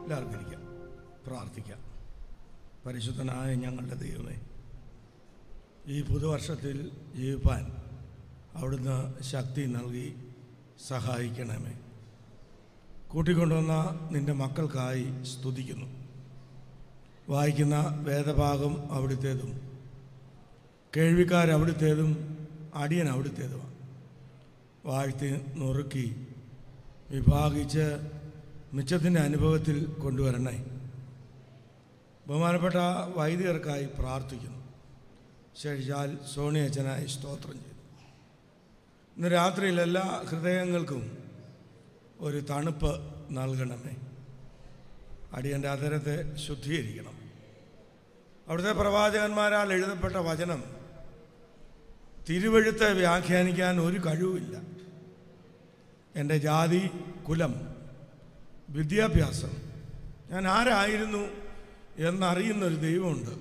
എല്ലാവർക്കും ഇരിക്കാം പ്രാർത്ഥിക്കാം പരിശുദ്ധനായ ഞങ്ങളുടെ ദൈവമേ ഈ പുതുവർഷത്തിൽ ജീവിപ്പാൻ അവിടുന്ന് ശക്തി നൽകി സഹായിക്കണമേ കൂട്ടിക്കൊണ്ടുവന്ന നിൻ്റെ മക്കൾക്കായി സ്തുതിക്കുന്നു വായിക്കുന്ന വേദഭാഗം അവിടുത്തേതും കേൾവിക്കാർ അവിടുത്തേതും അടിയൻ അവിടുത്തേതുമാണ് വാഴ്ത്തി നുറുക്കി വിഭാഗിച്ച് മിച്ചത്തിൻ്റെ അനുഭവത്തിൽ കൊണ്ടുവരണേ ബഹുമാനപ്പെട്ട വൈദികർക്കായി പ്രാർത്ഥിക്കുന്നു ശേഷിച്ചാൽ സോണിയച്ചനായി സ്തോത്രം ചെയ്തു ഇന്ന് രാത്രിയിൽ എല്ലാ ഹൃദയങ്ങൾക്കും ഒരു തണുപ്പ് നൽകണമേ അടിയൻ്റെ അതരത്തെ ശുദ്ധീകരിക്കണം അവിടുത്തെ പ്രവാചകന്മാരാൽ എഴുതപ്പെട്ട വചനം തിരുവഴുത്തെ വ്യാഖ്യാനിക്കാൻ ഒരു കഴിവുമില്ല എൻ്റെ ജാതി കുലം വിദ്യാഭ്യാസം ഞാൻ ആരായിരുന്നു എന്നറിയുന്നൊരു ദൈവമുണ്ട്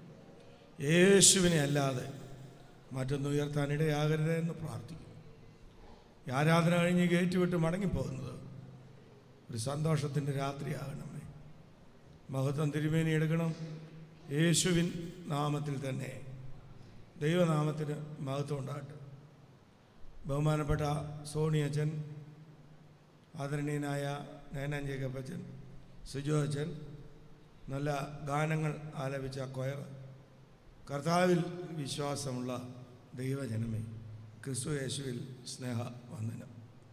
യേശുവിനെ അല്ലാതെ മറ്റൊന്ന് ഉയർത്താനിടയാകരുത് എന്ന് പ്രാർത്ഥിക്കുന്നു ഈ ആരാധന കഴിഞ്ഞ് ഗേറ്റ് വിട്ട് മടങ്ങിപ്പോകുന്നത് ഒരു സന്തോഷത്തിൻ്റെ രാത്രിയാകണമേ മഹത്വം തിരുമേനി എടുക്കണം യേശുവിൻ നാമത്തിൽ തന്നെ ദൈവനാമത്തിന് മഹത്വം ഉണ്ടാകട്ടെ ബഹുമാനപ്പെട്ട സോണിയച്ചൻ ആദരണീയനായ നയനാൻ ജേക്കപ്പച്ചൻ സിജോ അച്ഛൻ നല്ല ഗാനങ്ങൾ ആലപിച്ച കൊയർ കർത്താവിൽ വിശ്വാസമുള്ള ദൈവജനമേ ക്രിസ്തു യേശുവിൽ സ്നേഹ വന്ദനം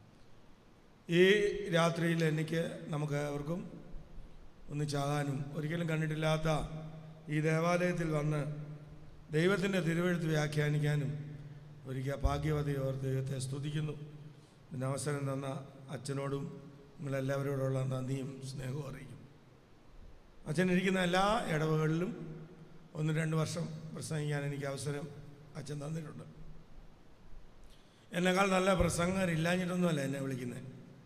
ഈ രാത്രിയിൽ എനിക്ക് നമുക്ക് ഏവർക്കും ഒന്നിച്ചാകാനും ഒരിക്കലും കണ്ടിട്ടില്ലാത്ത ഈ ദേവാലയത്തിൽ വന്ന് ദൈവത്തിൻ്റെ തിരുവഴുത്ത് വ്യാഖ്യാനിക്കാനും ഒരിക്കൽ ഭാഗ്യവതി ഓർ ദൈവത്തെ സ്തുതിക്കുന്നു ഇതിന് അവസരം തന്ന അച്ഛനോടും നിങ്ങളെല്ലാവരോടുള്ള നന്ദിയും സ്നേഹവും അറിയിക്കും അച്ഛൻ ഇരിക്കുന്ന എല്ലാ ഇടവകളിലും ഒന്ന് രണ്ട് വർഷം പ്രസംഗിക്കാൻ എനിക്ക് അവസരം അച്ഛൻ തന്നിട്ടുണ്ട് എന്നെക്കാൾ നല്ല പ്രസംഗകരില്ലാഞ്ഞിട്ടൊന്നുമല്ല എന്നെ വിളിക്കുന്നത്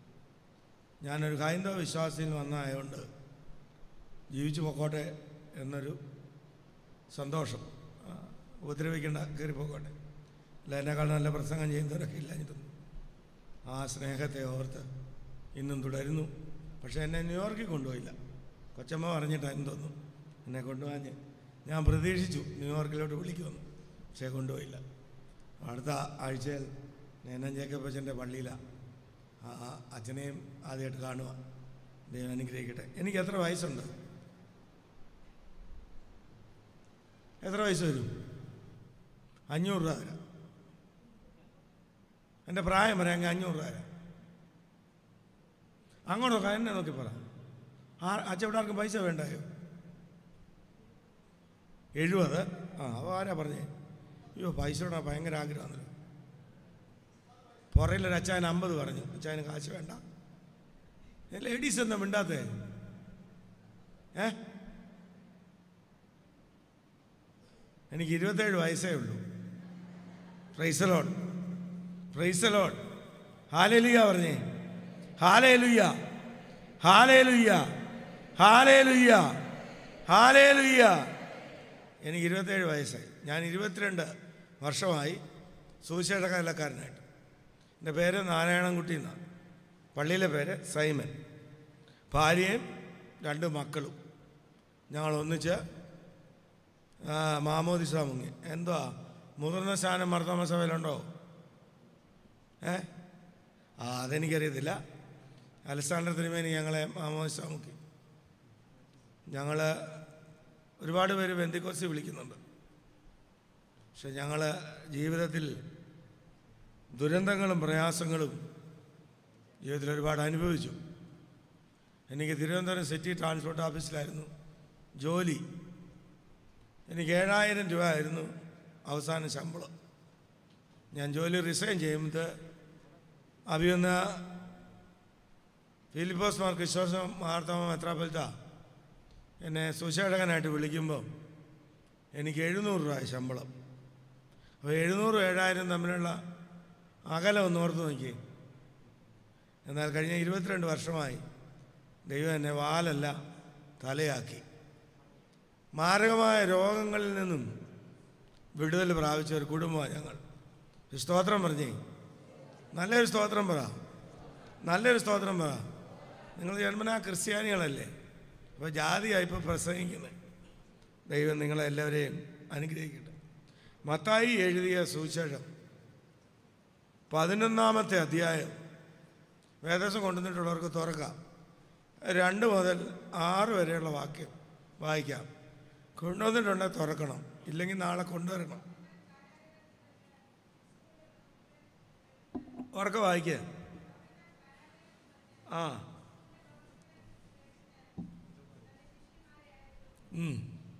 ഞാനൊരു ഹൈന്ദവ വിശ്വാസിയിൽ വന്നായതുകൊണ്ട് ജീവിച്ചു പൊക്കോട്ടെ എന്നൊരു സന്തോഷം ആ, ഉപദ്രവിക്കേണ്ട കയറി പോക്കോട്ടെ അല്ല എന്നെക്കാൾ നല്ല പ്രസംഗം ചെയ്യുന്നവരൊക്കെ ഇല്ലാഞ്ഞിട്ടൊന്നും ആ സ്നേഹത്തെ ഓർത്ത് ഇന്നും തുടരുന്നു പക്ഷേ എന്നെ ന്യൂയോർക്കിൽ കൊണ്ടുപോയില്ല കൊച്ചമ്മ പറഞ്ഞിട്ടായിരുന്നു തോന്നുന്നു എന്നെ കൊണ്ടുപോകാൻ ഞാൻ പ്രതീക്ഷിച്ചു ന്യൂയോർക്കിലോട്ട് വിളിക്കുമെന്ന് പക്ഷേ കൊണ്ടുപോയില്ല അടുത്ത ആഴ്ചയിൽ നേനൻ ജേക്കപ്പച്ചൻ്റെ പള്ളിയിലാണ് ആ ആ അച്ഛനെയും ആദ്യമായിട്ട് കാണുക ദൈവം അനുഗ്രഹിക്കട്ടെ എനിക്ക് എത്ര വയസ്സുണ്ട് എത്ര വയസ്സ് വരും അഞ്ഞൂറ് രൂപ തരാം എൻ്റെ പ്രായം പറയാമെങ്കിൽ അഞ്ഞൂറ് രൂപ തരാം അങ്ങോട്ട് നോക്കാം എന്നെ നോക്കി പറ ആ അച്ഛവിടെ ആർക്കും പൈസ വേണ്ടായോ എഴുപത് ആ അപ്പോൾ ആരാ പറഞ്ഞേ അയ്യോ പൈസ ഇടാൻ ഭയങ്കര ആഗ്രഹമാണല്ലോ പുറയിലൊരു അച്ചായൻ അമ്പത് പറഞ്ഞു അച്ചായന് കാശ് വേണ്ട ലേഡീസ് എന്താ മിണ്ടാത്തേ ഏ എനിക്ക് ഇരുപത്തേഴ് വയസ്സേ ഉള്ളൂ പ്രൈസലോൺ പ്രൈസലോൺ ഹാലേലുയ്യ പറഞ്ഞേ ഹാലേലുയ്യ ഹാലേലുയ്യ ഹാലേലുയ്യ ഹാലേലുയ്യ എനിക്ക് ഇരുപത്തേഴ് വയസ്സായി ഞാൻ ഇരുപത്തിരണ്ട് വർഷമായി സുവിശേഷകാലക്കാരനായിട്ട് എൻ്റെ പേര് നാരായണൻകുട്ടി എന്നാണ് പള്ളിയിലെ പേര് സൈമൻ ഭാര്യയും രണ്ട് മക്കളും ഞങ്ങൾ ഒന്നിച്ച് ആ, മാമോദിസ മുങ്ങി എന്തുവാ മുതിർന്ന സ്ഥാനം മർദ്ദമ സഭയിലുണ്ടോ ഏ ആ അതെനിക്കറിയത്തില്ല അലക്സാണ്ടർ തിരുമേനി ഞങ്ങളെ മാമോദിസ മുക്കി ഞങ്ങൾ ഒരുപാട് പേര് ബന്ധിക്കോസി വിളിക്കുന്നുണ്ട് പക്ഷെ ഞങ്ങൾ ജീവിതത്തിൽ ദുരന്തങ്ങളും പ്രയാസങ്ങളും ജീവിതത്തിൽ ഒരുപാട് അനുഭവിച്ചു എനിക്ക് തിരുവനന്തപുരം സിറ്റി ട്രാൻസ്പോർട്ട് ഓഫീസിലായിരുന്നു ജോലി എനിക്ക് ഏഴായിരം രൂപ ആയിരുന്നു അവസാന ശമ്പളം ഞാൻ ജോലി റിസൈൻ ചെയ്യുമ്പോൾ അഭിയൊന്ന ഫിലിപ്പോസ് മാർ വിശ്വാസം മാർത്തമ മെത്രാപ്പൽത്ത എന്നെ സുശേഷകനായിട്ട് വിളിക്കുമ്പോൾ എനിക്ക് എഴുന്നൂറ് രൂപ ശമ്പളം അപ്പോൾ എഴുന്നൂറും ഏഴായിരം തമ്മിലുള്ള അകലം ഒന്ന് ഓർത്ത് നോക്കി എന്നാൽ കഴിഞ്ഞ ഇരുപത്തിരണ്ട് വർഷമായി ദൈവം എന്നെ വാലല്ല തലയാക്കി മാരകമായ രോഗങ്ങളിൽ നിന്നും വിടുതൽ പ്രാപിച്ച ഒരു കുടുംബമാണ് ഞങ്ങൾ ഒരു സ്തോത്രം പറഞ്ഞേ നല്ലൊരു സ്തോത്രം പറ നല്ലൊരു സ്തോത്രം പറ നിങ്ങൾ ജന്മനാ ക്രിസ്ത്യാനികളല്ലേ അപ്പോൾ ജാതിയായി ഇപ്പോൾ പ്രസംഗിക്കുന്നത് ദൈവം നിങ്ങളെല്ലാവരെയും അനുഗ്രഹിക്കട്ടെ മത്തായി എഴുതിയ സുവിശേഷം പതിനൊന്നാമത്തെ അധ്യായം വേദസം കൊണ്ടുവന്നിട്ടുള്ളവർക്ക് തുറക്കാം രണ്ട് മുതൽ ആറ് വരെയുള്ള വാക്യം വായിക്കാം കൊണ്ടുവന്നിട്ടുണ്ടെങ്കിൽ തുറക്കണം ഇല്ലെങ്കിൽ നാളെ കൊണ്ടുവരണം ഉറക്കെ വായിക്കുക ആ ഉം.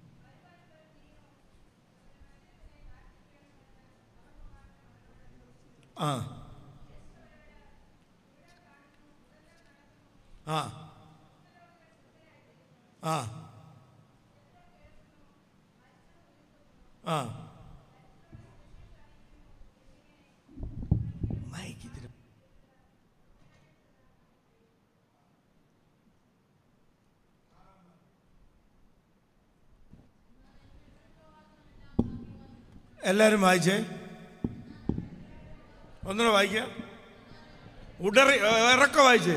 ആ ആ ആ ആ മൈക്ക് ഇതിന് എല്ലാവരും വായിച്ചേ ഒന്നുകൂടെ വായിക്കാം ഉടറി ഇറക്ക വായിച്ചേ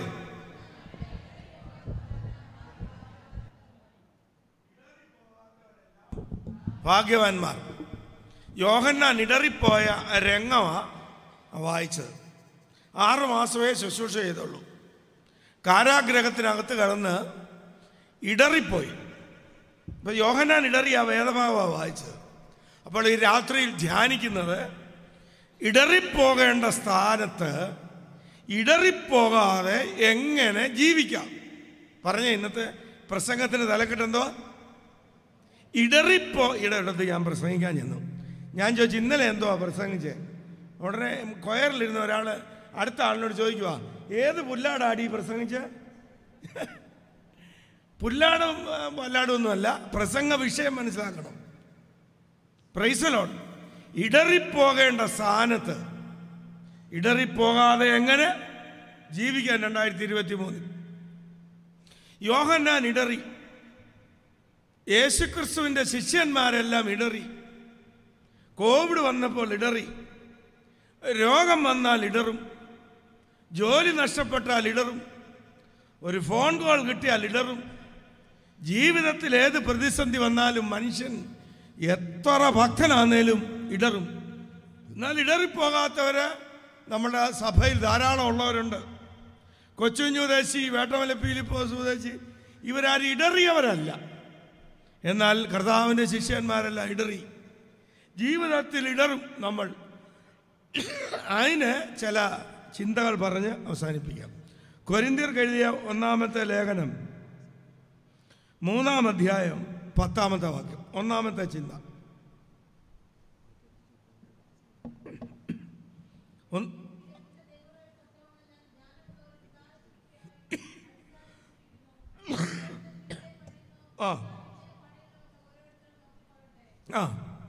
ഭാഗ്യവാന്മാർ യോഹന്നാൻ ഇടറിപ്പോയ രംഗമാ വായിച്ചത് ആറ് മാസമേ ശുശ്രൂഷ ചെയ്തുള്ളൂ കാരാഗ്രഹത്തിനകത്ത് കടന്ന് ഇടറിപ്പോയി ഇപ്പൊ യോഹന്നാൻ ഇടറി ആ വേദഭാവമാണ് വായിച്ചത് അപ്പോൾ ഈ രാത്രിയിൽ ധ്യാനിക്കുന്നത് ഇടറിപ്പോകേണ്ട സ്ഥാനത്ത് ഇടറിപ്പോകാതെ എങ്ങനെ ജീവിക്കാം പറഞ്ഞ ഇന്നത്തെ പ്രസംഗത്തിന് തലക്കെട്ടെന്തോ ഇടറിപ്പോ ഇടയിടത്ത് ഞാൻ പ്രസംഗിക്കാൻ ചെന്നു ഞാൻ ചോദിച്ചു ഇന്നലെ എന്തോ പ്രസംഗിച്ചേ ഉടനെ കൊയറിലിരുന്ന ഒരാൾ അടുത്ത ആളിനോട് ചോദിക്കുക ഏത് പുല്ലാടാടി പ്രസംഗിച്ച് പുല്ലാടും ആ, വല്ലാടും ഒന്നുമല്ല പ്രസംഗ വിഷയം മനസ്സിലാക്കണം പ്രൈസലോൺ ഇടറിപ്പോകേണ്ട സ്ഥാനത്ത് ഇടറിപ്പോകാതെ എങ്ങനെ ജീവിക്കാൻ രണ്ടായിരത്തി ഇരുപത്തി മൂന്നിൽ യോഹന്നാൻ ഇടറി യേശുക്രിസ്തുവിൻ്റെ ശിഷ്യന്മാരെല്ലാം ഇടറി കോവിഡ് വന്നപ്പോൾ ഇടറി രോഗം വന്നാൽ ഇടറും ജോലി നഷ്ടപ്പെട്ടാൽ ഇടറും ഒരു ഫോൺ കോൾ കിട്ടിയാൽ ഇടറും ജീവിതത്തിൽ ഏത് പ്രതിസന്ധി വന്നാലും മനുഷ്യൻ എത്ര ഭക്തനാന്നേലും ഇടറും എന്നാൽ ഇടറിപ്പോകാത്തവര് നമ്മുടെ സഭയിൽ ധാരാളം ഉള്ളവരുണ്ട് കൊച്ചുഞ്ഞു ദേശി വേട്ടമല പീലിപ്പോ സ്വദേശി ഇവരാരും ഇടറിയവരല്ല എന്നാൽ കർത്താവിൻ്റെ ശിഷ്യന്മാരെല്ലാം ഇടറി ജീവിതത്തിൽ ഇടറും നമ്മൾ അതിന് ചില ചിന്തകൾ പറഞ്ഞ് അവസാനിപ്പിക്കാം കൊരിന്തിയർക്ക് എഴുതിയ ഒന്നാമത്തെ ലേഖനം മൂന്നാം അധ്യായം പത്താമത്തെ വാക്യം ഒന്നാമത്തെ ചിന്ത ഒന്ന് ആ ആ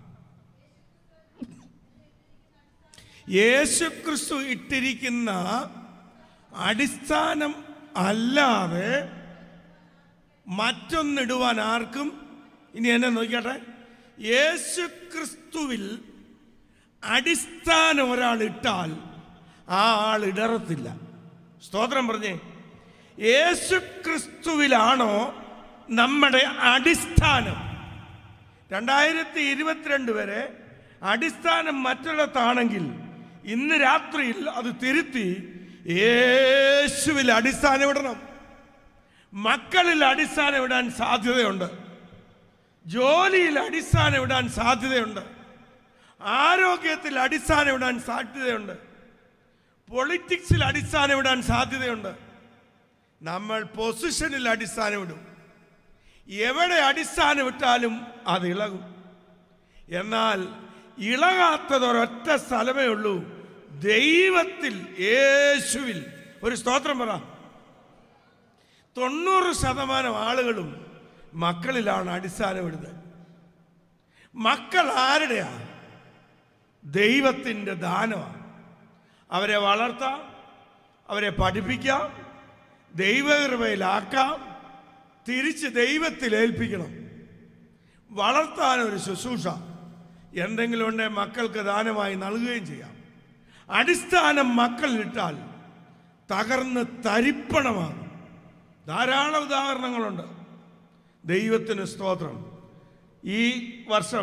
യേശുക്രിസ്തു ഇട്ടിരിക്കുന്ന അടിസ്ഥാനം അല്ലാതെ മറ്റൊന്നിടുവാൻ ആർക്കും ഇനി എന്നെ നോക്കിക്കട്ടെ യേശുക്രിസ്തുവിൽ അടിസ്ഥാനം ഒരാൾ ഇട്ടാൽ ആ ആൾ ഇടറത്തില്ല സ്തോത്രം പറഞ്ഞേ യേശുക്രിസ്തുവിലാണോ നമ്മുടെ അടിസ്ഥാനം രണ്ടായിരത്തി ഇരുപത്തിരണ്ട് വരെ അടിസ്ഥാനം മറ്റുള്ളതാണെങ്കിൽ ഇന്ന് രാത്രിയിൽ അത് തിരുത്തി യേശുവിൽ അടിസ്ഥാനം ഇടണം മക്കളിൽ അടിസ്ഥാനം ഇടാൻ സാധ്യതയുണ്ട് ജോലിയിൽ അടിസ്ഥാനം ഇടാൻ സാധ്യതയുണ്ട് ആരോഗ്യത്തിൽ അടിസ്ഥാനം ഇടാൻ സാധ്യതയുണ്ട് പൊളിറ്റിക്സിൽ അടിസ്ഥാനം ഇടാൻ സാധ്യതയുണ്ട് നമ്മൾ പൊസിഷനിൽ അടിസ്ഥാനം ഇടും എവിടെ അടിസ്ഥാനം ഇട്ടാലും അത് ഇളകും എന്നാൽ ഇളകാത്തതൊരൊറ്റ സ്ഥലമേ ഉള്ളൂ ദൈവത്തിൽ യേശുവിൽ ഒരു സ്തോത്രം പറ തൊണ്ണൂറ് ശതമാനം ആളുകളും മക്കളിലാണ് അടിസ്ഥാനം ഇടുന്നത് മക്കൾ ആരുടെയാ ദൈവത്തിൻ്റെ ദാനമാണ് അവരെ വളർത്താം അവരെ പഠിപ്പിക്കാം ദൈവകൃപയിലാക്കാം തിരിച്ച് ദൈവത്തിൽ ഏൽപ്പിക്കണം വളർത്താൻ ഒരു ശുശ്രൂഷ എന്തെങ്കിലും ഉണ്ടെങ്കിൽ മക്കൾക്ക് ദാനമായി നൽകുകയും ചെയ്യാം അടിസ്ഥാനം മക്കളിലിട്ടാൽ തകർന്ന് തരിപ്പണമാകും ധാരാളം ഉദാഹരണങ്ങളുണ്ട് ദൈവത്തിന് സ്തോത്രം ഈ വർഷം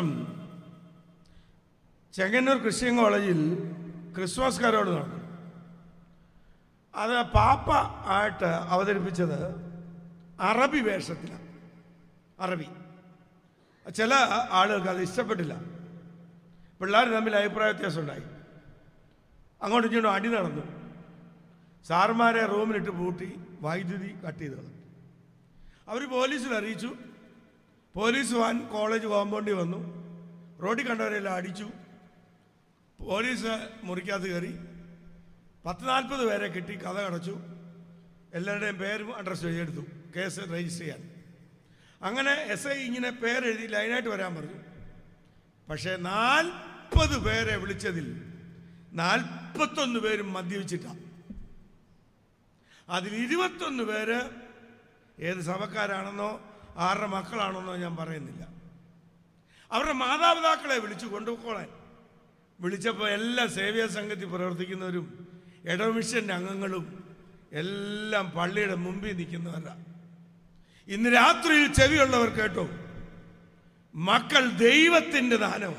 ചെങ്ങന്നൂർ ക്രിസ്ത്യൻ കോളേജിൽ ക്രിസ്മസ് കരോട് നടന്നു അത് പാപ്പ ആയിട്ട് അവതരിപ്പിച്ചത് അറബി വേഷത്തിലാണ് അറബി ചില ആളുകൾക്ക് അത് ഇഷ്ടപ്പെട്ടില്ല പിള്ളേർ തമ്മിൽ അഭിപ്രായ വ്യത്യാസം ഉണ്ടായി അങ്ങോട്ടും ഇങ്ങോട്ടും അടി നടന്നു സാറുമാരെ റൂമിലിട്ട് പൂട്ടി വൈദ്യുതി കട്ട് ചെയ്ത് കളഞ്ഞു അവർ പോലീസിൽ അറിയിച്ചു പോലീസ് വാൻ കോളേജ് കോമ്പൗണ്ടിൽ വന്നു റോഡിൽ കണ്ടവരെല്ലാം അടിച്ചു പോലീസ് മുറിക്കകത്ത് കയറി പത്ത് നാൽപ്പത് പേരെ കിട്ടി കഥ കടച്ചു എല്ലാവരുടെയും പേരും അഡ്രസ്സ് എഴുതിയെടുത്തു കേസ് രജിസ്റ്റർ ചെയ്യാൻ അങ്ങനെ എസ് ഐ ഇങ്ങനെ പേരെഴുതി ലൈനായിട്ട് വരാൻ പറഞ്ഞു പക്ഷേ നാൽപ്പത് പേരെ വിളിച്ചതിൽ നാൽപ്പത്തൊന്ന് പേരും മദ്യപിച്ചിട്ടാണ് അതിൽ ഇരുപത്തൊന്ന് പേര് ഏത് സഭക്കാരാണെന്നോ ആരുടെ മക്കളാണെന്നോ ഞാൻ പറയുന്നില്ല അവരുടെ മാതാപിതാക്കളെ വിളിച്ചു കൊണ്ടുപോയിക്കോളാൻ വിളിച്ചപ്പോൾ എല്ലാ സേവ്യ സംഘത്തിൽ പ്രവർത്തിക്കുന്നവരും ഇടമിഷൻ്റെ അംഗങ്ങളും എല്ലാം പള്ളിയുടെ മുമ്പിൽ നിൽക്കുന്നവരാ ഇന്ന് രാത്രിയിൽ ചെവിയുള്ളവർ കേട്ടോ മക്കൾ ദൈവത്തിൻ്റെ ദാനമാണ്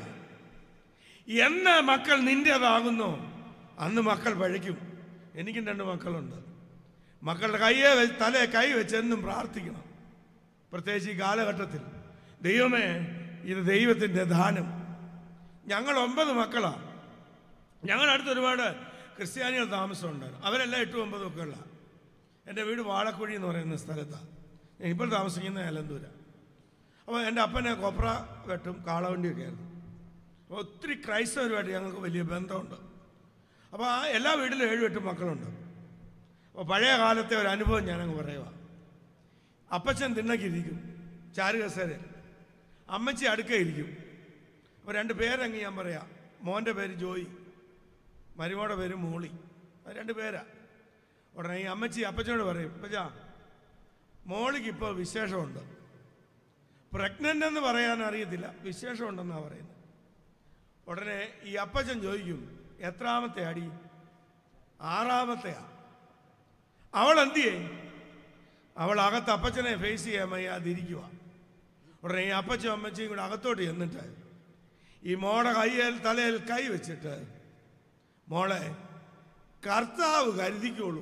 എന്ന് മക്കൾ നിൻ്റേതാകുന്നോ അന്ന് മക്കൾ പഴയ്ക്കും എനിക്കും രണ്ട് മക്കളുണ്ട് മക്കളുടെ കയ്യെ വെ- തലയെ കൈ വെച്ച് എന്നും പ്രാർത്ഥിക്കണം പ്രത്യേകിച്ച് ഈ കാലഘട്ടത്തിൽ ദൈവമേ ഇത് ദൈവത്തിൻ്റെ ദാനം ഞങ്ങൾ ഒമ്പത് മക്കളാണ് ഞങ്ങളുടെ അടുത്ത് ഒരുപാട് ക്രിസ്ത്യാനികൾ താമസമുണ്ടായിരുന്നു അവരെല്ലാം എട്ടും ഒമ്പതും ഒക്കെ ഉള്ള എൻ്റെ വീട് വാഴക്കുഴി എന്ന് പറയുന്ന സ്ഥലത്താണ് ഞാൻ ഇപ്പോൾ താമസിക്കുന്ന ഏലന്തൂര അപ്പോൾ എൻ്റെ അപ്പനെ കൊപ്ര വെട്ടും കാളവണ്ടിയൊക്കെ ആയിരുന്നു അപ്പോൾ ഒത്തിരി ക്രൈസ്തവരുമായിട്ട് ഞങ്ങൾക്ക് വലിയ ബന്ധമുണ്ട് അപ്പോൾ ആ എല്ലാ വീട്ടിലും ഏഴും എട്ടും മക്കളുണ്ട് അപ്പോൾ പഴയ കാലത്തെ ഒരു അനുഭവം ഞാനങ്ങ് പറയുക അപ്പച്ചൻ തിണ്ണക്കിരിക്കും ചാരുകസേര അമ്മച്ചി അടുക്കയിരിക്കും അപ്പോൾ രണ്ട് പേരങ്ങ് ഞാൻ പറയാം മോൻ്റെ പേര് ജോയി മരുമോടെ പേര് മോളി അത് രണ്ട് പേരാ ഉടനെ ഈ അമ്മച്ചി അപ്പച്ചനോട് പറയും അപ്പച്ചാ മോളിക്ക് ഇപ്പോൾ വിശേഷമുണ്ട് പ്രഗ്നൻ്റ് എന്ന് പറയാൻ അറിയത്തില്ല വിശേഷമുണ്ടെന്നാണ് പറയുന്നത് ഉടനെ ഈ അപ്പച്ചൻ ചോദിക്കും എത്രാമത്തെ അടി ആറാമത്തെയാ അവൾ എന്തിയേ അവൾ അകത്ത് അപ്പച്ചനെ ഫേസ് ചെയ്യാൻ വയ്യാതിരിക്കുക ഉടനെ ഈ അപ്പച്ചും അമ്മച്ചിയും കൂടെ അകത്തോട്ട് ചെന്നിട്ട് ഈ മോടെ കയ്യിൽ തലയിൽ കൈ വെച്ചിട്ട് മോളെ കർത്താവ് കരുതിക്കോളൂ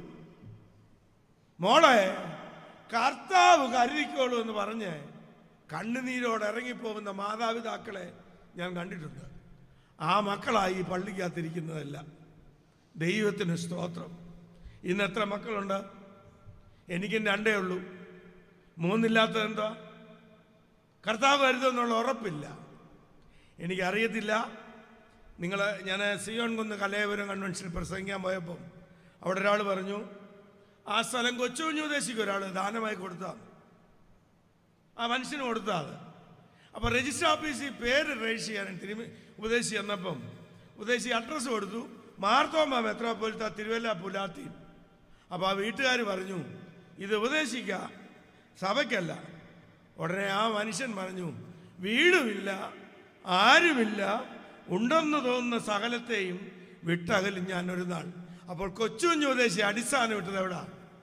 മോളെ കർത്താവ് കരുതിക്കോളൂ എന്ന് പറഞ്ഞ് കണ്ണുനീരോടെ ഇറങ്ങിപ്പോകുന്ന മാതാപിതാക്കളെ ഞാൻ കണ്ടിട്ടുണ്ട് ആ മക്കളായി ഈ പള്ളിക്കകത്തിരിക്കുന്നതല്ല ദൈവത്തിന് സ്തോത്രം ഇന്ന് എത്ര മക്കളുണ്ട് എനിക്കും രണ്ടേ ഉള്ളൂ മൂന്നില്ലാത്തത് എന്താ കർത്താവ് കരുതെന്നുള്ള ഉറപ്പില്ല എനിക്കറിയത്തില്ല നിങ്ങൾ ഞാൻ സിയോൺ കുന്ന് കലയപുരം കൺവെൻഷനിൽ പ്രസംഗിക്കാൻ പോയപ്പം അവിടെ ഒരാൾ പറഞ്ഞു ആ സ്ഥലം കൊച്ചു കുഞ്ഞു ഉദ്ദേശിക്കും ഒരാൾ ദാനമായി കൊടുത്താൽ ആ മനുഷ്യന് കൊടുത്താൽ അത് അപ്പോൾ രജിസ്റ്റർ ഓഫീസിൽ പേര് രജിസ്റ്റർ ചെയ്യാൻ തിരുമി ഉപദേശി ചെന്നപ്പം ഉപദേശി അഡ്രസ്സ് കൊടുത്തു മാർത്തോമ മെത്രോപൊലിത്ത തിരുവല്ല പുലാത്തി അപ്പോൾ ആ വീട്ടുകാർ പറഞ്ഞു ഇത് ഉപദേശിക്ക സഭയ്ക്കല്ല ഉടനെ ആ മനുഷ്യൻ പറഞ്ഞു വീടുമില്ല ആരുമില്ല ഉണ്ടെന്ന് തോന്നുന്ന സകലത്തെയും വിട്ടകലും ഞാൻ ഒരു നാൾ അപ്പോൾ കൊച്ചു കുഞ്ഞു ഉപദേശി അടിസ്ഥാനം വിട്ടത് എവിടാ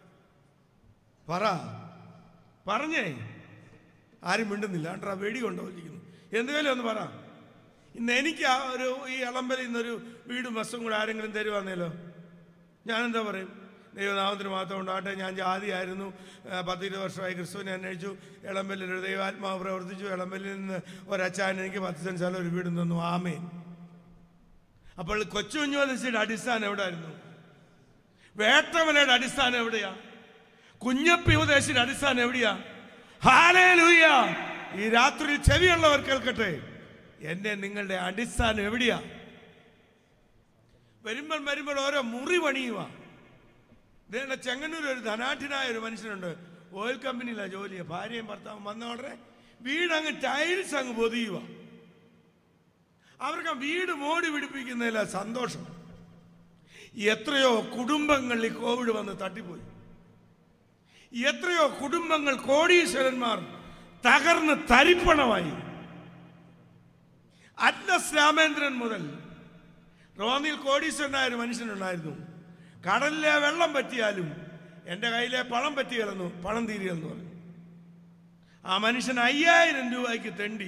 പറ പറഞ്ഞേ ആരും മിണ്ടുന്നില്ല അണ്ടാ വെടി കൊണ്ടുപോയിരിക്കുന്നു എന്തുവേലും ഒന്ന് പറ ഇന്ന് എനിക്ക് ആ ഒരു ഈ അളമ്പലിൽ നിന്നൊരു വീടും ബസ്സും കൂടെ ആരെങ്കിലും തരുവാന്നേലോ ഞാനെന്താ പറയും ദൈവനാമത്തിന് മാത്രം ഉണ്ടാകട്ടെ ഞാൻ ജാതിയായിരുന്നു ആ, പത്ത് ഇരുപത് വർഷമായി ക്രിസ്തുവിനെ അന്വേഷിച്ചു ഇളമ്പലിൽ ഒരു ദൈവാത്മാവ് പ്രവർത്തിച്ചു ഇളമ്പലിൽ നിന്ന് ഒരച്ചാൻ എനിക്ക് പത്ത് സെൻറ്റ് സ്ഥലം ഒരു വീടും തന്നു ആമേൻ അപ്പോൾ കൊച്ചു കുഞ്ഞുവലസിയുടെ അടിസ്ഥാനം എവിടെയായിരുന്നു വേട്ടമലയുടെ അടിസ്ഥാനം എവിടെയാ കുഞ്ഞപ്പി ഉപദേശിയുടെ അടിസ്ഥാനം എവിടെയാ ഹാലേലൂയ ഈ രാത്രിയിൽ ചെവിയുള്ളവർ കേൾക്കട്ടെ എന്റെ നിങ്ങളുടെ അടിസ്ഥാനം എവിടെയാ വരുമ്പോൾ വരുമ്പോൾ ഓരോ മുറി പണിയുക ഇതേണ്ട ചെങ്ങന്നൂർ ഒരു ധനാഠ്യനായ ഒരു മനുഷ്യനുണ്ട് ഓയിൽ കമ്പനിയിലാണ് ജോലി ഭാര്യയും ഭർത്താവും വന്ന ഉടനെ വീടങ്ങ് ടൈൽസ് അങ്ങ് പൊതിയുക അവർക്ക് ആ വീട് മോടി പിടിപ്പിക്കുന്നതില സന്തോഷം എത്രയോ കുടുംബങ്ങളിൽ ഈ കോവിഡ് വന്ന് തട്ടിപ്പോയി എത്രയോ കുടുംബങ്ങൾ കോടീശ്വരന്മാർ തകർന്ന് തരിപ്പണമായി അറ്റ്ലസ് രാമേന്ദ്രൻ മുതൽ റോമിൽ കോടീശ്വരനായ ഒരു മനുഷ്യനുണ്ടായിരുന്നു കടലിലെ വെള്ളം പറ്റിയാലും എൻ്റെ കയ്യിലെ പണം പറ്റി കിടന്നു പണം തീരുകയെന്ന് പറഞ്ഞു ആ മനുഷ്യൻ അയ്യായിരം രൂപയ്ക്ക് തെണ്ടി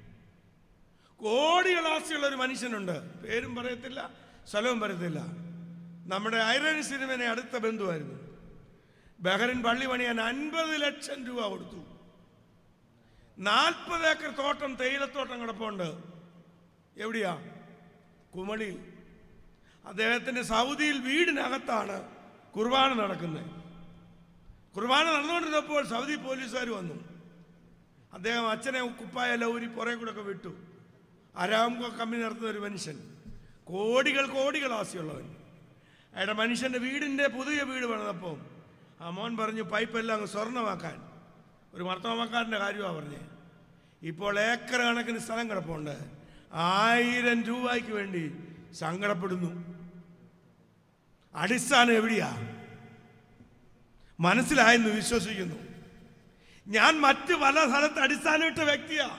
കോടികൾ ആസ്തിയുള്ള ഒരു മനുഷ്യനുണ്ട് പേരും പറയത്തില്ല സ്ഥലവും പറയത്തില്ല നമ്മുടെ ഐറൺ സിനിമനെ അടുത്ത ബന്ധുവായിരുന്നു ബഹറിൻ പള്ളി പണിയാൻ അൻപത് ലക്ഷം രൂപ കൊടുത്തു നാൽപ്പത് ഏക്കർ തോട്ടം തേയിലത്തോട്ടം കിടപ്പുണ്ട് എവിടെയാ കുമളിയിൽ അദ്ദേഹത്തിന്റെ സൗദിയിൽ വീടിനകത്താണ് കുർബാന നടക്കുന്നത് കുർബാന നടന്നുകൊണ്ടിരുന്നപ്പോൾ സൗദി പോലീസുകാർ വന്നു അദ്ദേഹം അച്ഛനെ കുപ്പായ ലൗരി പുറകെ കൂടെ ഒക്കെ വിട്ടു അരാംകോ കമ്പനി നടത്തുന്ന ഒരു മനുഷ്യൻ കോടികൾ കോടികൾ ആസ്തിയുള്ളവൻ അയാളുടെ മനുഷ്യന്റെ വീടിന്റെ പുതിയ വീട് പണിതപ്പോൾ ആ മോൻ പറഞ്ഞു പൈപ്പെല്ലാം അങ്ങ് സ്വർണ്ണമാക്കാൻ ഒരു മർത്തമാക്കാരൻ്റെ കാര്യമാണ് പറഞ്ഞേ ഇപ്പോൾ ഏക്കർ കണക്കിന് സ്ഥലം കിടപ്പുണ്ട് ആയിരം രൂപയ്ക്ക് വേണ്ടി സങ്കടപ്പെടുന്നു അടിസ്ഥാനം എവിടെയാ മനസ്സിലായെന്ന് വിശ്വസിക്കുന്നു ഞാൻ മറ്റ് പല സ്ഥലത്ത് അടിസ്ഥാനമിട്ട വ്യക്തിയാ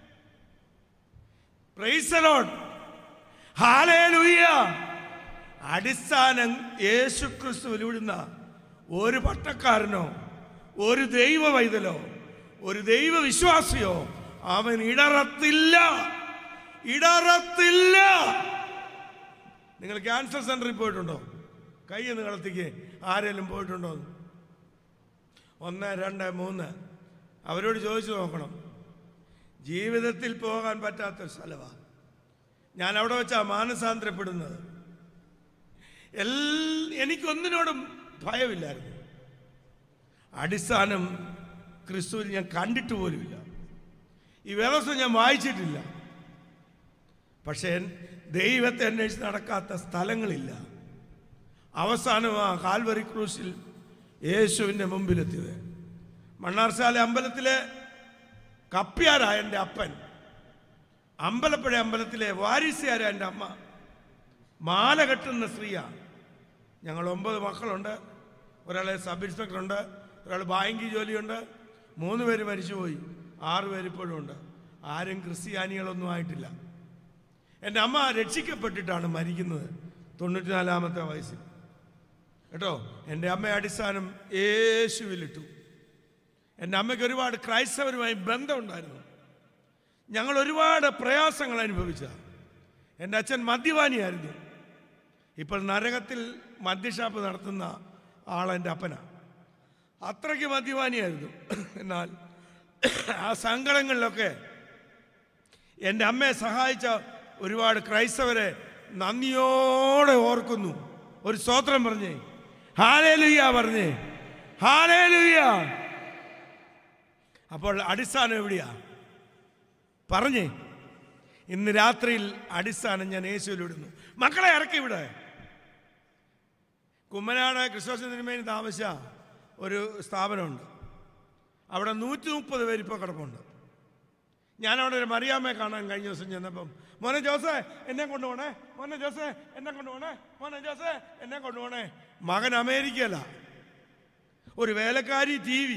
പ്രൈസലോൺ ഹാലേലുയ്യ അടിസ്ഥാനം യേശു ക്രിസ്തുവിൽ വിടുന്ന ഒരു പട്ടക്കാരനോ ഒരു ദൈവ വൈതലോ ഒരു ദൈവ വിശ്വാസിയോ അവൻ ഇടറത്തില്ല ഇടറത്തില്ല നിങ്ങൾ ക്യാൻസർ സെന്ററിൽ പോയിട്ടുണ്ടോ കൈ ഒന്ന് കളത്തിക്ക് ആരെങ്കിലും പോയിട്ടുണ്ടോ ഒന്ന് രണ്ട് മൂന്ന് അവരോട് ചോദിച്ചു നോക്കണം ജീവിതത്തിൽ പോകാൻ പറ്റാത്ത സ്ഥലമാണ് ഞാൻ അവിടെ വെച്ചാ മാനസാന്തരപ്പെടുന്നത് എൽ എനിക്കൊന്നിനോടും ഭയമില്ലായിരുന്നു അടിസ്ഥാനം ക്രിസ്തുവിൽ ഞാൻ കണ്ടിട്ട് പോലുമില്ല ഈ വ്യവസ്ഥ ഞാൻ വായിച്ചിട്ടില്ല പക്ഷേ ദൈവത്തെ അന്വേഷിച്ച് നടക്കാത്ത സ്ഥലങ്ങളില്ല അവസാനം ആ കാൽവറി ക്രൂസിൽ യേശുവിൻ്റെ മുമ്പിലെത്തിയത് മണ്ണാർശാല അമ്പലത്തിലെ കപ്പ്യാരായ എൻ്റെ അപ്പൻ അമ്പലപ്പുഴ അമ്പലത്തിലെ വാരിസ്യാര എൻ്റെ അമ്മ മാല കെട്ടുന്ന സ്ത്രീയാണ് ഞങ്ങൾ ഒമ്പത് മക്കളുണ്ട് ഒരാളെ സബ് ഇൻസ്പെക്ടറുണ്ട് ഒരാൾ ബാങ്കിൽ ജോലിയുണ്ട് മൂന്ന് പേര് മരിച്ചുപോയി ആറ് പേര് ഇപ്പോഴും ഉണ്ട് ആരും ക്രിസ്ത്യാനികളൊന്നും ആയിട്ടില്ല എൻ്റെ അമ്മ രക്ഷിക്കപ്പെട്ടിട്ടാണ് മരിക്കുന്നത് തൊണ്ണൂറ്റിനാലാമത്തെ വയസ്സിൽ കേട്ടോ എൻ്റെ അമ്മ അടിസ്ഥാനം യേശുവിലിട്ടു എൻ്റെ അമ്മയ്ക്ക് ഒരുപാട് ക്രൈസ്തവരുമായി ബന്ധമുണ്ടായിരുന്നു ഞങ്ങൾ ഒരുപാട് പ്രയാസങ്ങൾ അനുഭവിച്ച എൻ്റെ അച്ഛൻ മദ്യപാനിയായിരുന്നു ഇപ്പോൾ നരകത്തിൽ മദ്യഷാപ്പ് നടത്തുന്ന ആളെൻ്റെ അപ്പനാണ് അത്രയ്ക്ക് മദ്യപാനിയായിരുന്നു എന്നാൽ ആ സങ്കടങ്ങളിലൊക്കെ എൻ്റെ അമ്മയെ സഹായിച്ച ഒരുപാട് ക്രൈസ്തവരെ നന്ദിയോടെ ഓർക്കുന്നു ഒരു സ്തോത്രം പറഞ്ഞേ ഹാലേലുയ്യ പറഞ്ഞേ ഹാലേലുയ്യ അപ്പോൾ അടിസ്ഥാനം എവിടെയാ പറഞ്ഞേ ഇന്ന് രാത്രിയിൽ അടിസ്ഥാനം ഞാൻ യേശുവിലിടുന്നു മക്കളെ ഇറക്കി ഇവിടെ കുമ്മനാട് ക്രിസ്തോസ് തിരുമേനി താമസിച്ച ഒരു സ്ഥാപനമുണ്ട് അവിടെ നൂറ്റി മുപ്പത് പേര് ഇപ്പോൾ കിടപ്പുണ്ട് ഞാൻ അവിടെ ഒരു മറിയാമ്മയെ കാണാൻ കഴിഞ്ഞ ദിവസം ചെന്നപ്പം മോനെ ജോസേ എന്നെ കൊണ്ടുപോണേ മോനെ ജോസേ എന്നെ കൊണ്ടുപോണേ മോനെ ജോസേ എന്നെ കൊണ്ടുപോണേ മകൻ അമേരിക്കയില ഒരു വേലക്കാരി ടി വി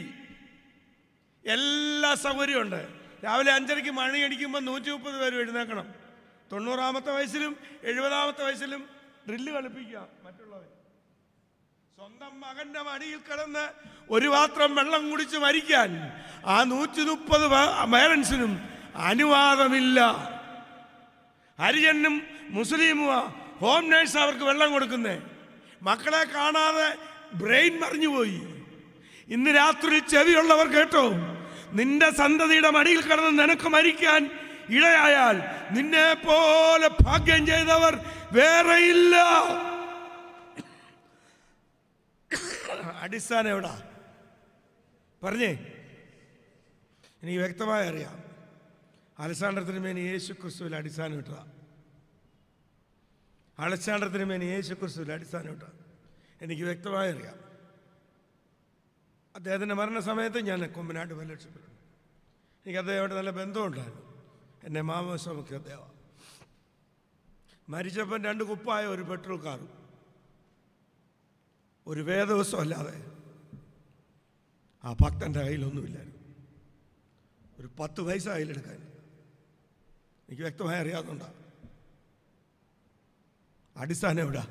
എല്ലാ സൗകര്യമുണ്ട് രാവിലെ അഞ്ചരയ്ക്ക് മണി അടിക്കുമ്പോൾ നൂറ്റി മുപ്പത് പേര് എഴുന്നേക്കണം തൊണ്ണൂറാമത്തെ വയസ്സിലും എഴുപതാമത്തെ വയസ്സിലും ഡ്രില്ല് കളിപ്പിക്കുക മറ്റുള്ളവർ സ്വന്തം മകന്റെ മടിയിൽ കിടന്ന് ഒരു പാത്രം വെള്ളം കുടിച്ച് മരിക്കാൻ ആ നൂറ്റി മുപ്പത് പേരൻസിനും അനുവാദമില്ല ഹരിജനും മുസ്ലിമുമാ ഹോം നേഴ്സ് അവർക്ക് വെള്ളം കൊടുക്കുന്നേ മക്കളെ കാണാതെ ബ്രെയിൻ മറിഞ്ഞുപോയി ഇന്ന് രാത്രി ചെവിയുള്ളവർ കേട്ടോ നിന്റെ സന്തതിയുടെ മടിയിൽ കിടന്ന് നിനക്ക് മരിക്കാൻ ഇടയായാൽ നിന്നെ പോലെ ഭാഗ്യം ചെയ്തവർ വേറെയില്ല അടിസ്ഥാനം എവിടാ പറഞ്ഞേ എനിക്ക് വ്യക്തമായി അറിയാം അലക്സാണ്ടർ തിരുമേനി യേശു ക്രിസ്തുവിൽ അടിസ്ഥാനം ഇട്ടതാ അലക്സാണ്ടർ തിരുമേനി യേശു ക്രിസ്തുവിൽ അടിസ്ഥാനം ഇട്ട എനിക്ക് വ്യക്തമായി അറിയാം അദ്ദേഹത്തിൻ്റെ മരണസമയത്ത് ഞാൻ കൊമ്പനാട്ട് പരിരക്ഷപ്പെട്ടു എനിക്ക് അദ്ദേഹമായിട്ട് നല്ല ബന്ധമുണ്ടായിരുന്നു എന്നെ മാമോസമൊക്കെ അദ്ദേഹം മരിച്ചപ്പം രണ്ട് കുപ്പായ ഒരു പെട്രോൾ കാറും ഒരു വേദവസം അല്ലാതെ ആ ഭക്തൻ്റെ കയ്യിലൊന്നുമില്ലായിരുന്നു ഒരു പത്ത് പൈസ കയ്യിലെടുക്കാൻ എനിക്ക് വ്യക്തമായി അറിയാവുന്നുണ്ടാ അടിസ്ഥാനം എവിടാ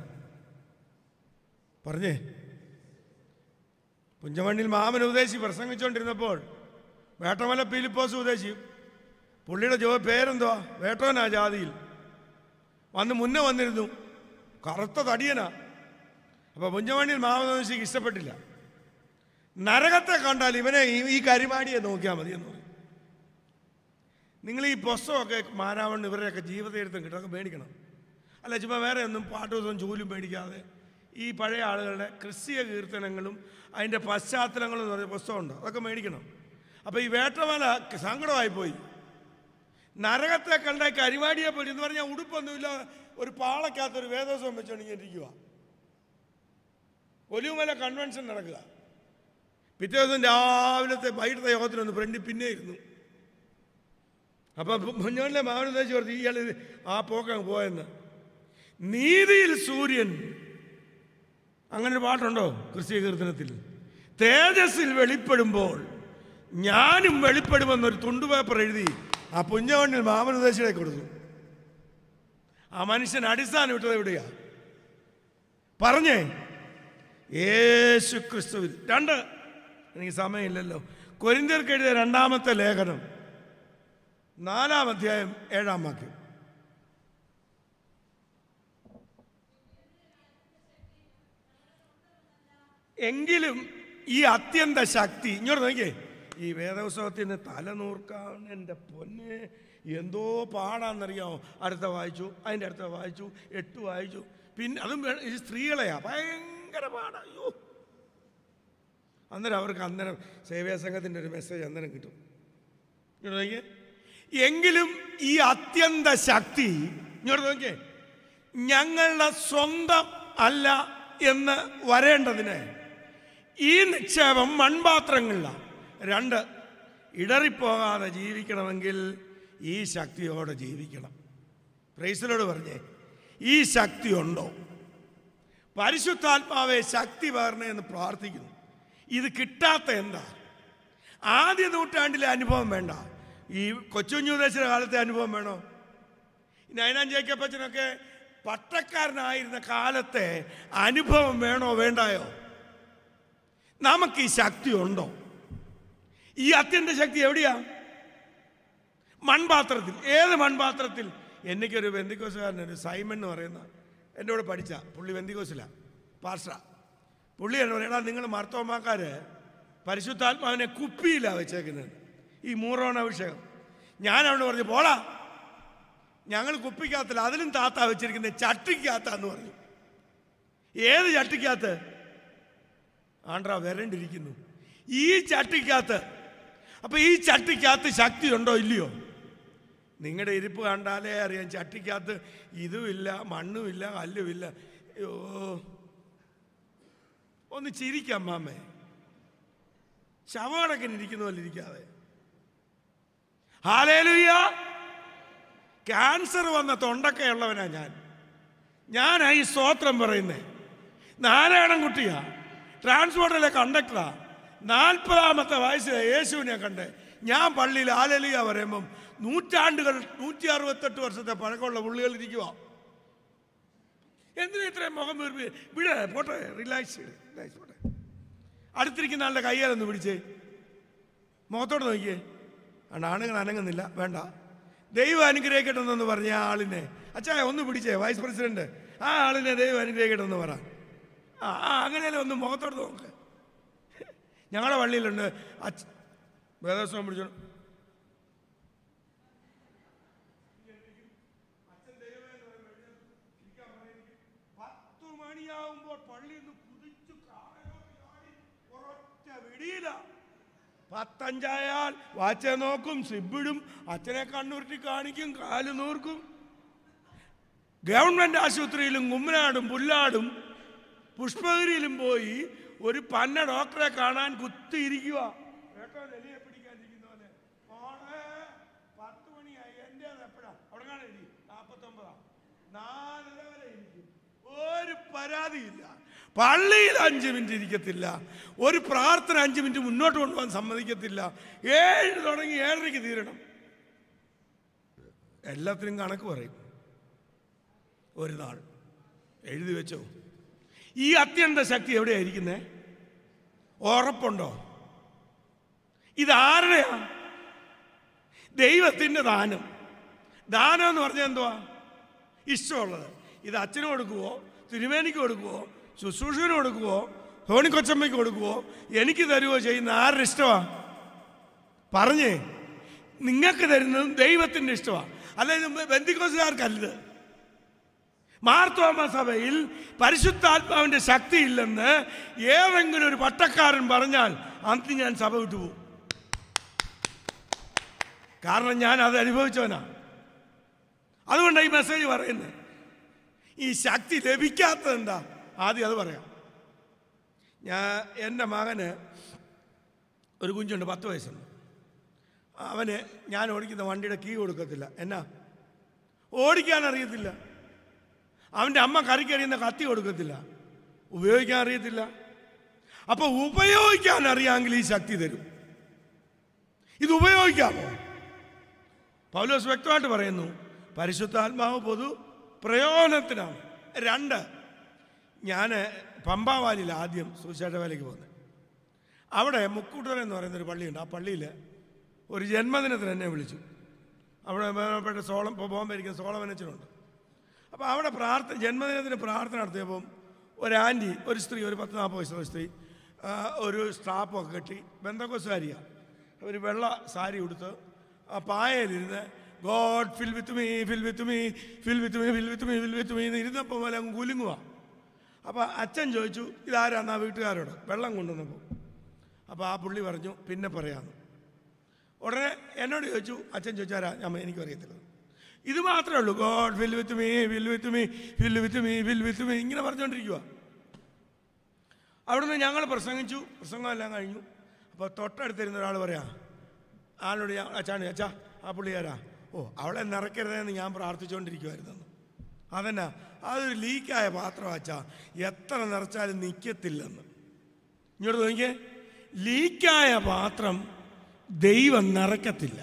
പറഞ്ഞേ പുഞ്ചമണ്ണിൽ മാമൻ ഉപദേശി പ്രസംഗിച്ചുകൊണ്ടിരുന്നപ്പോൾ വേട്ടമല പീലിപ്പോസ് ഉദ്ദേശി പുള്ളിയുടെ ജോ പേരെന്തുവാ വേട്ടവനാ ജാതിയിൽ വന്ന് മുന്നേ വന്നിരുന്നു കറുത്ത തടിയനാ അപ്പോൾ പുഞ്ചമണിയിൽ മാമനോശിക്ക് ഇഷ്ടപ്പെട്ടില്ല നരകത്തെ കണ്ടാൽ ഇവനെ ഈ- ഈ കരിമാടിയെ നോക്കിയാൽ മതി എന്ന് പറയും നിങ്ങൾ ഈ പുസ്തകമൊക്കെ മാരാവണ്ണം ഇവരുടെയൊക്കെ ജീവിതചരിത്രം കിട്ടൊക്കെ മേടിക്കണം അല്ല ചുമ്മാ വേറെ ഒന്നും പാട്ടുദിവസം ജോലിയും മേടിക്കാതെ ഈ പഴയ ആളുകളുടെ ക്രിസ്തീയ കീർത്തനങ്ങളും അതിൻ്റെ പശ്ചാത്തലങ്ങളും എന്ന് പറഞ്ഞ പുസ്തകമുണ്ട് അതൊക്കെ മേടിക്കണം അപ്പോൾ ഈ വേട്ടമല സങ്കടമായി പോയി നരകത്തെ കണ്ട കരിമാടിയെ പോയി എന്ന് പറഞ്ഞാൽ ഉടുപ്പൊന്നുമില്ല ഒരു പാളക്കകത്ത് ഒരു വേദോത്സവം വെച്ചുകൊണ്ട് ഇങ്ങനെ ഇരിക്കുക ഒലിവുമല കൺവെൻഷൻ നടക്കുക പിറ്റേ ദിവസം രാവിലത്തെ വൈകിട്ടത്തെ യോഗത്തിനൊന്ന് ഫ്രണ്ടിൽ പിന്നെ ഇരുന്നു അപ്പം മുന്നോട്ടിലെ മാവനുദ്ദേശി പറഞ്ഞു ഇയാൾ ആ പോക്കങ്ങ് പോയെന്ന് നീതിയിൽ സൂര്യൻ അങ്ങനെ ഒരു പാട്ടുണ്ടോ ക്രിസ്തീയ കീർത്തനത്തിൽ തേജസ്സിൽ വെളിപ്പെടുമ്പോൾ ഞാനും വെളിപ്പെടുമെന്നൊരു തുണ്ടുപേപ്പർ എഴുതി ആ പുഞ്ഞവണ്ണിൽ മാമനുദ്ദേശിയുടെ കൊടുത്തു ആ മനുഷ്യൻ അടിസ്ഥാനം ഇട്ടത് എവിടെയാ പറഞ്ഞേ യേശു ക്രിസ്തുവിൽ രണ്ട് എനിക്ക് സമയമില്ലല്ലോ കൊരിന്തിയർക്ക് എഴുതിയ രണ്ടാമത്തെ ലേഖനം നാലാം അധ്യായം ഏഴാം വാക്യം എങ്കിലും ഈ അത്യന്ത ശക്തി ഇങ്ങോട്ട് നോക്കിയേ ഈ വേദോത്സവത്തിന് തല നൂർക്കാൻ എൻ്റെ പൊന്നെ എന്തോ പാടാന്നറിയാമോ അടുത്ത വായിച്ചു അതിൻ്റെ അടുത്ത വായിച്ചു എട്ട് വായിച്ചു പിന്നെ അതും വേ- ഈ സ്ത്രീകളെയാ ഭയങ്കര പാടാ അയ്യോ അന്നേരം അവർക്ക് അന്നേരം സേവ്യ സംഘത്തിൻ്റെ ഒരു മെസ്സേജ് അന്നേരം കിട്ടും ഇങ്ങോട്ട് നോക്കിയേ എങ്കിലും ഈ അത്യന്ത ശക്തി ഇങ്ങോട്ട് നോക്കിയേ ഞങ്ങളുടെ സ്വന്തം അല്ല എന്ന് വരേണ്ടതിന് ഈ നിക്ഷേപം മൺപാത്രങ്ങളിലാണ് രണ്ട് ഇടറിപ്പോകാതെ ജീവിക്കണമെങ്കിൽ ഈ ശക്തിയോടെ ജീവിക്കണം പ്രൈസിലോട് പറഞ്ഞേ ഈ ശക്തി ഉണ്ടോ പരിശുദ്ധാത്മാവെ ശക്തി പകരണേ എന്ന് പ്രാർത്ഥിക്കുന്നു ഇത് കിട്ടാത്ത എന്താ ആദ്യ നൂറ്റാണ്ടിലെ അനുഭവം വേണ്ട ഈ കൊച്ചുഞ്ഞുദേശിയുടെ കാലത്തെ അനുഭവം വേണോ നയനാൻ ജേക്കപ്പച്ചനൊക്കെ പട്ടക്കാരനായിരുന്ന കാലത്തെ അനുഭവം വേണോ വേണ്ടായോ നമുക്ക് ഈ ശക്തി ഉണ്ടോ ഈ അത്യന്ത ശക്തി എവിടെയാ മൺപാത്രത്തിൽ ഏത് മൺപാത്രത്തിൽ എനിക്കൊരു ബന്ധിക്കോസുകാരനൊരു സൈമൺ എന്ന് പറയുന്ന എൻ്റെ കൂടെ പഠിച്ച പുള്ളി ബന്ധിക്കോസില പാർഷ പുള്ളി എന്ന് പറയണ നിങ്ങൾ മർത്തോമാക്കാര് പരിശുദ്ധാത്മാവിനെ കുപ്പിയിലാണ് വെച്ചേക്കുന്നത് ഈ മൂറോണ അഭിഷേകം ഞാൻ അവിടെ പറഞ്ഞു പോടാ ഞങ്ങൾ കുപ്പിക്കകത്തില്ല അതിലും താത്ത വെച്ചിരിക്കുന്നത് ചട്ടിക്കകത്താന്ന് പറഞ്ഞു ഏത് ചട്ടിക്കകത്ത് ആണ്ട്ര വരണ്ടിരിക്കുന്നു ഈ ചട്ടിക്കകത്ത് അപ്പൊ ഈ ചട്ടിക്കകത്ത് ശക്തി ഉണ്ടോ ഇല്ലയോ നിങ്ങളുടെ ഇരിപ്പ് കണ്ടാലേ അറിയാം ചട്ടിക്കകത്ത് ഇതുമില്ല മണ്ണുമില്ല കല്ലുമില്ല അയ്യോ ഒന്ന് ചിരിക്കാം മാമേ ശവകണക്കിന് ഇരിക്കുന്ന പോലെ ഇരിക്കാതെ ഹാലേലുയ്യ ക്യാൻസർ വന്ന തൊണ്ടക്കയുള്ളവനാ ഞാൻ ഞാനാ ഈ സ്തോത്രം പറയുന്നേ നാരായണൻകുട്ടിയാ ട്രാൻസ്പോർട്ടിലെ കണ്ടക്ടറാ നാൽപ്പതാമത്തെ വയസ്സിലെ യേശുവിനെ കണ്ട് ഞാൻ പള്ളിയിൽ ആലലിയ പറയുമ്പം നൂറ്റാണ്ടുകൾ നൂറ്റി അറുപത്തെട്ട് വർഷത്തെ പഴക്കമുള്ള പുള്ളികൾ ഇരിക്കുക എന്തിനാ ഇത്രയും മുഖം വീർപ്പി വിടെ പോട്ടെ റിലാക്സ് റിലാക്സ് പോട്ടെ അടുത്തിരിക്കുന്ന ആളുടെ കയ്യാലൊന്ന് പിടിച്ചേ മുഖത്തോട് നോക്കിയേ ആണ് ആണുങ്ങൾ അനങ്ങുന്നില്ല വേണ്ട ദൈവം അനുഗ്രഹിക്കട്ടെ എന്നൊന്ന് പറഞ്ഞ ആ ആളിനെ അച്ഛാ ഒന്ന് പിടിച്ചേ വൈസ് പ്രസിഡന്റ് ആ ആളിനെ ദൈവം അനുഗ്രഹിക്കട്ടെ എന്ന് പറ ആ ആ അങ്ങനെയല്ലേ ഒന്ന് മുഖത്തോട് നോക്ക് ഞങ്ങളുടെ പള്ളിയിലുണ്ട് അച്ഛ വേദോത്സവം പിടിച്ചോ പത്തു മണിയാവുമ്പോൾ പള്ളിയിൽ നിന്ന് കുതിച്ചു കാളയോട് ചാടി ഒരൊറ്റ വിടിയില്ല പത്തഞ്ചായാൽ വാച്ച നോക്കും സിബിടും അച്ഛനെ കണ്ണുരുട്ടി കാണിക്കും കാല് നൂർക്കും ഗവൺമെന്റ് ആശുപത്രിയിലും കുമ്മനാടും പുല്ലാടും പുഷ്പഗിരിയിലും പോയി ഒരു പന്ന ഡോക്ടറെ കാണാൻ കുത്തിയിരിക്കുക കേട്ടോ എലിയെ പിടിക്കാതിരിക്കുന്ന പോലെ മോളെ പത്ത് മണിയായി എൻ്റെ എപ്പോഴാ അവിടെ കാണാൻ നാൽപ്പത്തൊമ്പതാ നാലര വരെ ഇരിക്കും ഒരു പരാതിയില്ല പള്ളിയിൽ അഞ്ച് മിനിറ്റ് ഇരിക്കത്തില്ല ഒരു പ്രാർത്ഥന അഞ്ച് മിനിറ്റ് മുന്നോട്ട് കൊണ്ടുപോകാൻ സമ്മതിക്കത്തില്ല ഏഴ് തുടങ്ങി ഏഴരയ്ക്ക് തീരണം എല്ലാത്തിനും കണക്ക് പറയും ഒരു നാൾ എഴുതി വെച്ചോ ഈ അത്യന്ത ശക്തി എവിടെയായിരിക്കുന്നേ ഉറപ്പുണ്ടോ ഇതാരുടെയാ ദൈവത്തിൻ്റെ ദാനം ദാനം എന്ന് പറഞ്ഞാൽ എന്തുവാ ഇഷ്ടമുള്ളത് ഇത് അച്ഛന് കൊടുക്കുവോ തിരുമേനിക്ക് കൊടുക്കുവോ ശുശ്രൂഷന് കൊടുക്കുവോ ധോണി കൊച്ചമ്മയ്ക്ക് കൊടുക്കുവോ എനിക്ക് തരുവോ ചെയ്യുന്ന ആരുടെ ഇഷ്ടമാ പറഞ്ഞേ നിങ്ങൾക്ക് തരുന്നതും ദൈവത്തിൻ്റെ ഇഷ്ടമാണ് അല്ലാതെ ബന്ധിക്കോസുകാർക്കല്ലത് മാർത്തോമ സഭയിൽ പരിശുദ്ധാത്മാവിൻ്റെ ശക്തി ഇല്ലെന്ന് ഏതെങ്കിലും ഒരു പട്ടക്കാരൻ പറഞ്ഞാൽ അന്ന് ഞാൻ സഭ വിട്ടുപോകും കാരണം ഞാൻ അത് അനുഭവിച്ചവനാ അതുകൊണ്ടാണ് ഈ മെസ്സേജ് പറയുന്നത് ഈ ശക്തി ലഭിക്കാത്തത് എന്താ ആദ്യം അത് പറയാം ഞാൻ എൻ്റെ മകന് ഒരു കുഞ്ഞുണ്ട് പത്ത് വയസ്സുണ്ട് അവന് ഞാൻ ഓടിക്കുന്ന വണ്ടിയുടെ കീ കൊടുക്കത്തില്ല എന്നാ ഓടിക്കാൻ അറിയത്തില്ല അവൻ്റെ അമ്മ കറിക്കറിയുന്ന കത്തി കൊടുക്കത്തില്ല ഉപയോഗിക്കാൻ അറിയത്തില്ല അപ്പൊ ഉപയോഗിക്കാൻ അറിയാമെങ്കിൽ ഈ ശക്തി തരും ഇത് ഉപയോഗിക്കാമോ പൗലോസ് വ്യക്തമായിട്ട് പറയുന്നു പരിശുദ്ധാത്മാവ് പൊതു പ്രയോജനത്തിനാണ് രണ്ട് ഞാൻ പമ്പാവാലിൽ ആദ്യം സുശേഷ വേലയ്ക്ക് പോകുന്നത് അവിടെ മുക്കൂട്ടർ എന്ന് പറയുന്നൊരു പള്ളിയുണ്ട് ആ പള്ളിയിൽ ഒരു ജന്മദിനത്തിന് എന്നെ വിളിച്ചു അവിടെ ബഹുമാനപ്പെട്ട സോളം ഇപ്പോൾ ബോംബെ ഇരിക്കുന്ന സോളമനച്ചനുണ്ട് അപ്പോൾ അവിടെ പ്രാർത്ഥന ജന്മദിനത്തിന് പ്രാർത്ഥന നടത്തിയപ്പം ഒരു ആൻറ്റി ഒരു സ്ത്രീ ഒരു പത്ത് നാൽപ്പത് വയസ്സുള്ള സ്ത്രീ ആ, ഒരു സ്ട്രാപ്പൊക്കെ കെട്ടി ബന്ധക്കോസുകാരിയാണ് ഒരു വെള്ള സാരി ഉടുത്ത് ആ പായയിലിരുന്ന് God fill with me fill with me fill with me fill with me fill with me എന്ന് ഇരുന്നപ്പോൾ പോലെ അങ്ങ് കുലുങ്ങുക അപ്പോൾ അച്ഛൻ ചോദിച്ചു ഇതാരാന്നാ വീട്ടുകാരോട് വെള്ളം കൊണ്ടുവന്നപ്പോൾ അപ്പോൾ ആ പുള്ളി പറഞ്ഞു പിന്നെ പറയാമെന്ന് ഉടനെ എന്നോട് ചോദിച്ചു അച്ഛൻ ചോദിച്ചാരാ ഞാൻ എനിക്കും അറിയത്തില്ല ഇത് മാത്രമേ ഉള്ളൂ God fill with me fill with me fill with me fill with me ഇങ്ങനെ പറഞ്ഞുകൊണ്ടിരിക്കുക അവിടുന്ന് ഞങ്ങൾ പ്രസംഗിച്ചു പ്രസംഗമെല്ലാം കഴിഞ്ഞു അപ്പോൾ തൊട്ടടുത്തിരുന്ന ഒരാൾ പറയാ ആളോട് ഞാൻ അച്ഛാണ് അച്ഛാ ആ പുള്ളിയാരാ ഓ അവളെ നിറയ്ക്കരുതെന്ന് ഞാൻ പ്രാർത്ഥിച്ചുകൊണ്ടിരിക്കുമായിരുന്നു അതന്നാ അതൊരു ലീക്കായ പാത്രം അച്ഛാ എത്ര നിറച്ചാലും നിൽക്കത്തില്ലെന്ന് ഇങ്ങോട്ട് നോക്കിയേ ലീക്കായ പാത്രം ദൈവം നിറയ്ക്കത്തില്ല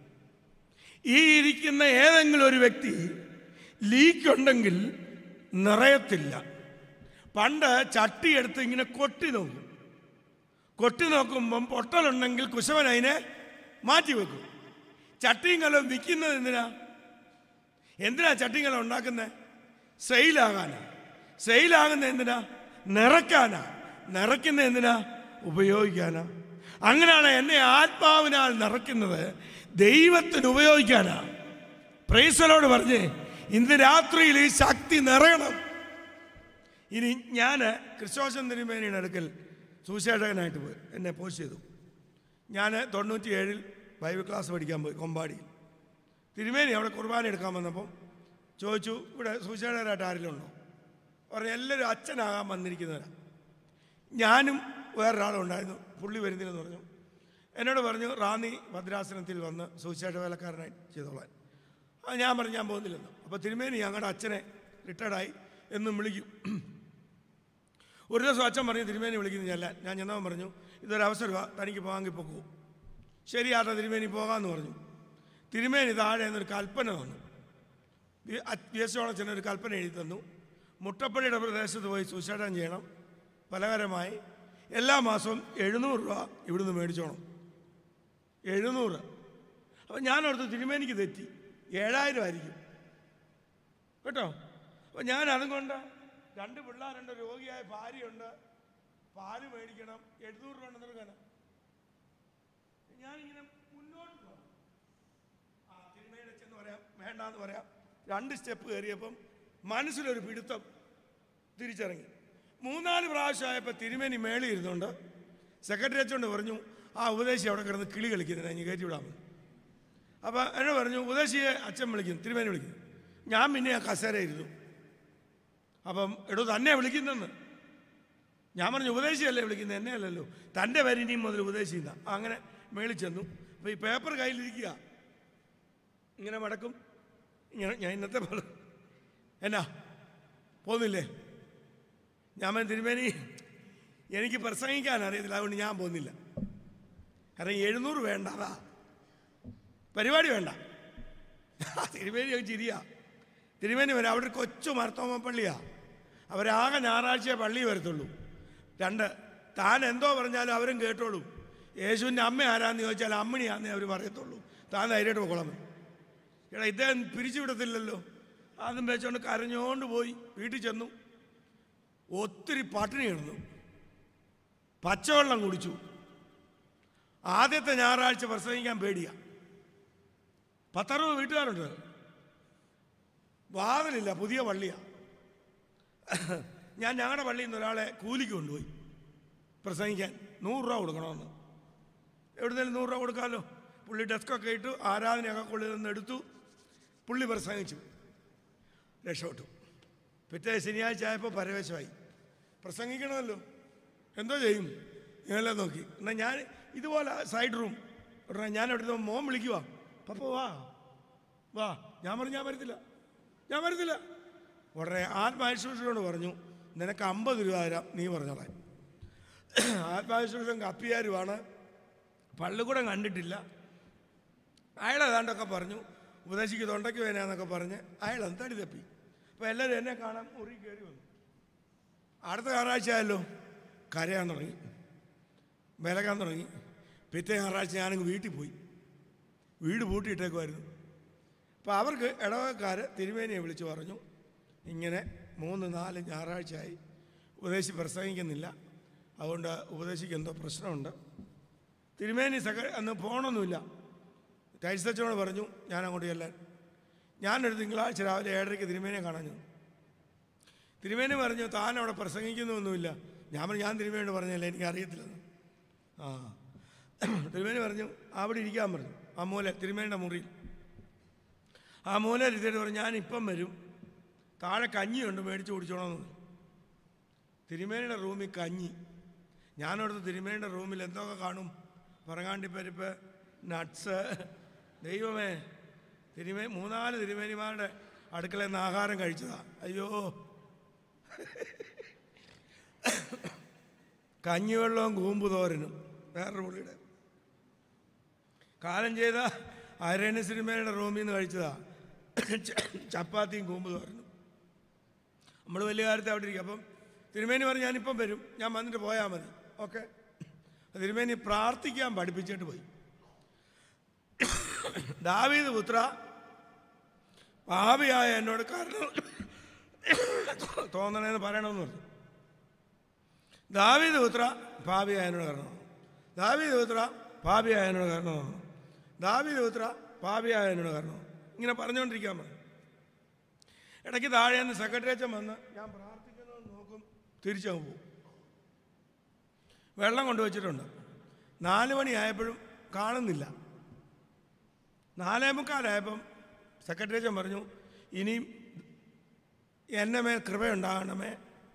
ഈ ഇരിക്കുന്ന ഏതെങ്കിലും ഒരു വ്യക്തി ലീക്കുണ്ടെങ്കിൽ നിറയത്തില്ല പണ്ട് ചട്ടി എടുത്ത് ഇങ്ങനെ കൊട്ടി നോക്കും കൊട്ടി നോക്കുമ്പം പൊട്ടലുണ്ടെങ്കിൽ കുശവൻ അതിനെ മാറ്റി വെക്കും ചട്ടിയും കലവും വിൽക്കുന്നത് എന്തിനാ എന്തിനാ ചട്ടിയും കലം ഉണ്ടാക്കുന്നത് സെയിലാകാനാ സെയിലാകുന്ന എന്തിനാ നിറയ്ക്കാനാ നിറയ്ക്കുന്ന എന്തിനാ ഉപയോഗിക്കാനാ അങ്ങനെയാണ് എന്നെ ആത്മാവിനാൽ നിറയ്ക്കുന്നത് ദൈവത്തിന് ഉപയോഗിക്കാനാ പ്രൈസലോട് പറഞ്ഞേ ഇന്ന് രാത്രിയിൽ ഈ ശക്തി നിറയണം ഇനി ഞാൻ ക്രിസ്തോശൻ തിരുമേനിയുടെ അടുക്കൽ സുശേഷകനായിട്ട് പോയി എന്നെ പോസ്റ്റ് ചെയ്തു ഞാൻ തൊണ്ണൂറ്റി ഏഴിൽ ബൈബിൾ ക്ലാസ് പഠിക്കാൻ പോയി കൊമ്പാടി തിരുമേനി അവിടെ കുർബാന എടുക്കാൻ വന്നപ്പം ചോദിച്ചു ഇവിടെ സുശേഷകരായിട്ട് ആരെങ്കിലും ഉണ്ടോ പറഞ്ഞു എല്ലാവരും അച്ഛനാകാൻ വന്നിരിക്കുന്നവരാണ് ഞാനും വേറൊരാളും ഉണ്ടായിരുന്നു പുള്ളി വരുന്നില്ലെന്ന് പറഞ്ഞു എന്നോട് പറഞ്ഞു റാന്നി ഭദ്രാസനത്തിൽ വന്ന് സുവിശേഷ വേലക്കാരനായി ചെയ്തോളാൻ അത് ഞാൻ പറഞ്ഞു ഞാൻ പോകുന്നില്ലെന്ന് അപ്പോൾ തിരുമേനി ഞങ്ങളുടെ അച്ഛനെ റിട്ടയർഡായി എന്നും വിളിക്കും ഒരു ദിവസം അച്ഛൻ പറഞ്ഞു തിരുമേനി വിളിക്കുന്നു ചെല്ലാൻ ഞാൻ ചെന്നവൻ പറഞ്ഞു ഇതൊരു അവസരമാണ് തനിക്ക് പോകാമെങ്കിൽ പോകൂ ശരിയാട്ടെ തിരുമേനി പോകാമെന്ന് പറഞ്ഞു തിരുമേനി താഴെ നിന്നൊരു കൽപ്പന തന്നു വി എസ് ഓണച്ചൻ ഒരു കൽപ്പന എഴുതി തന്നു മുട്ടപ്പള്ളിയുടെ പ്രദേശത്ത് പോയി സുശേഷം ചെയ്യണം പലകരമായി എല്ലാ മാസവും എഴുന്നൂറ് രൂപ ഇവിടുന്ന് മേടിച്ചോണം എഴുന്നൂറ് അപ്പം ഞാനോർത്ത് തിരുമേനിക്ക് തെറ്റി ഏഴായിരം ആയിരിക്കും കേട്ടോ അപ്പം ഞാൻ അതുകൊണ്ട് രണ്ട് പിള്ളേരുണ്ട് രോഗിയായ ഭാര്യയുണ്ട് പാല് മേടിക്കണം എഴുന്നൂറ് രൂപ ഉണ്ടെന്ന് എടുക്കാനാ ഞാനിങ്ങനെ മുന്നോട്ട് പോകാം ആ തിരുമേനെ ചെന്ന് പറയാം വേണ്ടാന്ന് പറയാം രണ്ട് സ്റ്റെപ്പ് കയറിയപ്പം മനസ്സിലൊരു പിടുത്തം തിരിച്ചിറങ്ങി മൂന്നാല് പ്രാവശ്യമായപ്പോൾ തിരുമേനി മേളിൽ ഇരുന്നുണ്ട് സെക്രട്ടറി അച്ഛനോട് പറഞ്ഞു ആ ഉപദേശി അവിടെ കിടന്ന് കിളി കളിക്കുന്നതിന് ഇനി കയറ്റി വിടാമെന്ന് അപ്പോൾ എന്നോട് പറഞ്ഞു ഉപദേശിയെ അച്ഛൻ വിളിക്കുന്നു തിരുമേനി വിളിക്കുന്നു ഞാൻ പിന്നെ ആ കസേര ഇരുന്നു അപ്പം എടോ തന്നെ വിളിക്കുന്നെന്ന് ഞാൻ പറഞ്ഞു ഉപദേശിയല്ലേ വിളിക്കുന്നത് എന്നെ അല്ലല്ലോ തൻ്റെ പേര് ഇനിയും മുതൽ ഉപദേശിക്കുന്ന അങ്ങനെ മേളിൽ ചെന്നു അപ്പോൾ ഈ പേപ്പർ കയ്യിലിരിക്കുക ഇങ്ങനെ മടക്കും ഇങ്ങനെ ഞാൻ ഇന്നത്തെ പോലെ എന്നാ പോകുന്നില്ലേ ഞാൻ പറഞ്ഞു, തിരുമേനി എനിക്ക് പ്രസംഗിക്കാൻ അറിയത്തില്ല അതുകൊണ്ട് ഞാൻ പോകുന്നില്ല കാരണം എഴുന്നൂറ് വേണ്ട അതാ പരിപാടി വേണ്ട തിരുമേനി ഒരു ചിരിയാ തിരുമേനി വരെ അവിടെ ഒരു കൊച്ചു മർത്തോമ പള്ളിയാ അവരാകെ ഞായറാഴ്ചയെ പള്ളി വരത്തുള്ളൂ രണ്ട് താൻ എന്തോ പറഞ്ഞാലും അവരും കേട്ടോളും യേശുവിൻ്റെ അമ്മ ആരാന്ന് ചോദിച്ചാൽ അമ്മിണിയാന്നേ അവർ പറയത്തുള്ളൂ താൻ ധൈര്യമായിട്ട് പോകോളാം എടാ ഇദ്ദേഹം പിരിച്ചു വിടത്തില്ലല്ലോ അതും വെച്ചോണ്ട് കരഞ്ഞോണ്ട് പോയി വീട്ടിൽ ചെന്നു ഒത്തിരി പട്ടിണി കിടന്നു പച്ചവെള്ളം കുടിച്ചു ആദ്യത്തെ ഞായറാഴ്ച പ്രസംഗിക്കാൻ പേടിയാ പത്തറുപത് വീട്ടുകാരുണ്ട് വാതിലില്ല പുതിയ പള്ളിയാ ഞാൻ ഞങ്ങളുടെ പള്ളിയിൽ നിന്ന് ഒരാളെ കൂലിക്ക് കൊണ്ടുപോയി പ്രസംഗിക്കാൻ നൂറ് രൂപ കൊടുക്കണമെന്ന് എവിടുന്നേലും നൂറ് രൂപ കൊടുക്കാമല്ലോ പുള്ളി ഡെസ്കൊക്കെ ഇട്ടു ആരാധനയൊക്കെ കൊള്ളിൽ നിന്ന് എടുത്തു പുള്ളി പ്രസംഗിച്ചു രക്ഷപ്പെട്ടു പിറ്റേ ശനിയാഴ്ച ആയപ്പോൾ പരവേശമായി പ്രസംഗിക്കണമല്ലോ എന്തോ ചെയ്യും ഇങ്ങനെല്ലാം നോക്കി എന്നാൽ ഞാൻ ഇതുപോലെ സൈഡ് റൂം ഉടനെ ഞാൻ എവിടുത്തെ മോൻ വിളിക്കുവാ പപ്പ വാ വാ ഞാൻ പറഞ്ഞു ഞാൻ വരത്തില്ല ഞാൻ വരത്തില്ല ഉടനെ ആത്മാവിശ്വസിനോട് പറഞ്ഞു നിനക്ക് അമ്പത് രൂപ തരാം നീ പറഞ്ഞോളാൻ ആത്മാവിശ്വസം കപ്പിയാരുമാണ് പള്ളിക്കൂടം കണ്ടിട്ടില്ല അയാൾ ഏതാണ്ടൊക്കെ പറഞ്ഞു ഉപദേശിക്ക് തൊണ്ടയ്ക്ക് വേനാന്നൊക്കെ പറഞ്ഞ് അയാൾ തടി തപ്പി അപ്പോൾ എല്ലാവരും എന്നെ കാണാൻ മുറി കയറി വന്നു അടുത്ത ഞായറാഴ്ച ആയല്ലോ കരയാൻ തുടങ്ങി വിലകാൻ തുടങ്ങി പിറ്റേ ഞായറാഴ്ച ഞാനങ്ങ് വീട്ടിൽ പോയി വീട് പൂട്ടിയിട്ടേക്കുമായിരുന്നു അപ്പോൾ അവർക്ക് ഇടവക്കാർ തിരുമേനിയെ വിളിച്ചു പറഞ്ഞു ഇങ്ങനെ മൂന്ന് നാല് ഞായറാഴ്ചയായി ഉപദേശി പ്രസംഗിക്കുന്നില്ല അതുകൊണ്ട് ഉപദേശിക്ക് എന്തോ പ്രശ്നമുണ്ട് തിരുമേനി സക അന്ന് ഫോണൊന്നുമില്ല ടൈൽസ് അച്ഛനോട് പറഞ്ഞു ഞാൻ അങ്ങോട്ട് ചെല്ലാൻ ഞാനൊരു തിങ്കളാഴ്ച രാവിലെ ഏഴരയ്ക്ക് തിരുമേനിയെ കാണാൻ ചെന്നു തിരുമേനി പറഞ്ഞു താൻ അവിടെ പ്രസംഗിക്കുന്നൊന്നുമില്ല ഞാൻ പറഞ്ഞു ഞാൻ തിരുമേനിയോട് പറഞ്ഞില്ല എനിക്ക് അറിയത്തില്ലെന്ന് ആ തിരുമേനി പറഞ്ഞു അവിടെ ഇരിക്കാൻ പറഞ്ഞു ആ മൂല തിരുമേനിയുടെ മുറിയിൽ ആ മൂല ഇരുത്തിയിട്ട് പറഞ്ഞു ഞാൻ ഇപ്പം വരും താഴെ കഞ്ഞിയുണ്ട് മേടിച്ച് കുടിച്ചോണമെന്ന് പറഞ്ഞു തിരുമേനിയുടെ റൂമിൽ കഞ്ഞി ഞാനവിടുത്തെ തിരുമേനിയുടെ റൂമിൽ എന്തൊക്കെ കാണും പറങ്ങാണ്ടിപ്പരിപ്പ് നട്ട്സ് ദൈവമേ തിരുമേ മൂന്നാല് തിരുമേനിമാരുടെ അടുക്കളയിൽ നിന്ന് ആഹാരം കഴിച്ചതാ അയ്യോ കഞ്ഞിവെള്ളവും കൂമ്പ് തോരനും വേറൊരു പുള്ളിയുടെ കാലം ചെയ്ത അരണ്യ സിനിമയുടെ റൂമിൽ നിന്ന് കഴിച്ചതാ ച- ചപ്പാത്തിയും കൂമ്പ് തോരനും നമ്മൾ വലിയ കാര്യത്തിൽ അവിടെ ഇരിക്കും അപ്പം തിരുമേനി പറഞ്ഞു ഞാനിപ്പം വരും ഞാൻ വന്നിട്ട് പോയാൽ മതി ഓക്കെ തിരുമേനി പ്രാർത്ഥിക്കാൻ പഠിപ്പിച്ചിട്ട് പോയി ദാവീദ് പുത്ര പാപിയായ എന്നോട് കാരണം തോന്നണേന്ന് പറയണമെന്ന് പറഞ്ഞു ദാവീദ് പുത്ര പാപിയായ എന്നോട് കാരണം ദാവീദ് പുത്ര പാപിയായ എന്നോട് കാരണം ദാവീദ് പുത്ര പാപിയായ എന്നോട് കാരണം ഇങ്ങനെ പറഞ്ഞുകൊണ്ടിരിക്കാൻ പറഞ്ഞു ഇടയ്ക്ക് താഴെ നിന്ന് സെക്രട്ടറി അച്ഛൻ വന്ന് ഞാൻ പ്രാർത്ഥിക്കുന്നത് നോക്കും തിരിച്ചങ്ങ് പോകും വെള്ളം കൊണ്ടുവച്ചിട്ടുണ്ട് നാല് മണിയായപ്പോഴും കാണുന്നില്ല നാലേ മുക്കാലായപ്പം സെക്രട്ടറി അച്ഛൻ പറഞ്ഞു ഇനിയും എന്നെ മേൽ കൃപയുണ്ടാകണമേ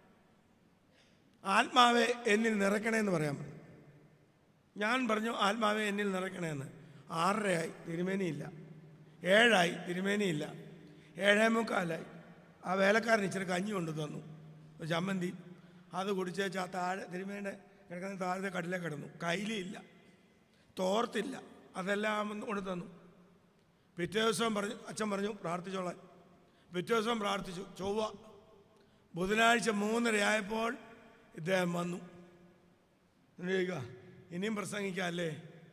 ആത്മാവെ എന്നിൽ നിറയ്ക്കണേന്ന് പറയാൻ പറഞ്ഞു ഞാൻ പറഞ്ഞു ആത്മാവെ എന്നിൽ നിറയ്ക്കണേന്ന് ആറരയായി തിരുമേനിയില്ല ഏഴായി തിരുമേനിയില്ല ഏഴേ മുക്കാലായി ആ വേലക്കാരൻ ഇച്ചിരി കഞ്ഞി കൊണ്ടു തന്നു ഒരു ചമ്മന്തി അത് കുടിച്ചേച്ച് ആ താഴെ തിരുമേൻ്റെ കിടക്കുന്ന താഴത്തെ കടലേ കിടന്നു കയ്യിലില്ല തോർത്തില്ല അതെല്ലാം കൊണ്ട് തന്നു പിറ്റേ ദിവസം പറഞ്ഞു അച്ഛൻ പറഞ്ഞു പ്രാർത്ഥിച്ചോളാൻ പിറ്റേ ദിവസം പ്രാർത്ഥിച്ചു ചൊവ്വ ബുധനാഴ്ച മൂന്നരയായപ്പോൾ ഇദ്ദേഹം വന്നു എന്നിട്ട് ചോദിക്കുക ഇനിയും പ്രസംഗിക്കാം അല്ലേ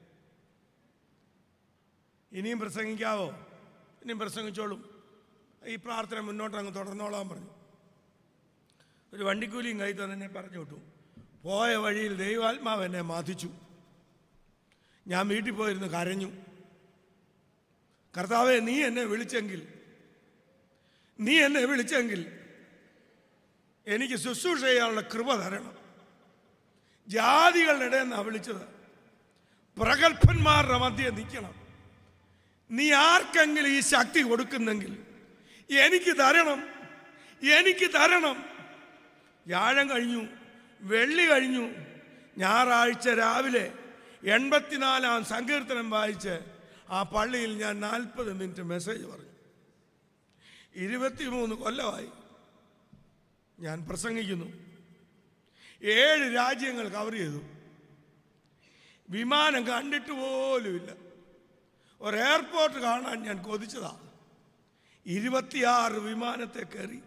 ഇനിയും പ്രസംഗിക്കാവോ ഇനിയും പ്രസംഗിച്ചോളും ഈ പ്രാർത്ഥന മുന്നോട്ട് അങ്ങ് തുടർന്നോളാൻ പറഞ്ഞു ഒരു വണ്ടിക്കൂലിയും കൈ തന്നെ എന്നെ പറഞ്ഞു വിട്ടു പോയ വഴിയിൽ ദൈവാത്മാവ് എന്നെ മാധിച്ചു ഞാൻ വീട്ടിൽ പോയിരുന്ന് കരഞ്ഞു കർത്താവെ നീ എന്നെ വിളിച്ചെങ്കിൽ നീ എന്നെ വിളിച്ചെങ്കിൽ എനിക്ക് ശുശ്രൂഷ ചെയ്യാനുള്ള കൃപ തരണം ജാതികളുടെ ഇടയിൽ നിന്നാണ് വിളിച്ചത് പ്രഗത്ഭന്മാരുടെ മധ്യ നിൽക്കണം നീ ആർക്കെങ്കിലും ഈ ശക്തി കൊടുക്കുന്നെങ്കിൽ എനിക്ക് തരണം എനിക്ക് തരണം വ്യാഴം കഴിഞ്ഞു വെള്ളി കഴിഞ്ഞു ഞായറാഴ്ച രാവിലെ എൺപത്തിനാലാം സങ്കീർത്തനം വായിച്ച് ആ പള്ളിയിൽ ഞാൻ നാൽപ്പത് മിനിറ്റ് മെസ്സേജ് പറഞ്ഞു ഇരുപത്തിമൂന്ന് കൊല്ലമായി ഞാൻ പ്രസംഗിക്കുന്നു ഏഴ് രാജ്യങ്ങൾ കവർ ചെയ്തു വിമാനം കണ്ടിട്ട് പോലുമില്ല ഒരു എയർപോർട്ട് കാണാൻ ഞാൻ കൊതിച്ചതാ ഇരുപത്തിയാറ് വിമാനത്തെ കയറി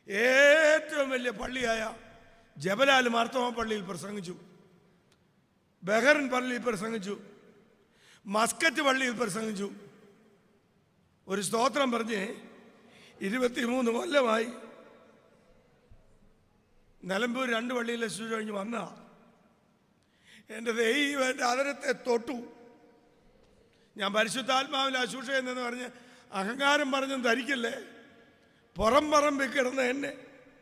ഏറ്റവും വലിയ പള്ളിയായ ജബലാൽ മാർത്തോമ പള്ളിയിൽ പ്രസംഗിച്ചു ബഹറിൻ പള്ളിയിൽ പ്രസംഗിച്ചു മസ്കറ്റ് പള്ളിയിൽ പ്രസംഗിച്ചു ഒരു സ്തോത്രം പറഞ്ഞ് ഇരുപത്തിമൂന്ന് കൊല്ലമായി നിലമ്പൂർ രണ്ട് പള്ളിയിലെ ശുശ്രൂഷ കഴിഞ്ഞ് വന്ന എൻ്റെ ദൈവം എൻ്റെ അതരത്തെ തൊട്ടു ഞാൻ പരിശുദ്ധാത്മാവിൽ അശുഷ എന്നു പറഞ്ഞ് അഹങ്കാരം പറഞ്ഞും ധരിക്കല്ലേ പുറം പറമ്പിൽ കിടന്ന എന്നെ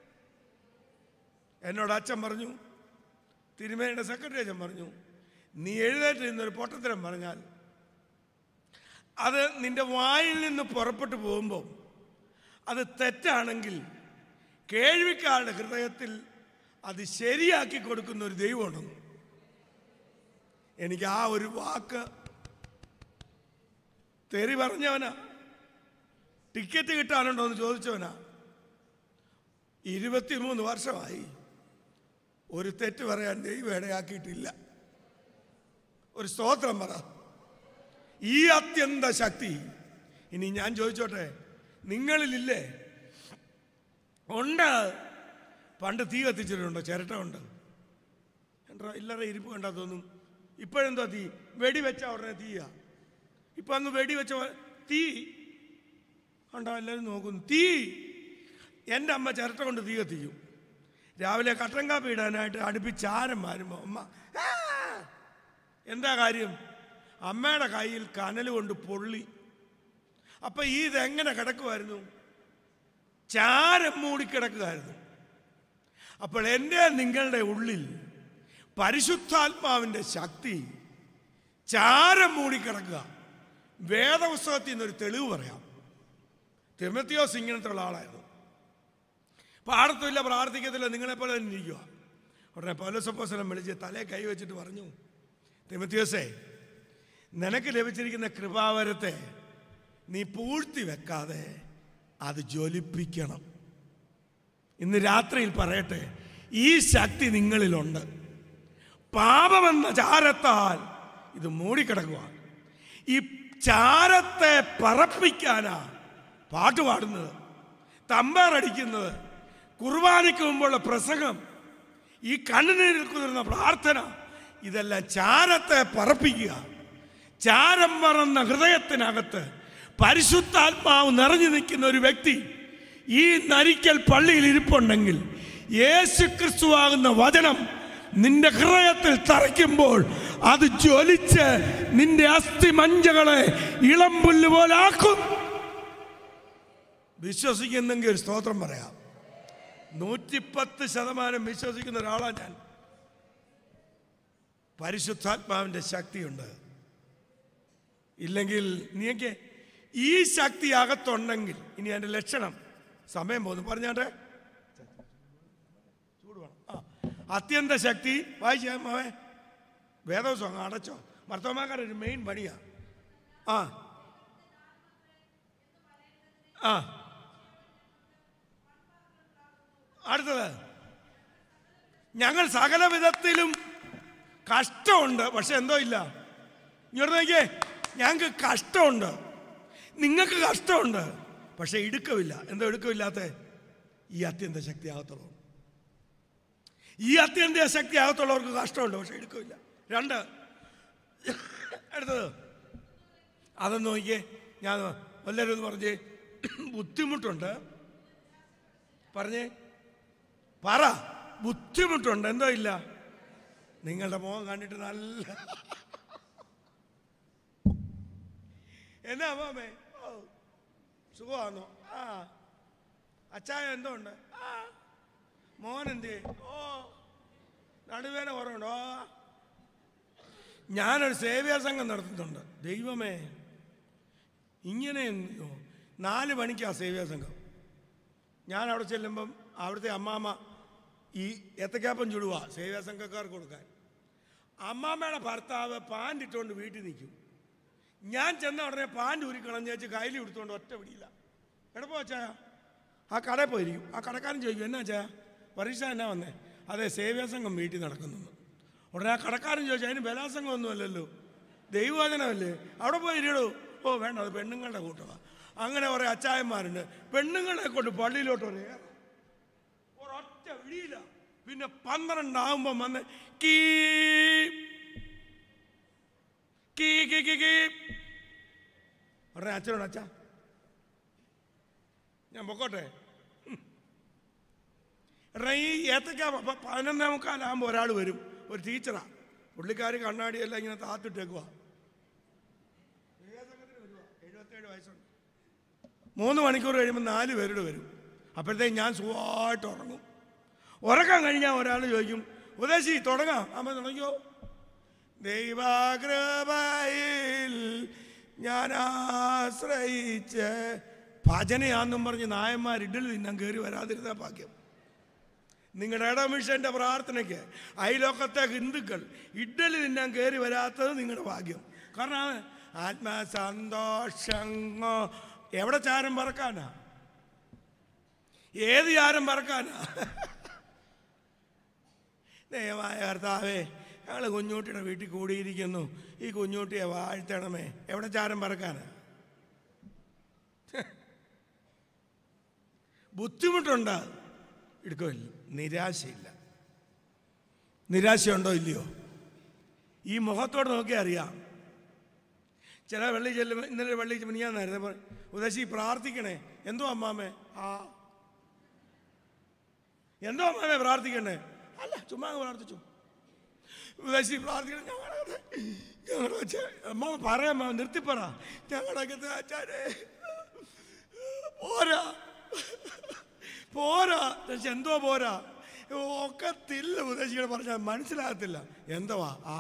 എന്നോട് അച്ഛൻ പറഞ്ഞു തിരുമേനിയുടെ സെക്രട്ടറി അച്ഛൻ പറഞ്ഞു നീ എഴുന്നേറ്റ് നിന്നൊരു പൊട്ടത്തരം പറഞ്ഞാൽ അത് നിന്റെ വായിൽ നിന്ന് പുറപ്പെട്ടു പോകുമ്പോൾ അത് തെറ്റാണെങ്കിൽ കേൾവിക്കാരുടെ ഹൃദയത്തിൽ അത് ശരിയാക്കി കൊടുക്കുന്ന ഒരു ദൈവമുണ്ടെന്ന് എനിക്ക് ആ ഒരു വാക്ക് തെറി പറഞ്ഞവനാ ടിക്കറ്റ് കിട്ടാനുണ്ടോ എന്ന് ചോദിച്ചവനാ ഇരുപത്തിമൂന്ന് വർഷമായി ഒരു തെറ്റ് പറയാൻ ദൈവം ഇടയാക്കിയിട്ടില്ല ഒരു സ്തോത്രം പറ ഈ അത്യന്ത ശക്തി ഇനി ഞാൻ ചോദിച്ചോട്ടെ നിങ്ങളിലില്ലേ ഉണ്ട് പണ്ട് തീ കത്തിച്ചിട്ടുണ്ടോ ചിരട്ട ഉണ്ട് എന്താ ഇല്ലറ ഇരിപ്പ് കണ്ടാ തോന്നും ഇപ്പോഴെന്തോ തീ വെടി വെച്ച ഉടനെ തീയാ ഇപ്പൊ അങ്ങ് വെടി വെച്ച പോലെ തീ കണ്ടോ എല്ലാവരും നോക്കുന്നു തീ എൻ്റെ അമ്മ ചിരട്ട കൊണ്ട് തീ കത്തിക്കും രാവിലെ കട്ടൻ കാപ്പി ഇടാനായിട്ട് അടുപ്പിച്ച് ആരം മാറുമ്പോൾ അമ്മ "ആ!" എന്താ കാര്യം അമ്മയുടെ കയ്യിൽ കനൽ കൊണ്ട് പൊള്ളി അപ്പൊ ഈ ഇതെങ്ങനെ കിടക്കുമായിരുന്നു ചാരം മൂടിക്കിടക്കുകയായിരുന്നു അപ്പോൾ എൻ്റെ നിങ്ങളുടെ ഉള്ളിൽ പരിശുദ്ധാത്മാവിൻ്റെ ശക്തി ചാരം മൂടിക്കിടക്കുക വേദപുസ്തകത്തിൽ നിന്നൊരു തെളിവ് പറയാം തിമത്തിയോസ് ഇങ്ങനത്തെ ഉള്ള ആളായിരുന്നു പാടത്തുമില്ല പ്രാർത്ഥിക്കത്തില്ല നിങ്ങളെപ്പോലെ തന്നെ ഇരിക്കുക ഉടനെ പൗലോസപ്പോസനം വിളിച്ച് തലേ കൈ വെച്ചിട്ട് പറഞ്ഞു തിമത്തിയോസേ നിനക്ക് ലഭിച്ചിരിക്കുന്ന കൃപാവരത്തെ നീ പൂഴ്ത്തി വെക്കാതെ അത് ജ്വലിപ്പിക്കണം ഇന്ന് രാത്രിയിൽ പറയട്ടെ ഈ ശക്തി നിങ്ങളിലുണ്ട് പാപമെന്ന ചാരത്താൽ ഇത് മൂടിക്കിടക്കുക ഈ ചാരത്തെ പറപ്പിക്കാനാ പാട്ട് പാടുന്നത് തമ്പാറടിക്കുന്നത് കുർബാനയ്ക്ക് മുമ്പുള്ള പ്രസംഗം ഈ കണ്ണുനീരിൽ കുതിർന്ന പ്രാർത്ഥന ഇതെല്ലാം ചാരത്തെ പറപ്പിക്കുക ചാരം പറന്ന ഹൃദയത്തിനകത്ത് പരിശുദ്ധാത്മാവ് നിറഞ്ഞു നിൽക്കുന്ന ഒരു വ്യക്തി ഈ നരിക്കൽ പള്ളിയിൽ ഇരിപ്പുണ്ടെങ്കിൽ യേശു ക്രിസ്തുവാകുന്ന വചനം നിന്റെ ഹൃദയത്തിൽ തറയ്ക്കുമ്പോൾ അത് ജ്വലിച്ച് നിന്റെ അസ്ഥി മഞ്ചകളെ ഇളം പുല്ല് പോലെ ആക്കും വിശ്വസിക്കുന്നെങ്കിൽ ഒരു സ്തോത്രം പറയാം നൂറ്റിപ്പത്ത് ശതമാനം വിശ്വസിക്കുന്ന ഒരാളാണ് ഞാൻ പരിശുദ്ധാത്മാവിൻ്റെ ശക്തിയുണ്ട് ഇല്ലെങ്കിൽ നീക്ക് ഈ ശക്തി അകത്തുണ്ടെങ്കിൽ ഇനി എൻ്റെ ലക്ഷണം സമയം പോകുന്നു പറഞ്ഞാട്ടെ ചൂട് വേണം ആ അത്യന്ത ശക്തി വായിച്ചേ മാവേ വേദവസം അങ്ങ് അടച്ചോ മർത്തോമാക്കാരുടെ ഒരു മെയിൻ പണിയാ ആ ആ അടുത്തത് ഞങ്ങൾ സകല വിധത്തിലും കഷ്ടമുണ്ട് പക്ഷെ എന്തോ ഇല്ല ഇങ്ങോട്ട് നോക്കിയേ ഞങ്ങൾക്ക് കഷ്ടമുണ്ട് നിങ്ങൾക്ക് കഷ്ടമുണ്ട് പക്ഷെ ഇടുക്കമില്ല എന്തോ ഇടുക്കമില്ലാത്ത ഈ അത്യന്ത ശക്തി അകത്തുള്ളൂ ഈ അത്യന്ത ശക്തി അകത്തുള്ളവർക്ക് കഷ്ടമുണ്ട് പക്ഷെ ഇടുക്കമില്ല രണ്ട് അടുത്തത് അതൊന്ന് നോക്കിയേ ഞാൻ എല്ലാവരും ഒന്ന് പറഞ്ഞേ ബുദ്ധിമുട്ടുണ്ട് പറഞ്ഞേ പറ ബുദ്ധിമുട്ടുണ്ട് എന്തോ ഇല്ല നിങ്ങളുടെ മുഖം കണ്ടിട്ട് നല്ല എന്നാ മാമേ ഓ സുഖമാണോ ആ അച്ചായ എന്തോ ഉണ്ട് ആ മോൻ എന്ത് ഓ നടുവേന കുറവുണ്ടോ ഞാനൊരു സേവ്യ സംഘം നടത്തുന്നുണ്ട് ദൈവമേ ഇങ്ങനെ എന്തിയോ? നാല് മണിക്കാ സേവ്യ സംഘം ഞാൻ അവിടെ ചെല്ലുമ്പം അവിടുത്തെ അമ്മാമ്മ ഈ ഏത്തക്കാപ്പം ചുടുക സേവ്യ സംഘക്കാർക്ക് കൊടുക്കാൻ അമ്മാമ്മയുടെ ഭർത്താവ് പാൻ്റ് ഇട്ടുകൊണ്ട് വീട്ടിൽ നിൽക്കും ഞാൻ ചെന്ന ഉടനെ പാൻ്റ് ഉരുക്കളഞ്ഞ് വെച്ച് കയ്യിൽ എടുത്തുകൊണ്ട് ഒറ്റ പിടിയില്ല എടപ്പോ ചായ ആ കടയിൽ പോയിരിക്കും ആ കടക്കാരൻ ചോദിക്കും എന്നാ ചായ പരീക്ഷ എന്നാ വന്നേ അതെ സേവ്യ സംഘം വീട്ടിൽ നടക്കുന്നു ഉടനെ ആ കടക്കാരൻ ചോദിച്ചു അതിന് ബലാസംഘം ഒന്നുമല്ലല്ലോ ദൈവവചനമല്ലേ അവിടെ പോയി ഇരിടൂ ഓ വേണ്ട അത് പെണ്ണുങ്ങളുടെ കൂട്ടമാണ് അങ്ങനെ കുറേ അച്ചായന്മാരുണ്ട് പെണ്ണുങ്ങളെ കൊണ്ട് പള്ളിയിലോട്ട് ഒരു ഏറ്. ഒരൊറ്റ വിടിയില്ല പിന്നെ പന്ത്രണ്ടാകുമ്പം വന്ന് കീ കീ കീ കീ കീ ഉടനെ അച്ഛനോട് അച്ഛാ ഞാൻ പൊക്കോട്ടെ ഉം. എടാ ഈ ഏത്തക്ക പ- പതിനൊന്നേ മുക്കാലാകുമ്പോൾ ഒരാൾ വരും ഒരു ടീച്ചറാ പുള്ളിക്കാർ കണ്ണാടിയെല്ലാം ഇങ്ങനെ താത്തിട്ടേക്കുക എഴുപത്തേഴ് വയസ്സുണ്ട് മൂന്ന് മണിക്കൂർ കഴിയുമ്പോൾ നാല് പേരുടെ വരും അപ്പോഴത്തേക്ക് ഞാൻ സുഖമായിട്ട് ഉറങ്ങും ഉറക്കം കഴിഞ്ഞാൽ ഒരാൾ ചോദിക്കും ഉപദേശി തുടങ്ങാം അമ്മ തുടങ്ങിയോ ദൈവകൃപയിൽ ഞാൻ ആശ്രയിച്ച് ഭജനയാന്നും പറഞ്ഞ് നായന്മാർ ഇഡലി തിന്നാൻ കയറി വരാതിരുന്ന ഭാഗ്യം നിങ്ങളുടെ ഇടമിഷന്റെ പ്രാർത്ഥനയ്ക്ക് അയലോക്കത്തെ ഹിന്ദുക്കൾ ഇഡലി തിന്നാൻ കയറി വരാത്തത് നിങ്ങളുടെ ഭാഗ്യം കാരണം ആത്മസന്തോഷങ്ങോ എവിടെ ചാരം പറക്കാനാ ഏത് ചാരം പറക്കാനാ ദയമായ കർത്താവേ ഞങ്ങൾ കുഞ്ഞൂട്ടിയുടെ വീട്ടിൽ കൂടിയിരിക്കുന്നു ഈ കുഞ്ഞൂട്ടിയെ വാഴ്ത്തണമേ എവിടെ ചാരം പറക്കാനാ ബുദ്ധിമുട്ടുണ്ട് എടുക്കില്ല നിരാശയില്ല നിരാശയുണ്ടോ ഇല്ലയോ ഈ മുഖത്തോട് നോക്കിയാൽ അറിയാം ചില വെള്ളി ചെല്ലുമ്പോൾ ഇന്നലെ വെള്ളി മിനിയാന്നായിരുന്നു അപ്പോൾ ഉദശി പ്രാർത്ഥിക്കണേ എന്തോ അമ്മാമേ ആ എന്തോ അമ്മാമേ പ്രാർത്ഥിക്കണേ അല്ല ചുമ്മാ അങ്ങ് പ്രാർത്ഥിച്ചു ഉദശി പ്രാർത്ഥിക്കണം ഞങ്ങളുടെ ഞങ്ങളുടെ അച്ഛൻ അമ്മാമ പറയാം നിർത്തിപ്പറ ഞങ്ങളുടെ അച്ഛനെ പോരാ പോരാ പക്ഷെ എന്തോ പോരാ ഒക്കത്തില്ല ഉദ്ദേശികൾ പറഞ്ഞാൽ മനസ്സിലാകത്തില്ല എന്തുവാ ആ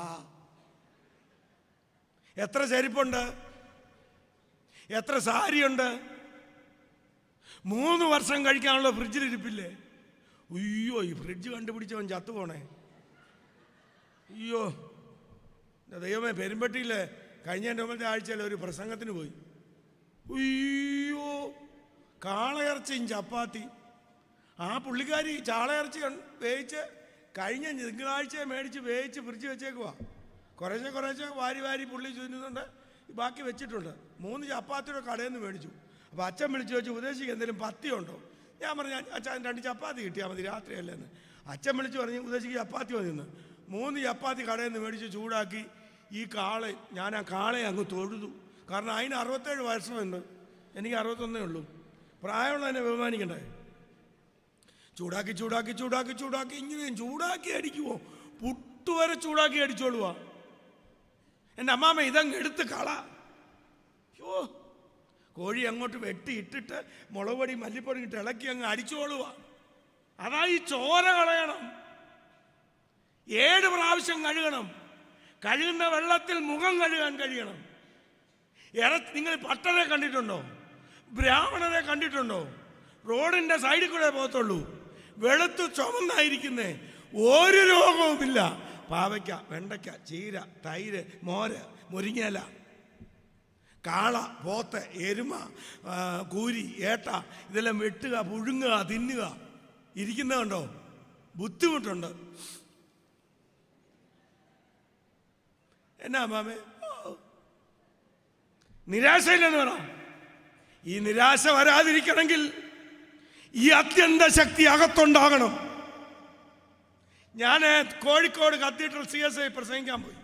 എത്ര ചെരുപ്പുണ്ട് എത്ര സാരിയുണ്ട് മൂന്ന് വർഷം കഴിക്കാനുള്ള ഫ്രിഡ്ജിലിരിപ്പില്ലേ അയ്യോ ഈ ഫ്രിഡ്ജ് കണ്ടുപിടിച്ചവൻ ചത്തുപോണേ അയ്യോ എൻ്റെ ദൈവമേ പെരുമ്പട്ടിയില്ലേ കഴിഞ്ഞ എൻ്റെ മുമ്പത്തെ ആഴ്ചയിൽ ഒരു പ്രസംഗത്തിന് പോയി അയ്യോ കാളയിറച്ചിയും ചപ്പാത്തി ആ പുള്ളിക്കാരി ചാളയിറച്ചി കൺ- വേവിച്ച് കഴിഞ്ഞ തിങ്കളാഴ്ച മേടിച്ച് വേവിച്ച് ഫ്രിഡ്ജ് വെച്ചേക്കുവാ കുറേശ്ശെ കുറേശ്ശെ വാരി വാരി പുള്ളി ചുരുന്നുണ്ട് ബാക്കി വെച്ചിട്ടുണ്ട് മൂന്ന് ചപ്പാത്തിയുടെ കടയിൽ നിന്ന് മേടിച്ചു അപ്പോൾ അച്ഛൻ വിളിച്ചു വെച്ചു ഉദ്ദേശിക്ക് എന്തെങ്കിലും പത്തി ഉണ്ടോ ഞാൻ പറഞ്ഞു അച്ഛൻ രണ്ട് ചപ്പാത്തി കിട്ടിയാൽ മതി രാത്രിയല്ലേ എന്ന് അച്ഛൻ വിളിച്ചു പറഞ്ഞു ഉദ്ദേശിക്ക് ചപ്പാത്തി മതി എന്ന് മൂന്ന് ചപ്പാത്തി കടയിൽ നിന്ന് മേടിച്ച് ചൂടാക്കി ഈ കാളെ ഞാൻ ആ കാളയെ അങ്ങ് തൊഴുതു കാരണം അതിന് അറുപത്തേഴ് വയസ്സുണ്ട് എനിക്ക് അറുപത്തൊന്നേ ഉള്ളൂ പ്രായമുള്ളതിനെ ബഹുമാനിക്കണ്ടേ ചൂടാക്കി ചൂടാക്കി ചൂടാക്കി ചൂടാക്കി ഇങ്ങനെയും ചൂടാക്കി അടിക്കുവോ പുട്ടുവരെ ചൂടാക്കി അടിച്ചോളുവാ എൻ്റെ അമ്മാമ്മ ഇതങ്ങ് എടുത്ത് കള യോ കോഴി അങ്ങോട്ട് വെട്ടി ഇട്ടിട്ട് മുളക് പൊടി മല്ലിപ്പൊടി ഇട്ട് ഇളക്കി അങ്ങ് അടിച്ചോളുവാ അതാ ഈ ചോര കളയണം ഏഴ് പ്രാവശ്യം കഴുകണം കഴുകുന്ന വെള്ളത്തിൽ മുഖം കഴുകാൻ കഴിയണം ഇറ നിങ്ങൾ പട്ടരെ കണ്ടിട്ടുണ്ടോ ബ്രാഹ്മണരെ കണ്ടിട്ടുണ്ടോ റോഡിന്റെ സൈഡിൽ കൂടെ പോകത്തുള്ളൂ വെളുത്ത് ചുമന്നായിരിക്കുന്നേ ഒരു രോഗവുമില്ല പാവയ്ക്ക വെണ്ടയ്ക്ക ചീര തൈര് മോര് മുരിങ്ങയില കാള പോത്ത് എരുമ ആ, കൂരി ഏട്ട ഇതെല്ലാം വെട്ടുക പുഴുങ്ങുക തിന്നുക ഇരിക്കുന്നതുണ്ടോ ബുദ്ധിമുട്ടുണ്ട് എന്നാ മാമേ ഓ. നിരാശയില്ലെന്ന് പറ ഈ നിരാശ വരാതിരിക്കണമെങ്കിൽ ഈ അത്യന്ത ശക്തി അകത്തുണ്ടാകണം ഞാൻ Kozhikode cathedral C S I പ്രസംഗിക്കാൻ പോയി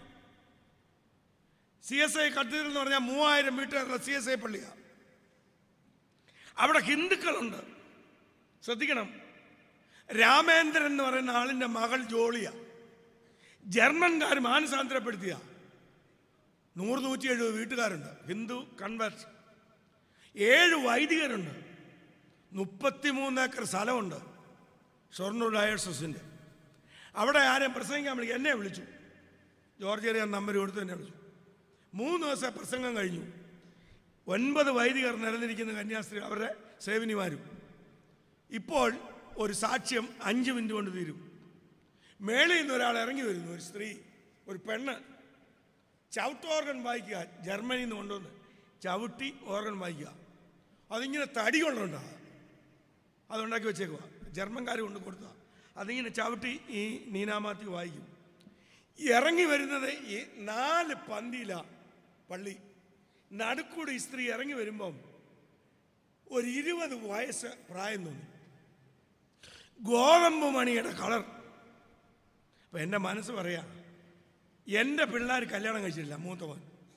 സി എസ് ഐ കത്തീഡ്രൽ എന്ന് പറഞ്ഞാൽ മൂവായിരം മീറ്ററുള്ള സി എസ് ഐ പള്ളിയാണ് അവിടെ ഹിന്ദുക്കളുണ്ട് ശ്രദ്ധിക്കണം രാമേന്ദ്രൻ എന്ന് പറയുന്ന ആളിൻ്റെ മകൾ ജോളിയ ജർമ്മൻകാർ മാനസാന്തരപ്പെടുത്തിയ നൂറ് നൂറ്റി എഴുപത് വീട്ടുകാരുണ്ട് ഹിന്ദു കൺവേർഷൻ ഏഴ് വൈദികരുണ്ട് മുപ്പത്തിമൂന്ന് ഏക്കർ സ്ഥലമുണ്ട് ഷൊർണൂർ ഡയസസിൻ്റെ അവിടെ ആരെയും പ്രസംഗിക്കാൻ വിളിക്കും എന്നെ വിളിച്ചു ജോർജ് ഏറിയ നമ്പർ കൊടുത്ത് എന്നെ വിളിച്ചു മൂന്ന് ദിവസം പ്രസംഗം കഴിഞ്ഞു ഒൻപത് വൈദികർ നിരന്നിരിക്കുന്ന കന്യാസ്ത്രീ അവരുടെ സേവനിമാരും ഇപ്പോൾ ഒരു സാക്ഷ്യം അഞ്ച് മിനിറ്റ് കൊണ്ട് തീരും മേളിൽ നിന്ന് ഒരാൾ ഇറങ്ങി വരുന്നു ഒരു സ്ത്രീ ഒരു പെണ്ണ് ചവിട്ട് ഓർഗൻ വായിക്കുക ജർമ്മനിയിൽ നിന്ന് കൊണ്ടുവന്ന് ചവിട്ടി ഓർഗൻ വായിക്കുക അതിങ്ങനെ തടി കൊണ്ടുണ്ടാ അതുണ്ടാക്കി വെച്ചേക്കുക ജർമ്മൻകാർ കൊണ്ട് കൊടുത്ത അതിങ്ങനെ ചവിട്ടി ഈ നീനാമാത്തി വായിക്കും ഇറങ്ങി വരുന്നത് ഈ നാല് പന്തിയില പള്ളി നടുക്കൂടെ ഈ സ്ത്രീ ഇറങ്ങി വരുമ്പം ഒരു ഇരുപത് വയസ്സ് പ്രായം തോന്നി ഗോതമ്പ് മണിയുടെ കളർ അപ്പം എൻ്റെ മനസ്സ് പറയാ എൻ്റെ പിള്ളേർ കല്യാണം കഴിച്ചിട്ടില്ല മൂത്തവൻ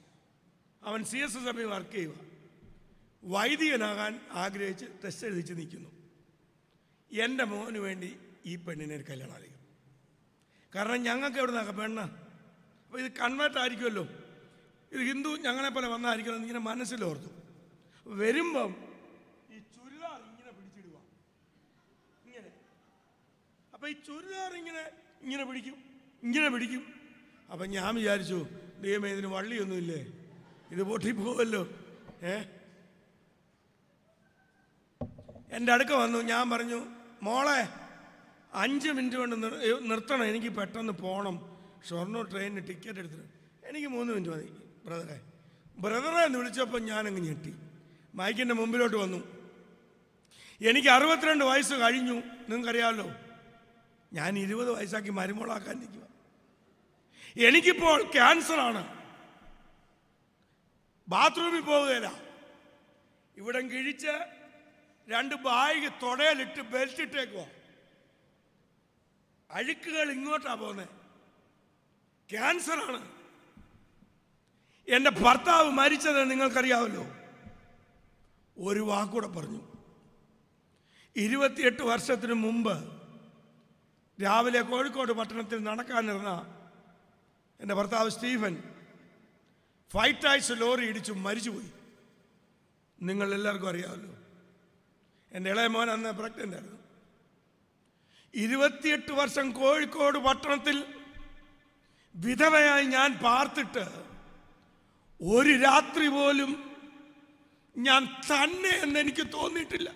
അവൻ സി എസ് എസ് എമ്മിൽ വർക്ക് ചെയ്യുക വൈദികനാകാൻ ആഗ്രഹിച്ച് ടെസ്റ്റ് എഴുതിച്ച് നിൽക്കുന്നു എൻ്റെ മോന് വേണ്ടി ഈ പെണ്ണിനെ ഒരു കല്യാണം ആലോചിക്കും കാരണം ഞങ്ങൾക്ക് എവിടെ നിന്നാക്കാം പെണ്ണ് അപ്പോൾ ഇത് കൺവേർട്ട് ആയിരിക്കുമല്ലോ ഇത് ഹിന്ദു ഞങ്ങളെ പോലെ വന്നായിരിക്കണം ഇങ്ങനെ മനസ്സിലോർത്തു വരുമ്പം ഈ ചുരിദാർ ഇങ്ങനെ പിടിച്ചിടുക ഇങ്ങനെ അപ്പം ഈ ചുരിദാർ ഇങ്ങനെ ഇങ്ങനെ പിടിക്കും ഇങ്ങനെ പിടിക്കും അപ്പം ഞാൻ വിചാരിച്ചു ദൈവമേ ഇതിന് വള്ളിയൊന്നുമില്ലേ ഇത് പൊട്ടിപ്പോവല്ലോ ഏ എൻ്റെ അടുക്ക വന്നു ഞാൻ പറഞ്ഞു മോളെ അഞ്ച് മിനിറ്റ് കൊണ്ട് നിർ- ഏ, നിർത്തണം എനിക്ക് പെട്ടെന്ന് പോകണം ഷൊർണൂർ ട്രെയിനിന് ടിക്കറ്റ് എടുത്തിട്ട് എനിക്ക് മൂന്ന് മിനിറ്റ് മതി ബ്രദറെ ബ്രദറെ എന്ന് വിളിച്ചപ്പോൾ ഞാനങ്ങ് ഞെട്ടി മൈക്കിൻ്റെ മുമ്പിലോട്ട് വന്നു എനിക്ക് അറുപത്തിരണ്ട് വയസ്സ് കഴിഞ്ഞു നിങ്ങൾക്കറിയാമല്ലോ ഞാൻ ഇരുപത് വയസ്സാക്കി മരുമോളാക്കാൻ നിൽക്കുക എനിക്കിപ്പോൾ ക്യാൻസറാണ് ബാത്റൂമിൽ പോവുകയില്ല ഇവിടെ കിഴിച്ച് രണ്ട് ബാഗ് തൊടയിലിട്ട് ബെൽറ്റ് ഇട്ടേക്കുവാ അഴുക്കുകൾ ഇങ്ങോട്ടാ പോകുന്നത് ക്യാൻസറാണ് എൻ്റെ ഭർത്താവ് മരിച്ചത് നിങ്ങൾക്കറിയാമല്ലോ ഒരു വാക്കൂടെ പറഞ്ഞു ഇരുപത്തിയെട്ട് വർഷത്തിന് മുമ്പ് രാവിലെ കോഴിക്കോട് പട്ടണത്തിൽ നടക്കാനിരുന്ന എൻ്റെ ഭർത്താവ് സ്റ്റീഫൻ ഫൈവ് ടൈസ് ലോറി ഇടിച്ചു മരിച്ചുപോയി നിങ്ങൾ എല്ലാവർക്കും അറിയാമല്ലോ എൻ്റെ ഇളയ മോൻ അന്ന് പ്രഗ്നൻ്റ് ആയിരുന്നു ഇരുപത്തിയെട്ട് വർഷം കോഴിക്കോട് പട്ടണത്തിൽ വിധവയായി ഞാൻ പാർത്തിട്ട് ഒരു രാത്രി പോലും ഞാൻ തന്നെ എന്ന് എനിക്ക് തോന്നിയിട്ടില്ല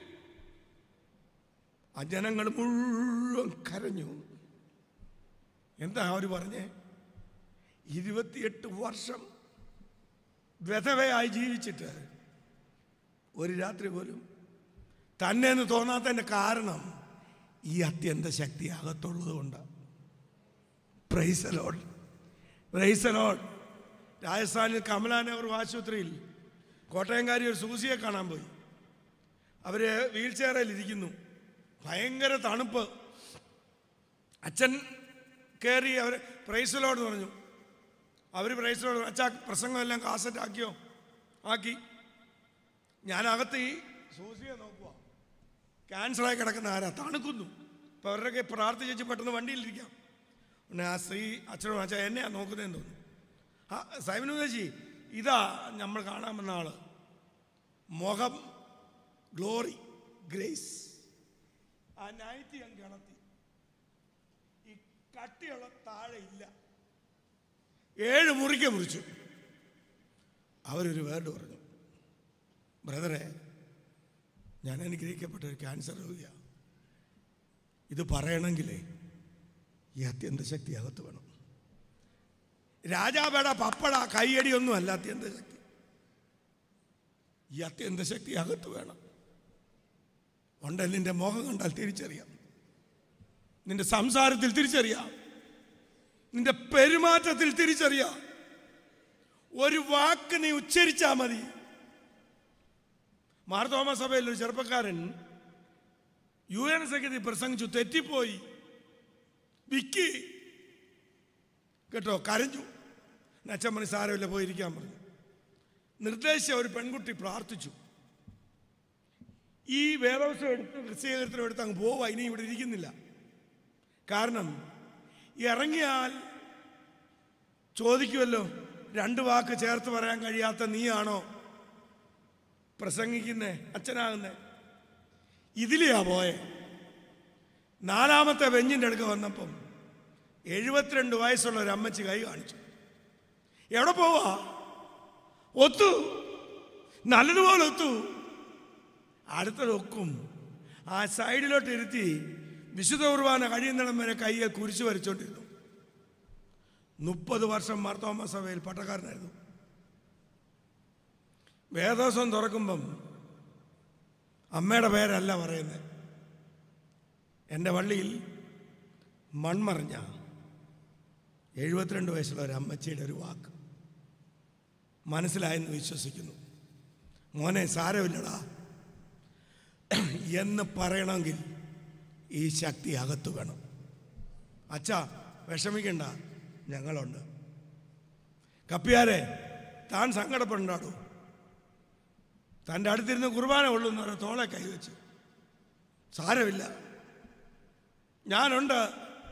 ആ ജനങ്ങൾ മുഴുവൻ കരഞ്ഞു എന്താ അവർ പറഞ്ഞേ ഇരുപത്തിയെട്ട് വർഷം വിധവയായി ജീവിച്ചിട്ട് ഒരു രാത്രി പോലും തന്നെ എന്ന് തോന്നാത്തതിൻ്റെ കാരണം ഈ അത്യന്ത ശക്തി അകത്തുള്ളത് കൊണ്ട് പ്രൈസലോഡ് പ്രൈസലോഡ് രാജസ്ഥാനിൽ കമലാ നെഹ്റു ആശുപത്രിയിൽ കോട്ടയംകാരി ഒരു സൂസിയെ കാണാൻ പോയി അവർ വീൽ ചെയറിൽ ഇരിക്കുന്നു ഭയങ്കര തണുപ്പ് അച്ഛൻ കയറി അവർ പ്രൈസലോട് പറഞ്ഞു അവർ പ്രൈസലോട് അച്ഛാ പ്രസംഗമെല്ലാം കാസറ്റ് ആക്കിയോ ആക്കി ഞാനകത്ത് ഈ സൂസിയെ നോക്കുക ക്യാൻസറായി കിടക്കുന്ന ആരാ തണുക്കുന്നു അപ്പോൾ അവരുടെയൊക്കെ പ്രാർത്ഥിച്ച് പെട്ടെന്ന് വണ്ടിയിലിരിക്കാം പിന്നെ ആ സ്ത്രീ അച്ഛനോട് അച്ഛാ എന്നെയാ നോക്കുന്നതെന്ന് തോന്നുന്നു ആ സൈമനു ചേച്ചി ഇതാ നമ്മൾ കാണാൻ വന്ന ആള് മുഖം ഗ്ലോറി ഗ്രേസ് ആ നൈറ്റി അങ്ങ് കിളത്തി ഈ കട്ടിയുള്ള താഴെ ഇല്ല ഏഴ് മുറിക്ക് മുറിച്ചു അവരൊരു വേർഡ് പറഞ്ഞു ബ്രദറെ ഞാൻ അനുഗ്രഹിക്കപ്പെട്ട ഒരു ക്യാൻസർ രോഗിയാണ് ഇത് പറയണമെങ്കിലേ ഈ അത്യന്ത ശക്തി അകത്ത് വേണം രാജാവേട പപ്പട കൈയടിയൊന്നും അല്ല അത്യന്ത ശക്തി ഈ അത്യന്ത ശക്തി അകത്ത് വേണം ഉണ്ട് നിന്റെ മുഖം കണ്ടാൽ തിരിച്ചറിയാം നിന്റെ സംസാരത്തിൽ തിരിച്ചറിയാം നിന്റെ പെരുമാറ്റത്തിൽ തിരിച്ചറിയാം ഒരു വാക്ക് നീ ഉച്ചരിച്ചാ മതി മാർത്തോമ സഭയിൽ ഒരു ചെറുപ്പക്കാരൻ യു എൻ സെക്രട്ടറി പ്രസംഗിച്ചു തെറ്റിപ്പോയി വിക്കി കേട്ടോ കരഞ്ഞു അച്ഛൻ മണി സാരമില്ല പോയിരിക്കാൻ പറഞ്ഞു നിർദ്ദേശിച്ച ഒരു പെൺകുട്ടി പ്രാർത്ഥിച്ചു ഈ വേദവസം എടുത്ത് ക്രിസ്തീകരണത്തിനും എടുത്ത് അങ്ങ് പോവാ ഇനി ഇവിടെ ഇരിക്കുന്നില്ല കാരണം ഇറങ്ങിയാൽ ചോദിക്കുമല്ലോ രണ്ട് വാക്ക് ചേർത്ത് പറയാൻ കഴിയാത്ത നീയാണോ പ്രസംഗിക്കുന്നേ അച്ഛനാകുന്നേ ഇതിലെയാ പോയെ നാലാമത്തെ ബെഞ്ചിൻ്റെ അടുക്ക വന്നപ്പം എഴുപത്തിരണ്ട് വയസ്സുള്ള ഒരു അമ്മച്ചി കൈ കാണിച്ചു എവിടെ പോവാ ഒത്തു നല്ലതുപോലെ ഒത്തു അടുത്തത് ഒക്കും ആ സൈഡിലോട്ട് ഇരുത്തി വിശുദ്ധ കുർബാന കഴിയുന്നിടം വരെ കയ്യെ കുരിശു വരച്ചോണ്ടിരുന്നു മുപ്പത് വർഷം മാർത്തോമ സഭയിൽ പട്ടക്കാരനായിരുന്നു വേദോസം തുറക്കുമ്പം അമ്മയുടെ പേരല്ല പറയുന്നത് എൻ്റെ പള്ളിയിൽ മൺമറിഞ്ഞ എഴുപത്തിരണ്ട് വയസ്സുള്ള ഒരു അമ്മച്ചിയുടെ ഒരു വാക്ക് മനസ്സിലായെന്ന് വിശ്വസിക്കുന്നു മോനെ സാരമില്ലടാ എന്ന് പറയണമെങ്കിൽ ഈ ശക്തി അകത്ത് വേണം അച്ഛാ വിഷമിക്കണ്ട ഞങ്ങളുണ്ട് കപ്പിയാരെ താൻ സങ്കടപ്പെടണ്ടാടോ തൻ്റെ അടുത്തിരുന്ന് കുർബാന കൊള്ളുന്നവരെ തോളെ കൈവച്ചു സാരമില്ല ഞാനുണ്ട്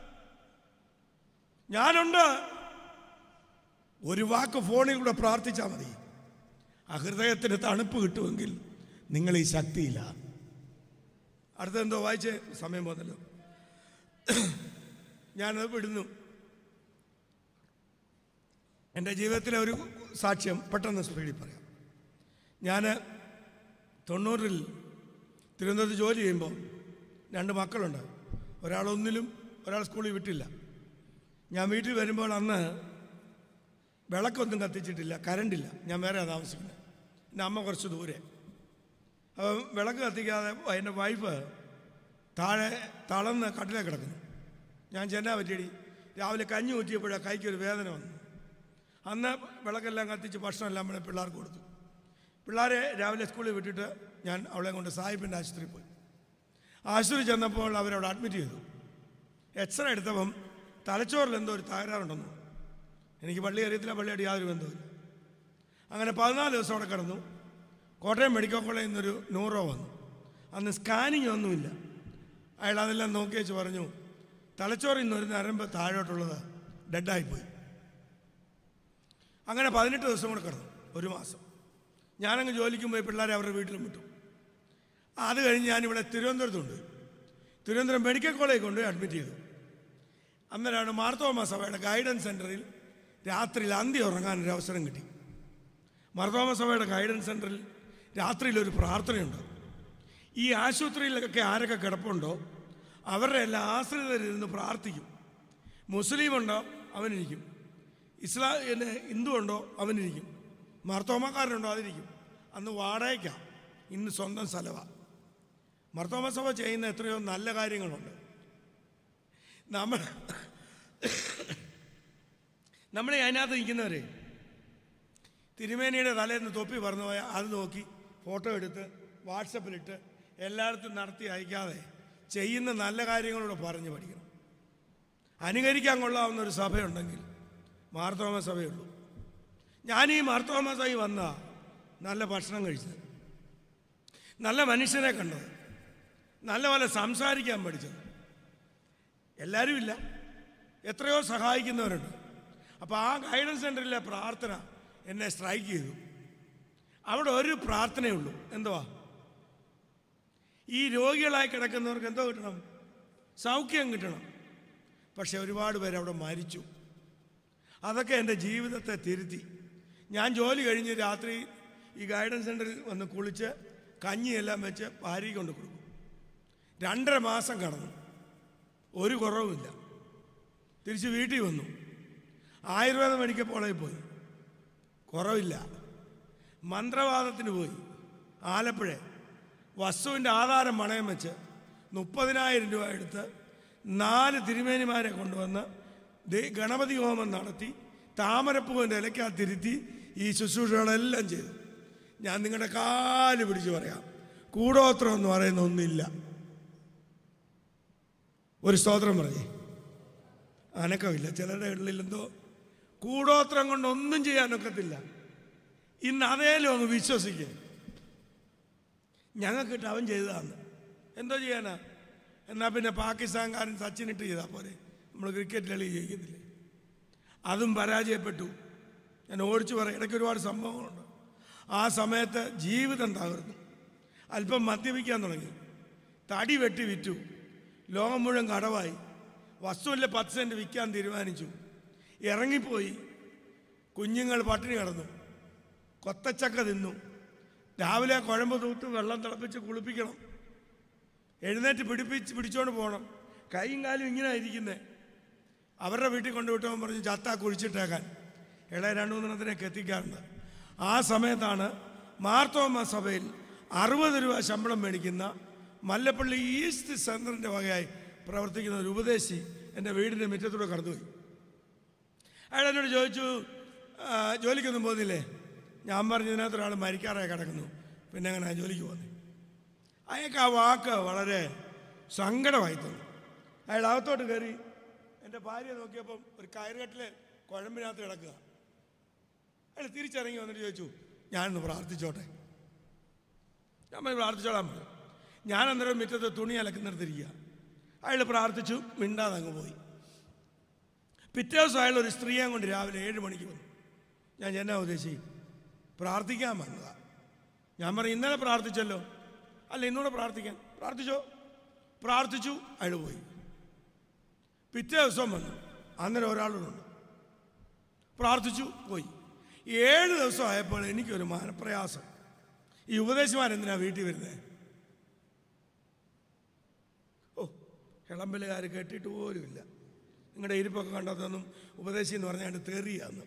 ഞാനുണ്ട് ഒരു വാക്ക് ഫോണിൽ കൂടെ പ്രാർത്ഥിച്ചാൽ മതി ആ ഹൃദയത്തിന് തണുപ്പ് കിട്ടുമെങ്കിൽ നിങ്ങൾ ഈ ശക്തിയില്ല അടുത്തെന്തോ വായിച്ച് സമയം പോന്നല്ലോ ഞാനത് വിടുന്നു എൻ്റെ ജീവിതത്തിലെ ഒരു സാക്ഷ്യം പെട്ടെന്ന് സ്പീഡിൽ പറയാം ഞാൻ തൊണ്ണൂറിൽ തിരുവനന്തപുരത്ത് ജോലി ചെയ്യുമ്പോൾ രണ്ട് മക്കളുണ്ട് ഒരാൾ ഒന്നിലും ഒരാൾ സ്കൂളിൽ വിട്ടില്ല ഞാൻ വീട്ടിൽ വരുമ്പോൾ അന്ന് വിളക്കൊന്നും കത്തിച്ചിട്ടില്ല കരണ്ടില്ല ഞാൻ വേറെ താമസിക്കുന്നത് എൻ്റെ അമ്മ കുറച്ച് ദൂരെ അപ്പം വിളക്ക് കത്തിക്കാതെ എൻ്റെ വൈഫ് താഴെ തളർന്ന് കട്ടിലേ കിടക്കുന്നു ഞാൻ ചെന്നാ പറ്റിയടി രാവിലെ കഞ്ഞി ഊറ്റിയപ്പോഴാണ് കൈക്കൊരു വേദന വന്നു അന്ന് വിളക്കെല്ലാം കത്തിച്ച് ഭക്ഷണമെല്ലാം നമ്മളെ പിള്ളേർക്ക് കൊടുത്തു പിള്ളേരെ രാവിലെ സ്കൂളിൽ വിട്ടിട്ട് ഞാൻ അവളെ കൊണ്ട് സാഹിബിൻ്റെ ആശുപത്രിയിൽ പോയി ആശുപത്രി ചെന്നപ്പോൾ അവരവിടെ അഡ്മിറ്റ് ചെയ്തു എക്സ്റേ എടുത്തപ്പം തലച്ചോറിൽ എന്തോ ഒരു തകരാറുണ്ടെന്നു എനിക്ക് പള്ളി അറിയത്തില്ല പള്ളിയായിട്ട് യാതൊരു ബന്ധവുമില്ല അങ്ങനെ പതിനാല് ദിവസം അവിടെ കിടന്നു കോട്ടയം മെഡിക്കൽ കോളേജിൽ നിന്നൊരു നൂറോ വന്നു അന്ന് സ്കാനിങ് ഒന്നുമില്ല അയാൾ അതെല്ലാം നോക്കി വെച്ച് പറഞ്ഞു തലച്ചോറിൽ നിന്ന് ഒരു നരമ്പ് താഴോട്ടുള്ളത് ഡെഡായിപ്പോയി അങ്ങനെ പതിനെട്ട് ദിവസം കൂടെ കിടന്നു ഒരു മാസം ഞാനങ്ങ് ജോലിക്കും പോയി പിള്ളേരെ അവരുടെ വീട്ടിലും വിട്ടു അത് കഴിഞ്ഞ് ഞാനിവിടെ തിരുവനന്തപുരത്തുണ്ട് തിരുവനന്തപുരം മെഡിക്കൽ കോളേജിൽ കൊണ്ടുപോയി അഡ്മിറ്റ് ചെയ്തു അന്നേരമാണ് മാർത്തോമ സഭയുടെ ഗൈഡൻസ് സെൻറ്ററിൽ രാത്രിയിൽ അന്തി ഉറങ്ങാൻ ഒരു അവസരം കിട്ടി മാർത്തോമ സഭയുടെ ഗൈഡൻസ് സെൻറ്ററിൽ രാത്രിയിൽ ഒരു പ്രാർത്ഥനയുണ്ട് ഈ ആശുപത്രിയിലൊക്കെ ആരൊക്കെ കിടപ്പുണ്ടോ അവരുടെ എല്ലാ ആശ്രിതരിരുന്ന് പ്രാർത്ഥിക്കും മുസ്ലിം ഉണ്ടോ അവനിരിക്കും ഇസ്ലാം പിന്നെ ഹിന്ദു ഉണ്ടോ അവനിരിക്കും മാർത്തോമക്കാരനുണ്ടോ അതിരിക്കും അന്ന് വാടകയ്ക്കാം ഇന്ന് സ്വന്തം സ്ഥലമാണ് മർത്തോമ സഭ ചെയ്യുന്ന എത്രയോ നല്ല കാര്യങ്ങളുണ്ട് നമ്മൾ നമ്മളെ അതിനകത്ത് നിൽക്കുന്നവരെ തിരുമേനിയുടെ തലേന്ന് തൊപ്പി പറഞ്ഞു പോയാൽ അത് നോക്കി ഫോട്ടോ എടുത്ത് വാട്സപ്പിലിട്ട് എല്ലായിടത്തും നടത്തി അയക്കാതെ ചെയ്യുന്ന നല്ല കാര്യങ്ങളോട് പറഞ്ഞു പഠിക്കണം അനുകരിക്കാൻ കൊള്ളാവുന്ന ഒരു സഭയുണ്ടെങ്കിൽ മാർത്തോമ സഭയുള്ളൂ ഞാൻ ഈ മാർത്തോമ സഭയിൽ വന്ന നല്ല ഭക്ഷണം കഴിച്ചത് നല്ല മനുഷ്യനെ കണ്ടത് നല്ല പോലെ സംസാരിക്കാൻ പഠിച്ചത് എല്ലാവരും ഇല്ല എത്രയോ സഹായിക്കുന്നവരുണ്ട് അപ്പോൾ ആ ഗൈഡൻസ് സെൻറ്ററിലെ പ്രാർത്ഥന എന്നെ സ്ട്രൈക്ക് ചെയ്തു അവിടെ ഒരു പ്രാർത്ഥനയുള്ളൂ എന്തുവാ ഈ രോഗികളായി കിടക്കുന്നവർക്ക് എന്തോ കിട്ടണം സൗഖ്യം കിട്ടണം പക്ഷെ ഒരുപാട് പേര് അവിടെ മരിച്ചു അതൊക്കെ എൻ്റെ ജീവിതത്തെ തിരുത്തി ഞാൻ ജോലി കഴിഞ്ഞ് രാത്രി ഈ ഗൈഡൻസ് സെൻറ്ററിൽ വന്ന് കുളിച്ച് കഞ്ഞിയെല്ലാം വെച്ച് ഭാര്യയ്ക്ക് കൊണ്ട് കൊടുക്കും രണ്ടര മാസം കടന്നു ഒരു കുറവുമില്ല തിരിച്ച് വീട്ടിൽ വന്നു ആയുർവേദ മെഡിക്കൽ കോളേജിൽ പോയി കുറവില്ല മന്ത്രവാദത്തിന് പോയി ആലപ്പുഴ വസ്തുവിൻ്റെ ആധാരം പണയം വെച്ച് മുപ്പതിനായിരം രൂപ എടുത്ത് നാല് തിരുമേനിമാരെ കൊണ്ടുവന്ന് ദേ- ഗണപതി ഹോമം നടത്തി താമരപ്പൂവിൻ്റെ ഇലക്കകത്തിരുത്തി ഈ ശുശ്രൂഷകളെല്ലാം ചെയ്തു ഞാൻ നിങ്ങളുടെ കാല് പിടിച്ച് പറയാം കൂടോത്രം എന്ന് പറയുന്ന ഒന്നില്ല ഒരു സ്തോത്രം പറഞ്ഞേ അനക്കമില്ല ചിലരുടെ ഉള്ളിൽ എന്തോ കൂടോത്രം കൊണ്ട് ഒന്നും ചെയ്യാനൊക്കത്തില്ല ഇന്ന് അതേലും അങ്ങ് വിശ്വസിക്കുക ഞങ്ങൾക്കിട്ട് അവൻ ചെയ്തതാണ് എന്തോ ചെയ്യാനാ എന്നാ പിന്നെ പാകിസ്ഥാൻകാരൻ സച്ചിൻ ഇട്ട് ചെയ്താൽ പോരെ നമ്മൾ ക്രിക്കറ്റ് കളി ജയിക്കത്തില്ലേ അതും പരാജയപ്പെട്ടു ഞാൻ ഓടിച്ചു പറയാം ഇടയ്ക്ക് ഒരുപാട് സംഭവങ്ങളുണ്ട് ആ സമയത്ത് ജീവിതം തകർന്നു അല്പം മദ്യപിക്കാൻ തുടങ്ങി തടി വെട്ടി വിറ്റു ലോകം മുഴുവൻ കടവായി വസ്തുവിലെ പത്ത് സെൻറ്റ് വിൽക്കാൻ തീരുമാനിച്ചു ഇറങ്ങിപ്പോയി കുഞ്ഞുങ്ങൾ പട്ടിണി കിടന്നു കൊത്തച്ചക്ക തിന്നു രാവിലെ കുഴമ്പ് തൂത്ത് വെള്ളം തിളപ്പിച്ച് കുളിപ്പിക്കണം എഴുന്നേറ്റ് പിടിപ്പിച്ച് പിടിച്ചോണ്ട് പോകണം കൈയും കാലും ഇങ്ങനെ ഇരിക്കുന്നേ അവരുടെ വീട്ടിൽ കൊണ്ടുവിട്ടവൻ പറഞ്ഞു ചത്ത കുഴിച്ചിട്ടേക്കാൻ ഇളയ രണ്ടു മൂന്നെണ്ണത്തിനൊക്കെ എത്തിക്കാറുണ്ട് ആ സമയത്താണ് മാർത്തോമ സഭയിൽ അറുപത് രൂപ ശമ്പളം മേടിക്കുന്ന മല്ലപ്പള്ളി ഈസ്റ്റ് സെൻറ്ററിൻ്റെ വകയായി പ്രവർത്തിക്കുന്ന ഒരു ഉപദേശി എൻ്റെ വീടിൻ്റെ മുറ്റത്തൂടെ കടന്നുപോയി അയാൾ എന്നോട് ചോദിച്ചു "ആ, ജോലിക്കൊന്നും പോകുന്നില്ലേ ഞാൻ പറഞ്ഞു ഇതിനകത്ത് ഒരാൾ മരിക്കാറായി കിടക്കുന്നു പിന്നെ എങ്ങനെ ജോലിക്ക് പോകുന്നത് അയാൾക്ക് ആ വാക്ക് വളരെ സങ്കടമായി തോന്നി അയാൾ അകത്തോട്ട് കയറി എൻ്റെ ഭാര്യ നോക്കിയപ്പം ഒരു കയറുകെട്ടിൽ കുഴമ്പിനകത്ത് കിടക്കുക അയാൾ തിരിച്ചിറങ്ങി വന്നിട്ട് ചോദിച്ചു ഞാനൊന്ന് പ്രാർത്ഥിച്ചോട്ടെ ഞാൻ പറഞ്ഞു പ്രാർത്ഥിച്ചോളാൻ പറഞ്ഞു ഞാൻ അന്നേരം മുറ്റത്ത് തുണി അലക്കുന്നിടത്തിരിക്കുക അയാൾ പ്രാർത്ഥിച്ചു മിണ്ടാതെ അങ്ങ് പോയി പിറ്റേ ദിവസം അയാൾ ഒരു സ്ത്രീയെ കൊണ്ട് രാവിലെ ഏഴ് മണിക്ക് വന്നു ഞാൻ എന്നാ ഉദ്ദേശി പ്രാർത്ഥിക്കാൻ വന്നതാ ഞാൻ പറഞ്ഞു ഇന്നലെ പ്രാർത്ഥിച്ചല്ലോ അല്ല ഇന്നൂടെ പ്രാർത്ഥിക്കാൻ പ്രാർത്ഥിച്ചോ പ്രാർത്ഥിച്ചു അയാൾ പോയി പിറ്റേ ദിവസം വന്നു അന്നേരം ഒരാളോടുണ്ട് പ്രാർത്ഥിച്ചു പോയി ഏഴ് ദിവസം ആയപ്പോൾ എനിക്കൊരു മാനപ്രയാസം ഈ ഉപദേശമാരെന്തിനാ വീട്ടിൽ വരുന്നത് ഓ കിളമ്പലുകാർ കേട്ടിട്ട് പോലുമില്ല നിങ്ങളുടെ ഇരിപ്പൊക്കെ കണ്ടതൊന്നും ഉപദേശി എന്ന് പറഞ്ഞാൽ തെറിയാന്ന്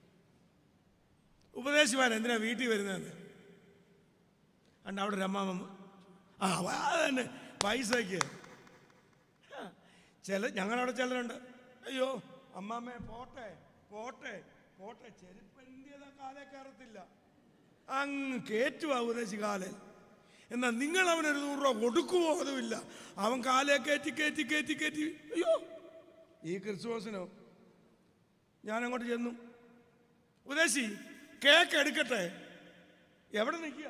ഉപദേശിമാർ എന്തിനാ വീട്ടിൽ വരുന്നതെന്ന് അണ്ട് അവിടെ ഒരു അമ്മാമ്മ ആ അത് തന്നെ പൈസയ്ക്ക് ആ, ചില ഞങ്ങളവിടെ ചിലരുണ്ട് അയ്യോ അമ്മാമ്മേ പോട്ടെ പോട്ടെ പോട്ടെ ചെരുപ്പന്തിയത കാലേ കയറത്തില്ല അങ്ങ് കയറ്റുവാ ഉപദേശി കാലേ എന്നാൽ നിങ്ങൾ അവനൊരു നൂറ് രൂപ കൊടുക്കുമോ അതുമില്ല അവൻ കാലേ കയറ്റി കയറ്റി കയറ്റി കയറ്റി അയ്യോ ഈ ക്രിസ്മസിനോ ഞാൻ അങ്ങോട്ട് ചെന്നു ഉപദേശി കേക്ക് എടുക്കട്ടെ എവിടെ നിൽക്കുക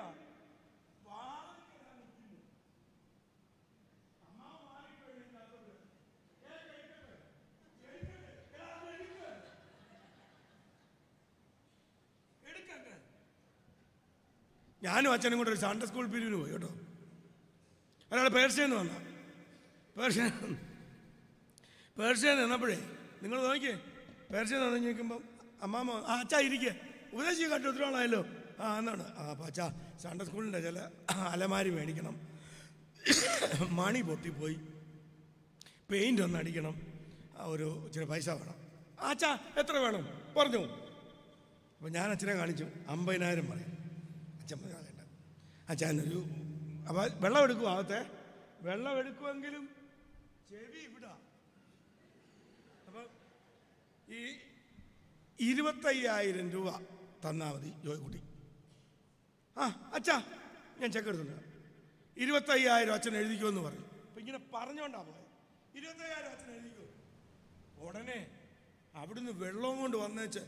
ഞാനും അച്ഛനും കൂടെ ഒരു സൺഡേ സ്കൂൾ പിരിവിന് പോയി കേട്ടോ ഒരാൾ പേർഷ്യന്ന് വന്ന പേർഷ്യ പേർഷ്യ നിന്നപ്പോഴേ നിങ്ങൾ നോക്കിയേ പേർഷ്യ നിന്ന് ചോദിക്കുമ്പം അമ്മാമ്മ ആ അച്ഛാ ഇരിക്കേ ഉപദേശിച്ച് കണ്ടു ഒത്തിരി ആളായല്ലോ ആ എന്നാണ് ആ അപ്പം അച്ഛാ സൺഡേ സ്കൂളിൻ്റെ ചില അലമാരി മേടിക്കണം മണി പൊട്ടിപ്പോയി പെയിൻ്റ് ഒന്ന് അടിക്കണം ആ, ഒരു ഇച്ചിരി പൈസ വേണം ആ അച്ഛാ എത്ര വേണം പറഞ്ഞു അപ്പം ഞാൻ അച്ഛനെ കാണിച്ചു അമ്പതിനായിരം പറയും അച്ഛൻ പറഞ്ഞു വേണ്ട അച്ഛനൊരു അപ്പോൾ വെള്ളം എടുക്കും ആകത്തെ വെള്ളം എടുക്കുമെങ്കിലും ചെവി ഇവിടെ അപ്പം ഈ ഇരുപത്തയ്യായിരം രൂപ തന്നാൽ മതി ജോയ്ക്കുട്ടി ആ അച്ഛാ ഞാൻ ചെക്ക് എടുത്തിട്ടുണ്ട് ഇരുപത്തയ്യായിരം അച്ഛൻ എഴുതിക്കുമെന്ന് പറഞ്ഞു അപ്പം ഇങ്ങനെ പറഞ്ഞുകൊണ്ടാ പോയത് ഇരുപത്തയ്യായിരം അച്ഛൻ എഴുതിക്കോ ഉടനെ അവിടുന്ന് വെള്ളവും കൊണ്ട് വന്നേച്ച്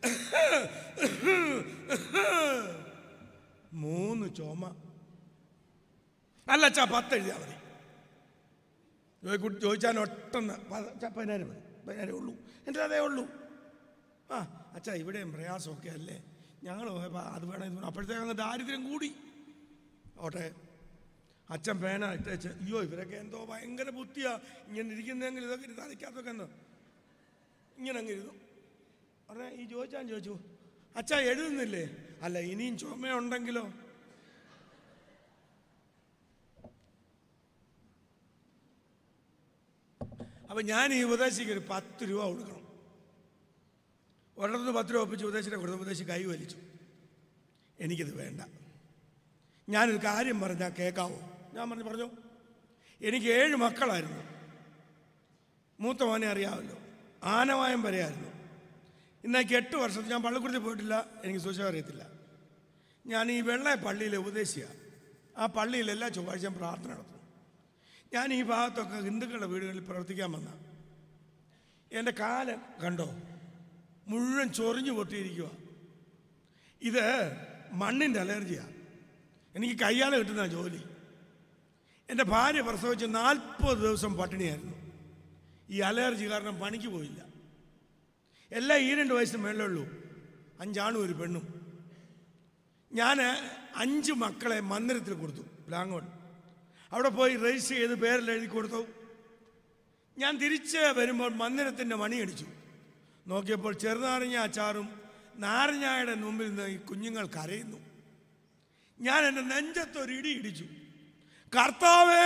മൂന്ന് ചുമ അല്ല അച്ഛാ പത്ത് എഴുതിയാൽ മതി ജോയിക്കുട്ടി ചോദിച്ചാൽ ഒട്ടെന്ന് പ- അച്ഛാ പതിനായിരം മതി പതിനായിരം ഉള്ളൂ എൻ്റെ അതേ ഉള്ളൂ ആ അച്ഛാ ഇവിടെയും പ്രയാസമൊക്കെ അല്ലേ ഞങ്ങൾ പോയപ്പോൾ അത് വേണം ഇത് വേണം അപ്പോഴത്തേക്ക് അങ്ങ് ദാരിദ്ര്യം കൂടി ഓട്ടെ അച്ഛൻ പേന ഇട്ടേച്ച് അയ്യോ ഇവരൊക്കെ എന്തോ ഭയങ്കര ബുദ്ധിയാ ഇങ്ങനെ ഇരിക്കുന്നെങ്കിൽ ഇതൊക്കെ ഇത് തലയ്ക്കകത്തൊക്കെ എന്തോ ഇങ്ങനെ അങ്ങ് ഇരുന്നു പറഞ്ഞ ഈ ചോദിച്ചാൻ ചോദിച്ചു അച്ഛാ എഴുതുന്നില്ലേ അല്ല ഇനിയും ചുമയുണ്ടെങ്കിലോ അപ്പം ഞാൻ ഈ ഉപദേശിക്ക് ഒരു പത്ത് രൂപ കൊടുക്കണം ഒരിടത്ത് പത്ത് രൂപ ഒപ്പിച്ച് ഉപദേശിനെ കൊടുത്ത ഉപദേശി കൈ വലിച്ചു എനിക്കിത് വേണ്ട ഞാനൊരു കാര്യം പറഞ്ഞാൽ കേൾക്കാവോ ഞാൻ പറഞ്ഞു പറഞ്ഞു എനിക്ക് ഏഴ് മക്കളായിരുന്നു മൂത്ത മോനെ അറിയാമല്ലോ ആനവായം വരെയായിരുന്നു ഇന്നേക്ക് എട്ട് വർഷത്തിൽ ഞാൻ പള്ളിക്കുടത്തിൽ പോയിട്ടില്ല എനിക്ക് സുശം അറിയത്തില്ല ഞാൻ ഈ വെള്ള പള്ളിയിലെ ഉപദേശിയാണ് ആ പള്ളിയിൽ എല്ലാ ചൊവ്വാഴ്ചയും പ്രാർത്ഥന നടത്തും ഞാൻ ഈ ഭാഗത്തൊക്കെ ഹിന്ദുക്കളുടെ വീടുകളിൽ പ്രവർത്തിക്കാൻ വന്ന എൻ്റെ കാലം കണ്ടോ മുഴുവൻ ചൊറിഞ്ഞു പൊട്ടിയിരിക്കുക ഇത് മണ്ണിൻ്റെ അലർജിയാണ് എനിക്ക് കയ്യാലെ കിട്ടുന്ന ജോലി എൻ്റെ ഭാര്യ പ്രസവിച്ച് നാൽപ്പത് ദിവസം പട്ടിണിയായിരുന്നു ഈ അലർജി കാരണം പണിക്ക് പോയില്ല എല്ലാം ഈ രണ്ട് വയസ്സിന് മേലേ ഉള്ളൂ അഞ്ചാണും ഒരു പെണ്ണും ഞാൻ അഞ്ച് മക്കളെ മന്ദിരത്തിൽ കൊടുത്തു പ്ലാങ്ങോട് അവിടെ പോയി രജിസ്റ്റർ ചെയ്ത് പേരെല്ലാം എഴുതി കൊടുത്തു ഞാൻ തിരിച്ച് വരുമ്പോൾ മന്ദിരത്തിൻ്റെ മണിയടിച്ചു നോക്കിയപ്പോൾ ചെറുനാരങ്ങ അച്ചാറും നാരങ്ങയുടെ മുമ്പിൽ നിന്ന് ഈ കുഞ്ഞുങ്ങൾ കരയുന്നു ഞാൻ എൻ്റെ നെഞ്ചത്തൊരു ഇടി ഇടിച്ചു കർത്താവേ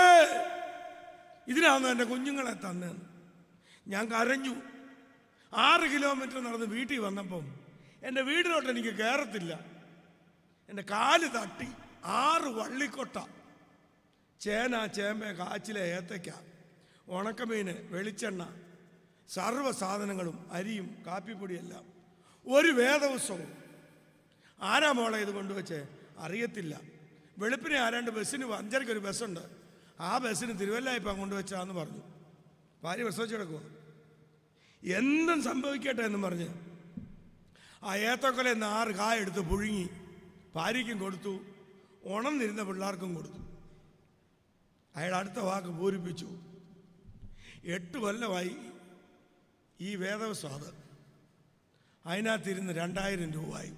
ഇതിനാണ് എൻ്റെ കുഞ്ഞുങ്ങളെ തന്നെന്ന് ഞാൻ കരഞ്ഞു ആറ് കിലോമീറ്റർ നടന്ന് വീട്ടിൽ വന്നപ്പം എൻ്റെ വീടിനോട്ട് എനിക്ക് കയറത്തില്ല എൻ്റെ കാല് തട്ടി ആറ് വള്ളിക്കൊട്ട ചേന ചേമ്പ കാച്ചില ഏത്തയ്ക്ക ഉണക്കമീൻ വെളിച്ചെണ്ണ സർവ്വ സാധനങ്ങളും അരിയും കാപ്പിപ്പൊടിയെല്ലാം ഒരു വേദോത്സവം ആരാ മോളെ ഇത് കൊണ്ടുവച്ചേ അറിയത്തില്ല വെളുപ്പിനെ ആരാണ്ട് ബസ്സിന് അഞ്ചരയ്ക്ക് ഒരു ബസ്സുണ്ട് ആ ബസ്സിന് തിരുവല്ലായിപ്പം കൊണ്ടുവച്ചാന്ന് പറഞ്ഞു ഭാര്യ പ്രസവിച്ച് കിടക്കുക എന്തും സംഭവിക്കട്ടെ എന്നും പറഞ്ഞ് ആ ഏത്തക്കൊല നാറ് കായെടുത്ത് പുഴുങ്ങി ഭാര്യയ്ക്കും കൊടുത്തു ഉണർന്നിരുന്ന പിള്ളേർക്കും കൊടുത്തു അയാൾ അടുത്ത വാക്ക് പൂരിപ്പിച്ചു എട്ട് കൊല്ലമായി ഈ വേദവസ്വാദ് അതിനകത്തിരുന്ന് രണ്ടായിരം രൂപയായി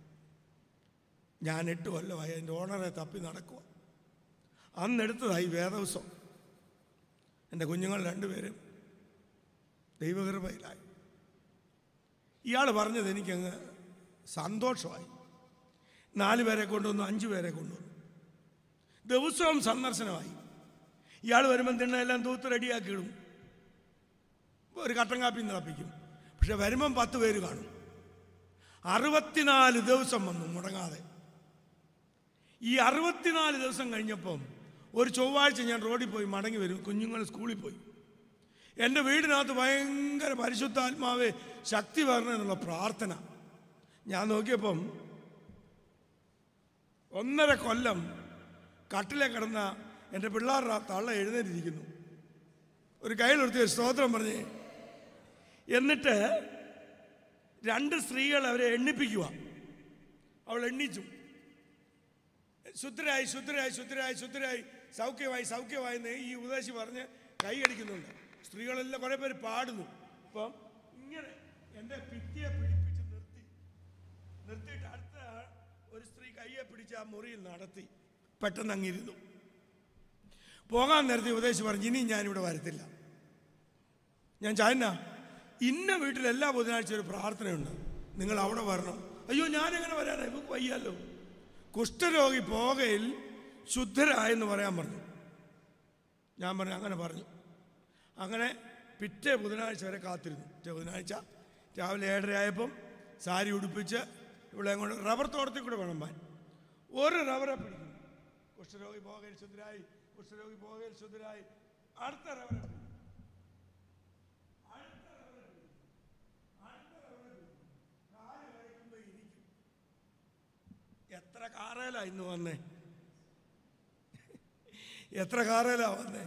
ഞാൻ എട്ട് കൊല്ലമായി അതിൻ്റെ ഓണറെ തപ്പി നടക്കുക അന്നെടുത്തതായി വേദവസം എൻ്റെ കുഞ്ഞുങ്ങൾ രണ്ടുപേരും ദൈവകൃപയിലായി ഇയാൾ പറഞ്ഞത് എനിക്കങ്ങ് സന്തോഷമായി നാല് പേരെ കൊണ്ടുവന്നു അഞ്ച് പേരെ കൊണ്ടുവന്നു ദിവസവും സന്ദർശനമായി ഇയാൾ വരുമ്പം തിണ്ണെല്ലാം തൂത്ത് റെഡിയാക്കി ഇടും ഒരു കട്ടൻ കാപ്പി തിളപ്പിക്കും പക്ഷെ വരുമ്പം പത്ത് പേര് കാണും അറുപത്തിനാല് ദിവസം വന്നു മുടങ്ങാതെ ഈ അറുപത്തിനാല് ദിവസം കഴിഞ്ഞപ്പം ഒരു ചൊവ്വാഴ്ച ഞാൻ റോഡിൽ പോയി മടങ്ങി വരും കുഞ്ഞുങ്ങൾ സ്കൂളിൽ പോയി എൻ്റെ വീടിനകത്ത് ഭയങ്കര പരിശുദ്ധാത്മാവെ ശക്തി വരണം എന്നുള്ള പ്രാർത്ഥന ഞാൻ നോക്കിയപ്പം ഒന്നര കൊല്ലം കട്ടിലെ കിടന്ന എൻ്റെ പിള്ളേരുടെ തള്ള എഴുന്നേറ്റിരിക്കുന്നു ഒരു കയ്യിലെടുത്ത് ഒരു സ്തോത്രം പറഞ്ഞേ എന്നിട്ട് രണ്ട് സ്ത്രീകൾ അവരെ എണ്ണിപ്പിക്കുക അവൾ എണ്ണിച്ചു ശുദ്ധരായി ശുദ്ധരായി ശുദ്ധരായി ശുദ്ധരായി സൗഖ്യമായി സൗഖ്യമായി എന്ന് ഈ ഉപദേശി പറഞ്ഞ് കൈയടിക്കുന്നുണ്ട് സ്ത്രീകളെല്ലാം കുറേ പേര് പാടുന്നു അപ്പം ഇങ്ങനെ എൻ്റെ ഭിത്തിയെ പിടിപ്പിച്ച് നിർത്തി നിർത്തിയിട്ട് അടുത്ത ഒരു സ്ത്രീ കയ്യെ പിടിച്ച് ആ മുറിയിൽ നടത്തി പെട്ടെന്ന് അങ്ങിരുന്നു പോകാൻ നേരത്തെ ഉപദേശി പറഞ്ഞു ഇനി ഞാനിവിടെ വരത്തില്ല ഞാൻ ചായന ഇന്ന വീട്ടിൽ എല്ലാ ബുധനാഴ്ച ഒരു പ്രാർത്ഥനയുണ്ട് നിങ്ങൾ അവിടെ വരണം അയ്യോ ഞാനെങ്ങനെ വരാനാ ഇവക്ക് വയ്യാലോ കുഷ്ഠരോഗി പോകയിൽ ശുദ്ധരായെന്ന് പറയാൻ പറഞ്ഞു ഞാൻ പറഞ്ഞു അങ്ങനെ പറഞ്ഞു അങ്ങനെ പിറ്റേ ബുധനാഴ്ച വരെ കാത്തിരുന്നു പിറ്റേ ബുധനാഴ്ച രാവിലെ ഏഴര ആയപ്പം സാരി ഉടുപ്പിച്ച് ഇവിടെ കൊണ്ട് റബ്ബർ തോട്ടത്തിൽ കൂടെ വിളമ്പാൻ ഒരു റബ്ബറെ പിടിക്കുന്നു കുഷ്ഠരോഗി പോകയിൽ ശുദ്ധരായി കുഷ്ഠരോഗി പോകയിൽ ശുദ്ധരായി അടുത്ത റബ്ബറെ പിടിക്കുന്നു എത്ര കാറേല ഇന്ന് വന്നേ എത്ര കാറേല വന്നേ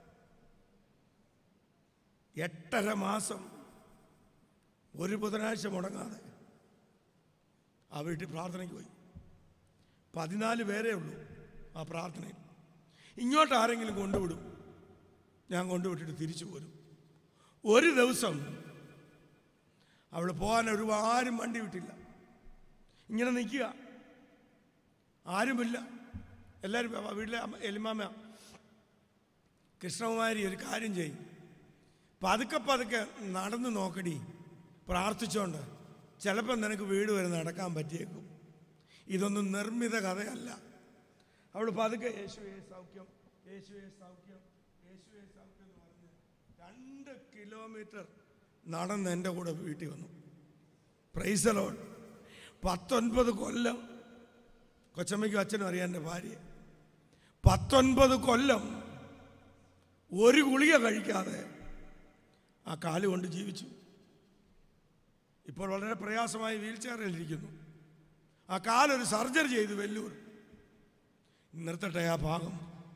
എട്ടര മാസം ഒരു ബുധനാഴ്ച മുടങ്ങാതെ ആ വീട്ടിൽ പ്രാർത്ഥനയ്ക്ക് പോയി പതിനാല് പേരേ ഉള്ളൂ ആ പ്രാർത്ഥനയിൽ ഇങ്ങോട്ട് ആരെങ്കിലും കൊണ്ടുവിടും ഞാൻ കൊണ്ടുവിട്ടിട്ട് തിരിച്ചു പോരും ഒരു ദിവസം അവൾ പോകാൻ ഒരുപാരും വണ്ടി വിട്ടില്ല ഇങ്ങനെ നിൽക്കുക ആരുമില്ല എല്ലാവരും വ- വീട്ടിലെ അമ്മ- എലിമാമ കൃഷ്ണകുമാരി ഒരു കാര്യം ചെയ്യും പതുക്കെ പതുക്കെ നടന്നു നോക്കടി പ്രാർത്ഥിച്ചോണ്ട് ചിലപ്പോൾ നിനക്ക് വീട് വരെ നടക്കാൻ പറ്റിയേക്കും ഇതൊന്നും നിർമ്മിത കഥയല്ല അവൾ പതുക്കെ യേശുവേ സൗഖ്യം യേശുവേ സൗഖ്യം യേശുവേ സൗഖ്യം എന്ന് പറഞ്ഞ് രണ്ട് കിലോമീറ്റർ നടന്ന് എൻ്റെ കൂടെ വീട്ടിൽ വന്നു പ്രൈസലോൺ പത്തൊൻപത് കൊല്ലം കൊച്ചമ്മയ്ക്കും അച്ഛനും അറിയാം എൻ്റെ ഭാര്യ പത്തൊൻപത് കൊല്ലം ഒരു ഗുളിക കഴിക്കാതെ ആ കാല് കൊണ്ട് ജീവിച്ചു ഇപ്പോൾ വളരെ പ്രയാസമായി വീൽ ചെയറിലിരിക്കുന്നു ആ കാലൊരു സർജറി ചെയ്തു വെല്ലൂർ നിർത്തട്ടെ ആ ഭാഗം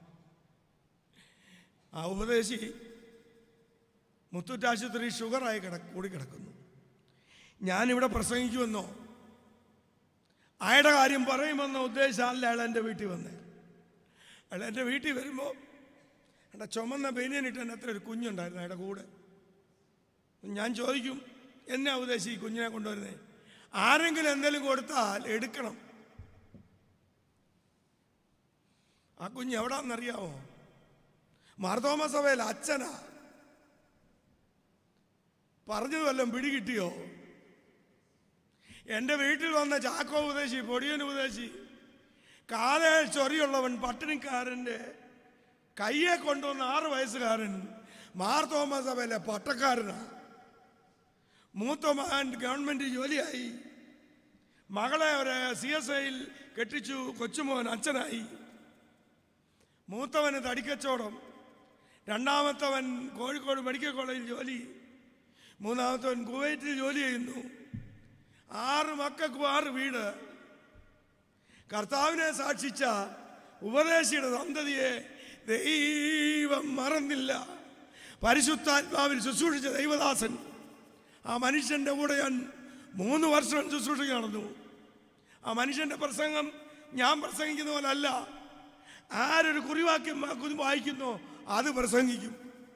ആ ഉപദേശി മുത്തൂറ്റാശുപത്രി ഷുഗറായി കിട കൂടി കിടക്കുന്നു ഞാനിവിടെ പ്രസംഗിക്കുമെന്നോ അയാളുടെ കാര്യം പറയുമെന്നോ ഉദ്ദേശമല്ല അയാൾ എൻ്റെ വീട്ടിൽ വന്നേ അയാൾ എൻ്റെ വീട്ടിൽ വരുമ്പോൾ എൻ്റെ ചുമന്ന ബനിയനിട്ട് എൻ്റെ അത്ര ഒരു കുഞ്ഞുണ്ടായിരുന്നു അയാളുടെ കൂടെ ഞാൻ ചോദിക്കും എന്നാ ഉദ്ദേശി ഈ കുഞ്ഞിനെ കൊണ്ടുവരുന്നേ ആരെങ്കിലും എന്തെങ്കിലും കൊടുത്താൽ എടുക്കണം ആ കുഞ്ഞ് എവിടാന്നറിയാമോ മാർത്തോമ സഭയിൽ അച്ഛനാ പറഞ്ഞത് വല്ലതും പിടികിട്ടിയോ എൻ്റെ വീട്ടിൽ വന്ന ചാക്കോ ഉപദേശി പൊടിയൻ ഉപദേശി കാലേ ചൊറിയുള്ളവൻ പട്ടിണിക്കാരൻ്റെ കയ്യെ കൊണ്ടുവന്ന ആറ് വയസ്സുകാരൻ മാർ തോമസ് സഭയിലെ പട്ടക്കാരനാ മൂത്ത മകൻ ഗവൺമെൻറ് ജോലിയായി മകളെ ഒരു സി എസ് ഐയിൽ കെട്ടിച്ചു കൊച്ചുമോൻ അച്ഛനായി മൂത്തവന് തടിക്കച്ചവടം രണ്ടാമത്തവൻ കോഴിക്കോട് മെഡിക്കൽ കോളേജിൽ ജോലി മൂന്നാമത്തവൻ കുവൈറ്റിൽ ജോലി ചെയ്യുന്നു ആറ് മക്കൾക്കും ആറ് വീട് കർത്താവിനെ സാക്ഷിച്ച ഉപദേശിയുടെ സന്തതിയെ ദൈവം മറന്നില്ല പരിശുദ്ധാത്മാവിൽ ശുശ്രൂഷിച്ച ദൈവദാസൻ ആ മനുഷ്യൻ്റെ കൂടെ ഞാൻ മൂന്ന് വർഷം ശുശ്രൂഷ നടന്നു ആ മനുഷ്യന്റെ പ്രസംഗം ഞാൻ പ്രസംഗിക്കുന്ന പോലെ അല്ല ആരൊരു കുറിവാക്യം വാ- വായിക്കുന്നോ അത് പ്രസംഗിക്കും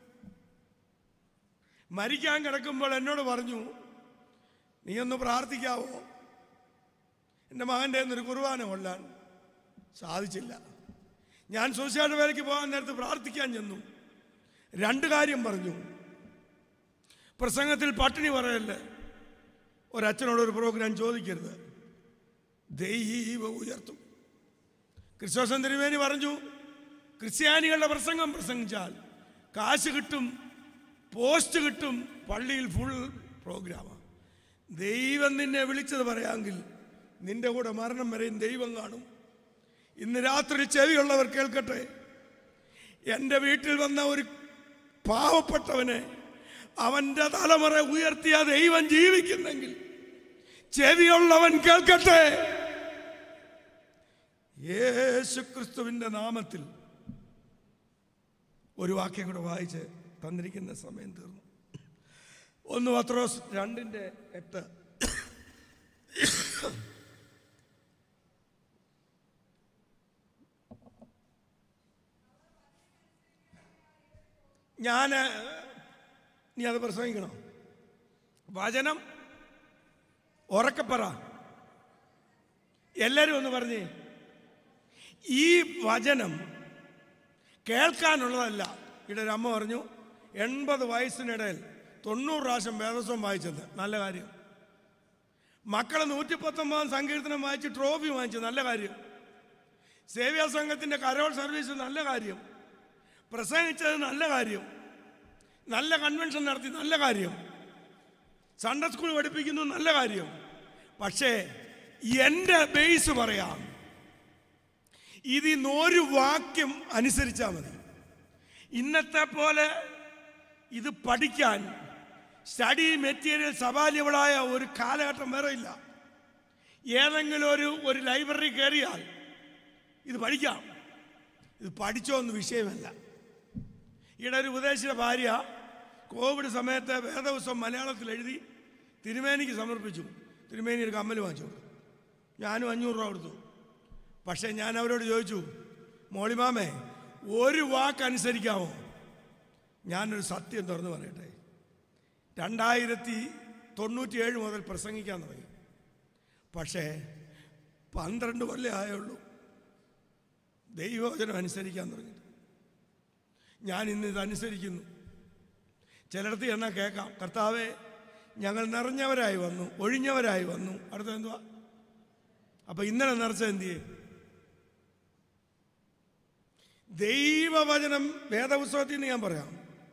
മരിക്കാൻ കിടക്കുമ്പോൾ എന്നോട് പറഞ്ഞു നീ ഒന്ന് പ്രാർത്ഥിക്കാവോ എൻ്റെ മകൻ്റെ ഒരു കുർബാന കൊള്ളാൻ സാധിച്ചില്ല ഞാൻ സോഷ്യാലിറ്റി വേലയ്ക്ക് പോകാൻ നേരത്ത് പ്രാർത്ഥിക്കാൻ ചെന്നു രണ്ട് കാര്യം പറഞ്ഞു പ്രസംഗത്തിൽ പട്ടിണി പറയല്ലേ ഒരച്ഛനോട് ഒരു പ്രോഗ്രാം ചോദിക്കരുത് ദൈവ ഉയർത്തും ക്രിസ്തോസൻ തിരുമേനി പറഞ്ഞു ക്രിസ്ത്യാനികളുടെ പ്രസംഗം പ്രസംഗിച്ചാൽ കാശ് കിട്ടും പോസ്റ്റ് കിട്ടും പള്ളിയിൽ ഫുൾ പ്രോഗ്രാമാണ് ദൈവം നിന്നെ വിളിച്ചത് പറയാമെങ്കിൽ നിന്റെ കൂടെ മരണം വരെയും ദൈവം കാണും ഇന്ന് രാത്രി ചെവിയുള്ളവർ കേൾക്കട്ടെ എൻ്റെ വീട്ടിൽ വന്ന ഒരു പാവപ്പെട്ടവനെ അവൻ്റെ തലമുറ ഉയർത്തിയ ദൈവം ജീവിക്കുന്നെങ്കിൽ ചെവിയുള്ളവൻ കേൾക്കട്ടെ യേശു ക്രിസ്തുവിൻ്റെ നാമത്തിൽ ഒരു വാക്യം കൂടെ വായിച്ച് തന്നിരിക്കുന്ന സമയം തീർന്നു ഒന്ന് പത്രോസ് രണ്ടിൻ്റെ എട്ട് ഞാൻ നീ അത് പ്രസംഗിക്കണോ വചനം ഉറക്കപ്പറ എല്ലാവരും ഒന്ന് പറഞ്ഞേ ഈ വചനം കേൾക്കാനുള്ളതല്ല ഇവിടെ ഒരു അമ്മ പറഞ്ഞു എൺപത് വയസ്സിനിടയിൽ തൊണ്ണൂറ് പ്രാവശ്യം വേദസ്വം വായിച്ചത് നല്ല കാര്യം മക്കളെ നൂറ്റി പത്തൊമ്പതാം സങ്കീർത്തനം വായിച്ച് ട്രോഫി വാങ്ങിച്ചത് നല്ല കാര്യം സേവ്യ സംഘത്തിൻ്റെ കരോൾ സർവീസ് നല്ല കാര്യം പ്രസംഗിച്ചത് നല്ല കാര്യം നല്ല കൺവെൻഷൻ നടത്തി നല്ല കാര്യം സൺഡേ സ്കൂൾ പഠിപ്പിക്കുന്നു നല്ല കാര്യം പക്ഷേ എൻ്റെ ബേസ് പറയാം ഇതിന്ന് ഒരു വാക്യം അനുസരിച്ചാൽ മതി ഇന്നത്തെ പോലെ ഇത് പഠിക്കാൻ സ്റ്റഡി മെറ്റീരിയൽ സവാലിയബിളായ ഒരു കാലഘട്ടം വേറെ ഇല്ല ഏതെങ്കിലും ഒരു ഒരു ലൈബ്രറി കയറിയാൽ ഇത് പഠിക്കാം ഇത് പഠിച്ചോ എന്ന് വിഷയമല്ല ഈയിടെ ഒരു ഉപദേശിയുടെ ഭാര്യ കോവിഡ് സമയത്ത് വേദവസം മലയാളത്തിൽ എഴുതി തിരുമേനിക്ക് സമർപ്പിച്ചു തിരുമേനി ഒരു കമ്മൽ വാങ്ങിച്ചു കൊടുത്തു ഞാനും അഞ്ഞൂറ് രൂപ കൊടുത്തു പക്ഷേ ഞാൻ അവരോട് ചോദിച്ചു മോളിമാമേ ഒരു വാക്ക് അനുസരിക്കാമോ ഞാനൊരു സത്യം തുറന്നു പറയട്ടെ രണ്ടായിരത്തി തൊണ്ണൂറ്റിയേഴ് മുതൽ പ്രസംഗിക്കാൻ തുടങ്ങി പക്ഷേ പന്ത്രണ്ട് കൊല്ലം ആയുള്ളൂ ദൈവവചനം അനുസരിക്കാൻ തുടങ്ങി ഞാൻ ഇന്ന് ഇതനുസരിക്കുന്നു ചിലയിടത്ത് എന്നാൽ കേൾക്കാം കർത്താവെ ഞങ്ങൾ നിറഞ്ഞവരായി വന്നു ഒഴിഞ്ഞവരായി വന്നു അടുത്ത എന്തുവാ അപ്പൊ ഇന്നലെ നിറച്ച എന്ത് ചെയ്യും ദൈവവചനം വേദപുസ്തകത്തിൽ നിന്ന് ഞാൻ പറയാം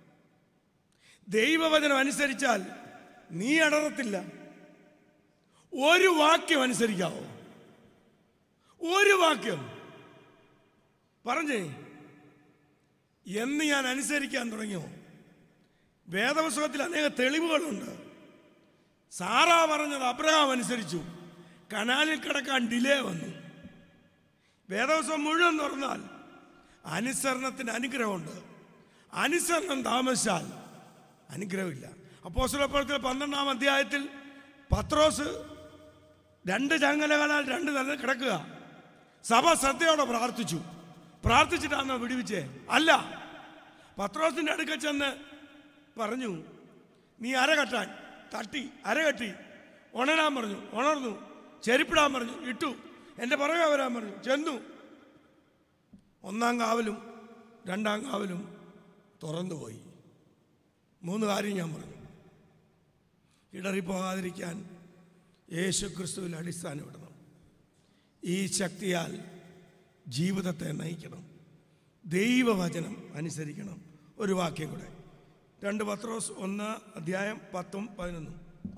ദൈവവചനം അനുസരിച്ചാൽ നീ അടറത്തില്ല ഒരു വാക്യം അനുസരിക്കാവോ ഒരു വാക്യം പറഞ്ഞേ എന്ന് ഞാൻ അനുസരിക്കാൻ തുടങ്ങിയോ വേദപുസ്തകത്തിൽ അനേക തെളിവുകളുണ്ട് സാറാ പറഞ്ഞത് അബ്രഹാം അനുസരിച്ചു കനാലിൽ കിടക്കാൻ ഡിലേ വന്നു വേദപുസ്തകം മുഴുവൻ തുറന്നാൽ അനുസരണത്തിന് അനുഗ്രഹമുണ്ട് അനുസരണം താമസിച്ചാൽ അനുഗ്രഹമില്ല അപ്പോൾ സുലഭത്തിൽ പന്ത്രണ്ടാം അധ്യായത്തിൽ പത്രോസ് രണ്ട് ചങ്ങലകളാൽ രണ്ട് നില കിടക്കുക സഭ ശ്രദ്ധയോടെ പ്രാർത്ഥിച്ചു പ്രാർത്ഥിച്ചിട്ടാണോ വിടുവിച്ചേ അല്ല പത്രോസിന്റെ അടുക്ക ചെന്ന് പറഞ്ഞു നീ അരകെട്ടാൻ തട്ടി അരകെട്ടി ഉണരാൻ പറഞ്ഞു ഉണർന്നു ചെരുപ്പിടാൻ പറഞ്ഞു ഇട്ടു എൻ്റെ പുറകെ വരാൻ പറഞ്ഞു ചെന്നു ഒന്നാം കാവലും രണ്ടാം കാവലും തുറന്നുപോയി മൂന്ന് കാര്യം ഞാൻ പറഞ്ഞു ഇടറിപ്പോകാതിരിക്കാൻ യേശു ക്രിസ്തുവിൽ അടിസ്ഥാനമിടണം ഈ ശക്തിയാൽ ജീവിതത്തെ നയിക്കണം ദൈവവചനം അനുസരിക്കണം ഒരു വാക്യം കൂടെ രണ്ട് പത്രോസ് ഒന്ന് അധ്യായം പത്തും പതിനൊന്നും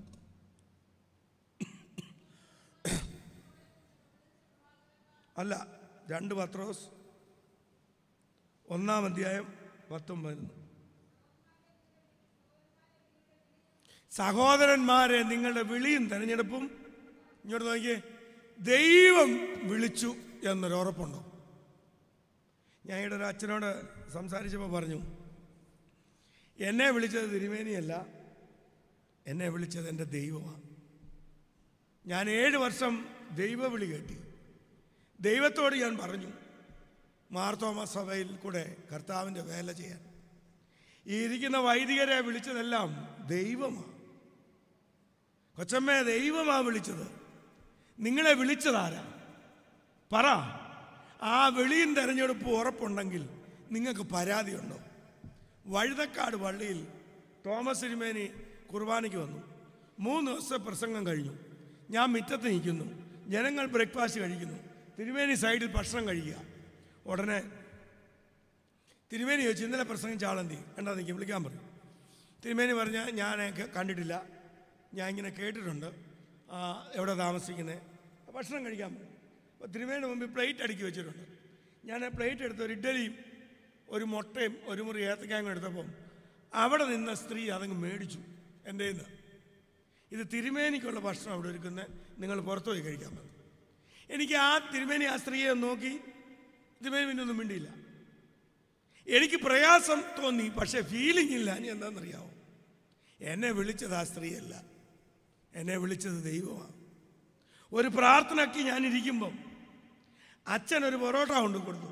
അല്ല രണ്ട് പത്രോസ് ഒന്നാം അധ്യായം പത്തും പതിനൊന്നും സഹോദരന്മാരെ നിങ്ങളുടെ വിളിയും തെരഞ്ഞെടുപ്പും ഇങ്ങോട്ട് നോക്കിയേ ദൈവം വിളിച്ചു എന്നൊരു ഉറപ്പുണ്ടോ ഞാൻ ഇവിടെ ഒരു അച്ഛനോട് സംസാരിച്ചപ്പോൾ പറഞ്ഞു എന്നെ വിളിച്ചത് തിരുമേനിയല്ല എന്നെ വിളിച്ചത് എൻ്റെ ദൈവമാണ് ഞാൻ ഏഴ് വർഷം ദൈവവിളി കേട്ടി ദൈവത്തോട് ഞാൻ പറഞ്ഞു മാർത്തോമ സഭയിൽ കൂടെ കർത്താവിൻ്റെ വേല ചെയ്യാൻ ഈ ഇരിക്കുന്ന വൈദികരെ വിളിച്ചതെല്ലാം ദൈവമാണ് കൊച്ചമ്മയെ ദൈവമാ വിളിച്ചത് നിങ്ങളെ വിളിച്ചതാരാ പറ ആ വെളിയും തെരഞ്ഞെടുപ്പ് ഉറപ്പുണ്ടെങ്കിൽ നിങ്ങൾക്ക് പരാതിയുണ്ടോ വഴുതക്കാട് പള്ളിയിൽ തോമസ് സിരിമേനി കുർബാനയ്ക്ക് വന്നു മൂന്ന് ദിവസത്തെ പ്രസംഗം കഴിഞ്ഞു ഞാൻ മുറ്റത്ത് നിൽക്കുന്നു ജനങ്ങൾ ബ്രേക്ക്ഫാസ്റ്റ് കഴിക്കുന്നു തിരുമേനി സൈഡിൽ ഭക്ഷണം കഴിക്കുക ഉടനെ തിരുമേനി ചോദിച്ചു ഇന്നലെ പ്രസംഗിച്ച ആളെന്തി കണ്ടാ നിൽക്കും വിളിക്കാൻ പറയും തിരുമേനി പറഞ്ഞ ഞാൻ ക- കണ്ടിട്ടില്ല ഞാൻ ഇങ്ങനെ കേട്ടിട്ടുണ്ട് ആ, എവിടെ താമസിക്കുന്നത് ഭക്ഷണം കഴിക്കാൻ പറയും അപ്പോൾ തിരുമേനി മുമ്പിൽ പ്ലേറ്റ് അടുക്കി വെച്ചിട്ടുണ്ട് ഞാൻ ആ പ്ലേറ്റ് എടുത്ത് ഒരു ഇഡ്ഡലിയും ഒരു മുട്ടയും ഒരു മുറി ഏത്തക്കായും കൂടെ എടുത്തപ്പം അവിടെ നിന്ന സ്ത്രീ അതങ്ങ് മേടിച്ചു എൻ്റെ നിന്ന് ഇത് തിരുമേനിക്കുള്ള ഭക്ഷണം അവിടെ ഒരുക്കുന്നത് നിങ്ങൾ പുറത്തു പോയി കഴിക്കാൻ പറഞ്ഞു എനിക്ക് ആ തിരുമേനി ആ സ്ത്രീയെ ഒന്ന് നോക്കി തിരുമേനി പിന്നെ ഒന്നും മിണ്ടിയില്ല എനിക്ക് പ്രയാസം തോന്നി പക്ഷേ ഫീലിംഗ് ഇല്ല ഇനി എന്താണെന്നറിയാമോ എന്നെ വിളിച്ചത് ആ സ്ത്രീയല്ല എന്നെ വിളിച്ചത് ദൈവമാണ് ഒരു പ്രാർത്ഥനയ്ക്ക് ഞാൻ ഇരിക്കുമ്പം അച്ഛൻ ഒരു പൊറോട്ട കൊണ്ട് കൊടുത്തു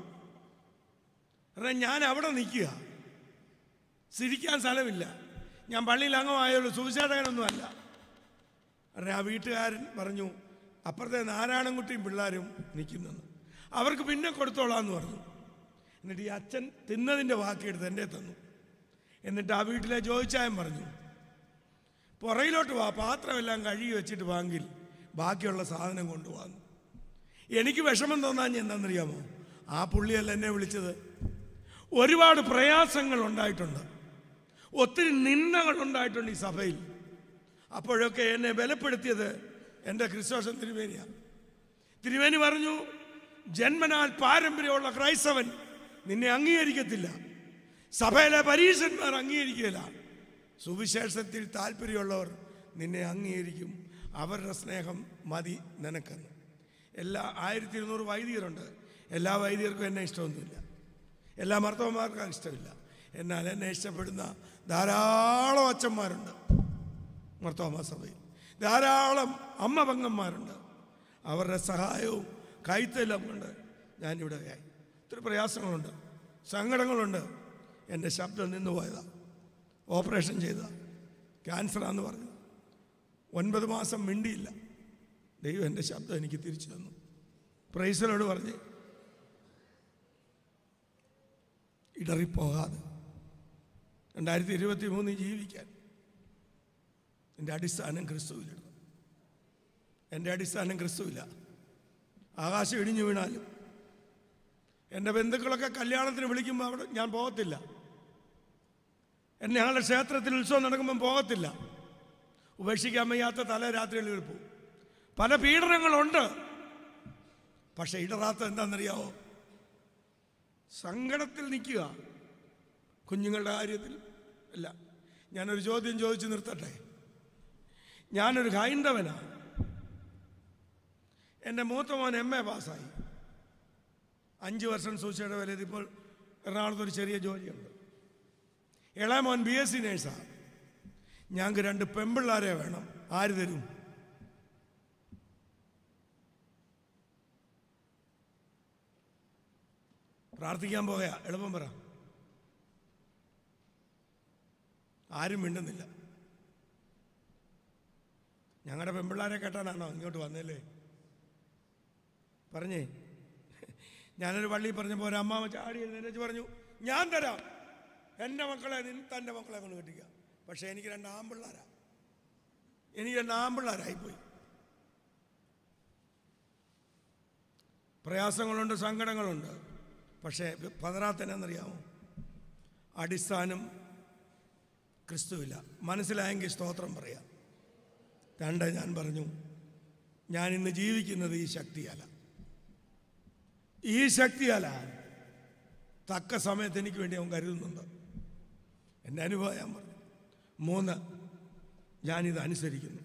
കാരണം ഞാൻ അവിടെ നിൽക്കുക ചിരിക്കാൻ സ്ഥലമില്ല ഞാൻ പള്ളിയിൽ അംഗമായുള്ളൂ സുവിശേഷകനൊന്നും അല്ല കാരണം ആ വീട്ടുകാരൻ പറഞ്ഞു അപ്പുറത്തെ നാരായണൻകുട്ടിയും പിള്ളേരും നിൽക്കുന്നെന്ന് അവർക്ക് പിന്നെ കൊടുത്തോളാന്ന് പറഞ്ഞു എന്നിട്ട് ഈ അച്ഛൻ തിന്നതിൻ്റെ ബാക്കിയെടുത്ത് എൻ്റെ തന്നു എന്നിട്ട് ആ വീട്ടിലെ ജോയിച്ചായം പറഞ്ഞു പുറയിലോട്ട് വാ പാത്രമെല്ലാം കഴുകി വെച്ചിട്ട് വാങ്കിൽ ബാക്കിയുള്ള സാധനം കൊണ്ടുപോകാന്നു എനിക്ക് വിഷമം തോന്നാൻ എന്താണെന്നറിയാമോ ആ പുള്ളിയല്ല എന്നെ വിളിച്ചത് ഒരുപാട് പ്രയാസങ്ങൾ ഉണ്ടായിട്ടുണ്ട് ഒത്തിരി നിന്ദകൾ ഉണ്ടായിട്ടുണ്ട് ഈ സഭയിൽ അപ്പോഴൊക്കെ എന്നെ ബലപ്പെടുത്തിയത് എൻ്റെ ക്രിസ്തോഷൻ തിരുമേനിയാണ് തിരുമേനി പറഞ്ഞു ജന്മനാൽ പാരമ്പര്യമുള്ള ക്രൈസ്തവൻ നിന്നെ അംഗീകരിക്കത്തില്ല സഭയിലെ പരീക്ഷന്മാർ അംഗീകരിക്കില്ല സുവിശേഷത്തിൽ താല്പര്യമുള്ളവർ നിന്നെ അംഗീകരിക്കും അവരുടെ സ്നേഹം മതി നിനക്കെന്ന് എല്ലാ ആയിരത്തി ഇരുന്നൂറ് വൈദികരുണ്ട് എല്ലാ വൈദികർക്കും എന്നെ ഇഷ്ടമൊന്നുമില്ല എല്ലാ മർത്തവന്മാർക്കും ഇഷ്ടമില്ല എന്നാൽ എന്നെ ഇഷ്ടപ്പെടുന്ന ധാരാളം അച്ഛന്മാരുണ്ട് മർത്തോമ സഭയിൽ ധാരാളം അമ്മ പങ്കന്മാരുണ്ട് അവരുടെ സഹായവും കൈത്തെല്ലാം കൊണ്ട് ഞാനിവിടെ ആയി ഒത്തിരി പ്രയാസങ്ങളുണ്ട് സങ്കടങ്ങളുണ്ട് എൻ്റെ ശബ്ദം നിന്ന് പോയതാ ഓപ്പറേഷൻ ചെയ്ത ക്യാൻസറാന്ന് പറഞ്ഞു ഒൻപത് മാസം മിണ്ടിയില്ല ദൈവം എൻ്റെ ശബ്ദം എനിക്ക് തിരിച്ചു തന്നു പ്രൈസലോട് പറഞ്ഞ് ഇടറിപ്പോകാതെ രണ്ടായിരത്തി ഇരുപത്തി മൂന്നിൽ ജീവിക്കാൻ എൻ്റെ അടിസ്ഥാനം ക്രിസ്തുവിലിടണം എൻ്റെ അടിസ്ഥാനം ക്രിസ്തുവില്ല ആകാശം ഇടിഞ്ഞു വീണാലും എൻ്റെ ബന്ധുക്കളൊക്കെ കല്യാണത്തിന് വിളിക്കുമ്പോൾ അവിടെ ഞാൻ പോകത്തില്ല എന്നെ ഞങ്ങളുടെ ക്ഷേത്രത്തിൽ ഉത്സവം നടക്കുമ്പം പോകത്തില്ല ഉപേക്ഷിക്കാൻ വയ്യാത്ത തല രാത്രികളിൽ പോകും പല പീഡനങ്ങളുണ്ട് പക്ഷെ ഇടറാത്ത എന്താണെന്നറിയാവോ സങ്കടത്തിൽ നിൽക്കുക കുഞ്ഞുങ്ങളുടെ കാര്യത്തിൽ അല്ല ഞാനൊരു ചോദ്യം ചോദിച്ചു നിർത്തട്ടെ ഞാനൊരു ഹൈന്ദവനാണ് എൻ്റെ മൂത്ത മോൻ എം എ പാസ്സായി അഞ്ച് വർഷം സൂക്ഷിയുടെ വില ഇപ്പോൾ എറണാകുളത്ത് ഒരു ചെറിയ ജോലിയുണ്ട് ഇളയ മോൻ ബി എസ് സി നേഴ്സാണ് ഞങ്ങൾക്ക് രണ്ട് പെമ്പിള്ളാരെ വേണം ആര് തരും പ്രാർത്ഥിക്കാൻ പോകയാ എളുപ്പം പറ ആരും മിണ്ടുന്നില്ല ഞങ്ങളുടെ പെമ്പിള്ളാരെ കേട്ടാനാണോ ഇങ്ങോട്ട് വന്നല്ലേ പറഞ്ഞേ ഞാനൊരു പള്ളി പറഞ്ഞപ്പോൾ ഒരു അമ്മാമ ചാടി എഴുന്നേറ്റ് പറഞ്ഞു ഞാൻ തരാം എൻ്റെ മക്കളെ നിൻ തൻ്റെ മക്കളെ കൊണ്ട് കെട്ടിക്കുക പക്ഷേ എനിക്ക് രണ്ട് ആമ്പിള്ളാരാ എനിക്ക് രണ്ട് ആമ്പിള്ളാരായിപ്പോയി പ്രയാസങ്ങളുണ്ട് സങ്കടങ്ങളുണ്ട് പക്ഷേ പതറാത്തനെന്നറിയാമോ അടിസ്ഥാനം ക്രിസ്തുവില്ല മനസ്സിലായെങ്കിൽ സ്തോത്രം പറയാം രണ്ട് ഞാൻ പറഞ്ഞു ഞാൻ ഇന്ന് ജീവിക്കുന്നത് ഈ ശക്തിയല്ല ഈ ശക്തിയല്ല തക്ക സമയത്ത് എനിക്ക് വേണ്ടി അവൻ കരുതുന്നുണ്ട് എൻ്റെ അനുഭവം ഞാൻ പറഞ്ഞു മൂന്ന് ഞാനിത് അനുസരിക്കുന്നു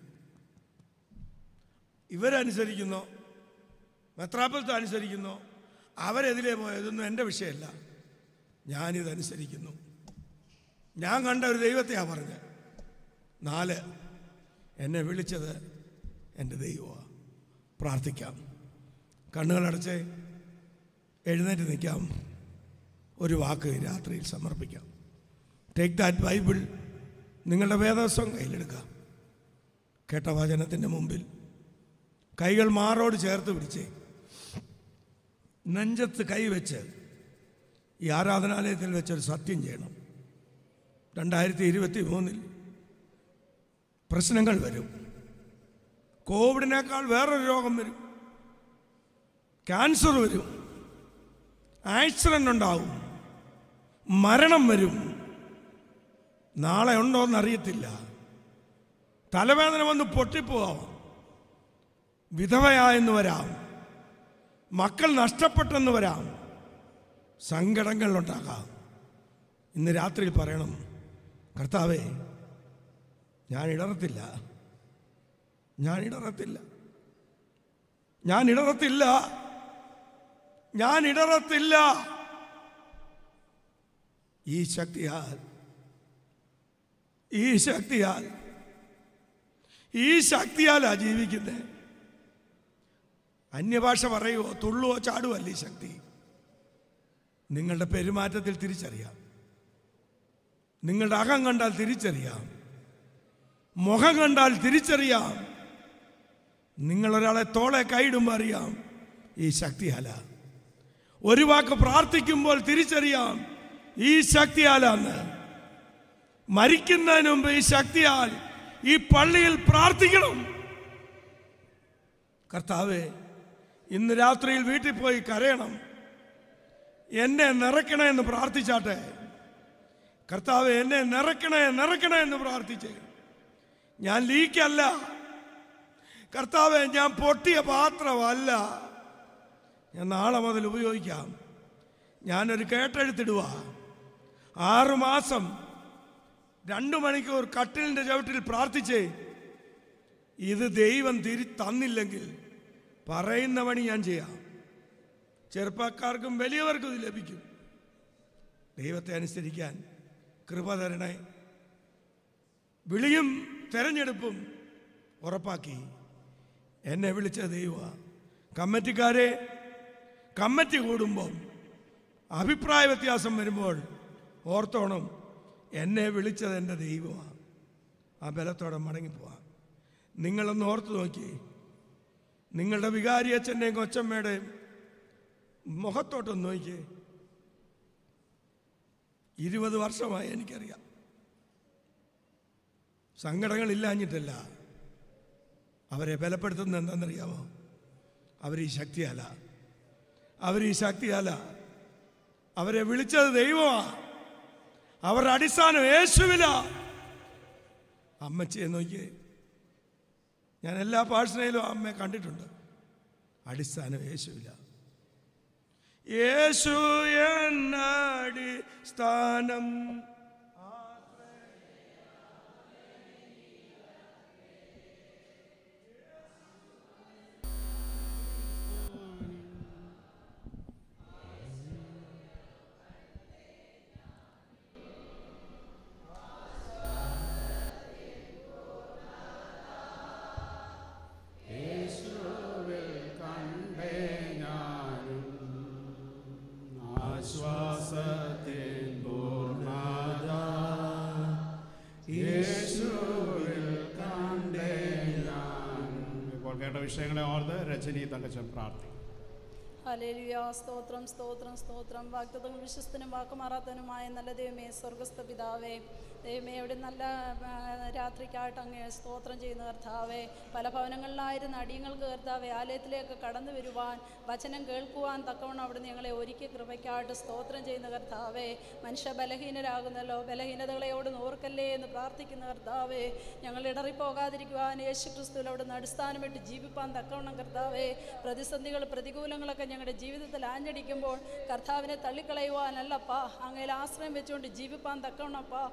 ഇവരനുസരിക്കുന്നോ മെത്രാപ്പലത്ത് അനുസരിക്കുന്നോ അവരെതിലേ പോയതൊന്നും എൻ്റെ വിഷയമല്ല ഞാനിതനുസരിക്കുന്നു ഞാൻ കണ്ട ഒരു ദൈവത്തെയാണ് പറഞ്ഞത് നാല് എന്നെ വിളിച്ചത് എൻ്റെ ദൈവമാണ് പ്രാർത്ഥിക്കാം കണ്ണുകളടച്ച് എഴുന്നേറ്റ് നിൽക്കാം ഒരു വാക്ക് ഈ രാത്രിയിൽ സമർപ്പിക്കാം ടേക്ക് ദാറ്റ് ബൈബിൾ നിങ്ങളുടെ വേദസ്വം കയ്യിലെടുക്കാം കേട്ട വചനത്തിൻ്റെ മുമ്പിൽ കൈകൾ മാറോട് ചേർത്ത് പിടിച്ച് നെഞ്ചത്ത് കൈവച്ച് ഈ ആരാധനാലയത്തിൽ വെച്ചൊരു സത്യം ചെയ്യണം രണ്ടായിരത്തി ഇരുപത്തി മൂന്നിൽ പ്രശ്നങ്ങൾ വരും കോവിഡിനേക്കാൾ വേറൊരു രോഗം വരും ക്യാൻസർ വരും ആക്സിഡൻ്റ് ഉണ്ടാവും മരണം വരും നാളെ ഉണ്ടോ എന്നറിയത്തില്ല തലവേദന വന്ന് പൊട്ടിപ്പോവാം വിധവയായെന്ന് വരാം മക്കൾ നഷ്ടപ്പെട്ടെന്ന് വരാം സങ്കടങ്ങൾ ഉണ്ടാകാം ഇന്ന് രാത്രിയിൽ പറയണം കർത്താവേ ഞാൻ ഇടറത്തില്ല ഞാൻ ഇടറത്തില്ല ഞാൻ ഇടറത്തില്ല ഞാൻ ഇടറത്തില്ല ഈ ശക്തിയാൽ ഈ ശക്തിയാൽ ഈ ശക്തിയാലാ ജീവിക്കുന്നത് അന്യഭാഷ പറയുവോ തുള്ളുവോ ചാടുവോ അല്ല ഈ ശക്തി നിങ്ങളുടെ പെരുമാറ്റത്തിൽ തിരിച്ചറിയാം നിങ്ങളുടെ അകം കണ്ടാൽ തിരിച്ചറിയാം മുഖം കണ്ടാൽ തിരിച്ചറിയാം നിങ്ങളൊരാളെ തോളെ കൈയിടുമ്പോൾ അറിയാം ഈ ശക്തിയാല ഒരു വാക്ക് പ്രാർത്ഥിക്കുമ്പോൾ തിരിച്ചറിയാം ഈ ശക്തിയാലാന്ന് മരിക്കുന്നതിന് മുമ്പ് ഈ ശക്തിയാൽ ഈ പള്ളിയിൽ പ്രാർത്ഥിക്കണം കർത്താവേ ഇന്ന് രാത്രിയിൽ വീട്ടിൽ പോയി കരയണം എന്നെ നിറയ്ക്കണേ എന്ന് പ്രാർത്ഥിച്ചാട്ടെ കർത്താവ് എന്നെ നിറയ്ക്കണേ നിറയ്ക്കണേ എന്ന് പ്രാർത്ഥിച്ചേ ഞാൻ ലീക്കല്ല കർത്താവെ ഞാൻ പൊട്ടിയ പാത്രമല്ല ഞാൻ നാളെ മുതൽ ഉപയോഗിക്കാം ഞാനൊരു കേട്ടെഴുത്തിടുക ആറുമാസം രണ്ടു മണിക്കൂർ കട്ടിലിൻ്റെ ചവിട്ടിൽ പ്രാർത്ഥിച്ചേ ഇത് ദൈവം തിരി തന്നില്ലെങ്കിൽ പറയുന്ന പണി ഞാൻ ചെയ്യാം ചെറുപ്പക്കാർക്കും വലിയവർക്കും ഇത് ലഭിക്കും ദൈവത്തെ അനുസരിക്കാൻ കൃപ തരണേ വിളിയും തെരഞ്ഞെടുപ്പും ഉറപ്പാക്കി എന്നെ വിളിച്ച ദൈവ കമ്മിറ്റിക്കാരെ കമ്മിറ്റി കൂടുമ്പോൾ അഭിപ്രായ വ്യത്യാസം വരുമ്പോൾ ഓർത്തോണം എന്നെ വിളിച്ചത് എൻ്റെ ദൈവമാണ് ആ ബലത്തോടെ മടങ്ങിപ്പോവാം നിങ്ങളൊന്ന് ഓർത്ത് നോക്കി നിങ്ങളുടെ വികാരി അച്ഛൻ്റെയും കൊച്ചമ്മയുടെയും മുഖത്തോട്ടൊന്ന് നോക്കിയേ ഇരുപത് വർഷമായി എനിക്കറിയാം സങ്കടങ്ങളില്ലാഞ്ഞിട്ടല്ല അവരെ ബലപ്പെടുത്തുന്നത് എന്താണെന്നറിയാമോ അവർ ഈ ശക്തിയല്ല അവർ ഈ ശക്തിയല്ല അവരെ വിളിച്ചത് ദൈവമാ അവരുടെ അടിസ്ഥാനം യേശുവില അമ്മച്ചിയെ നോക്കിയേ ഞാൻ എല്ലാ പാഴ്സണയിലും അമ്മയെ കണ്ടിട്ടുണ്ട് അടിസ്ഥാനം യേശുവില യേശു എന്നടി സ്ഥാനം യേശുവിൽ കണ്ടേ ഞാനും ആശ്വാസത്തിൻ പൂർണ്ണത യേശുവിൽ കണ്ടേ ഞാനും ഇപ്പോൾ കേട്ട വിഷയങ്ങളെ ഓർത്ത് രജനി തങ്കച്ചൻ പ്രാർത്ഥിക്കും ഹല്ലേലൂയ സ്തോത്രം സ്തോത്രം സ്തോത്രം വാക്തത്വം വിശ്വസ്തനും വാക്കുമാറാത്തനുമായ നല്ല ദൈവമേ സ്വർഗസ്ഥ പിതാവേ ദൈവമേ അവിടെ നല്ല ആ, രാത്രിക്കായിട്ട് അങ്ങ് സ്തോത്രം ചെയ്യുന്ന കർത്താവേ പല ഭവനങ്ങളിലായിരുന്ന അടിയങ്ങൾക്ക് കർത്താവേ ആലയത്തിലേക്ക് കടന്നു വരുവാൻ വചനം കേൾക്കുവാൻ തക്കവണ്ണം അവിടുന്ന് ഞങ്ങളെ ഒരുക്കി കൃപയ്ക്കായിട്ട് സ്തോത്രം ചെയ്യുന്ന കർത്താവേ മനുഷ്യ ബലഹീനരാകുന്നല്ലോ ബലഹീനതകളെയോട് ഓർക്കല്ലേ എന്ന് പ്രാർത്ഥിക്കുന്ന കർത്താവേ ഞങ്ങൾ ഇടറിപ്പോകാതിരിക്കുവാൻ യേശു ക്രിസ്തുവിൽ അവിടുന്ന് അടിസ്ഥാനമിട്ട് ജീവിപ്പാൻ തക്കവണ്ണം കർത്താവേ പ്രതിസന്ധികൾ പ്രതികൂലങ്ങളൊക്കെ ഞങ്ങളുടെ ജീവിതത്തിൽ ആഞ്ഞടിക്കുമ്പോൾ കർത്താവിനെ തള്ളിക്കളയുവാനല്ലപ്പാ അങ്ങയിൽ ആശ്രയം വെച്ചുകൊണ്ട് ജീവിപ്പാൻ തക്കവണ്ണപ്പാ അവിടെ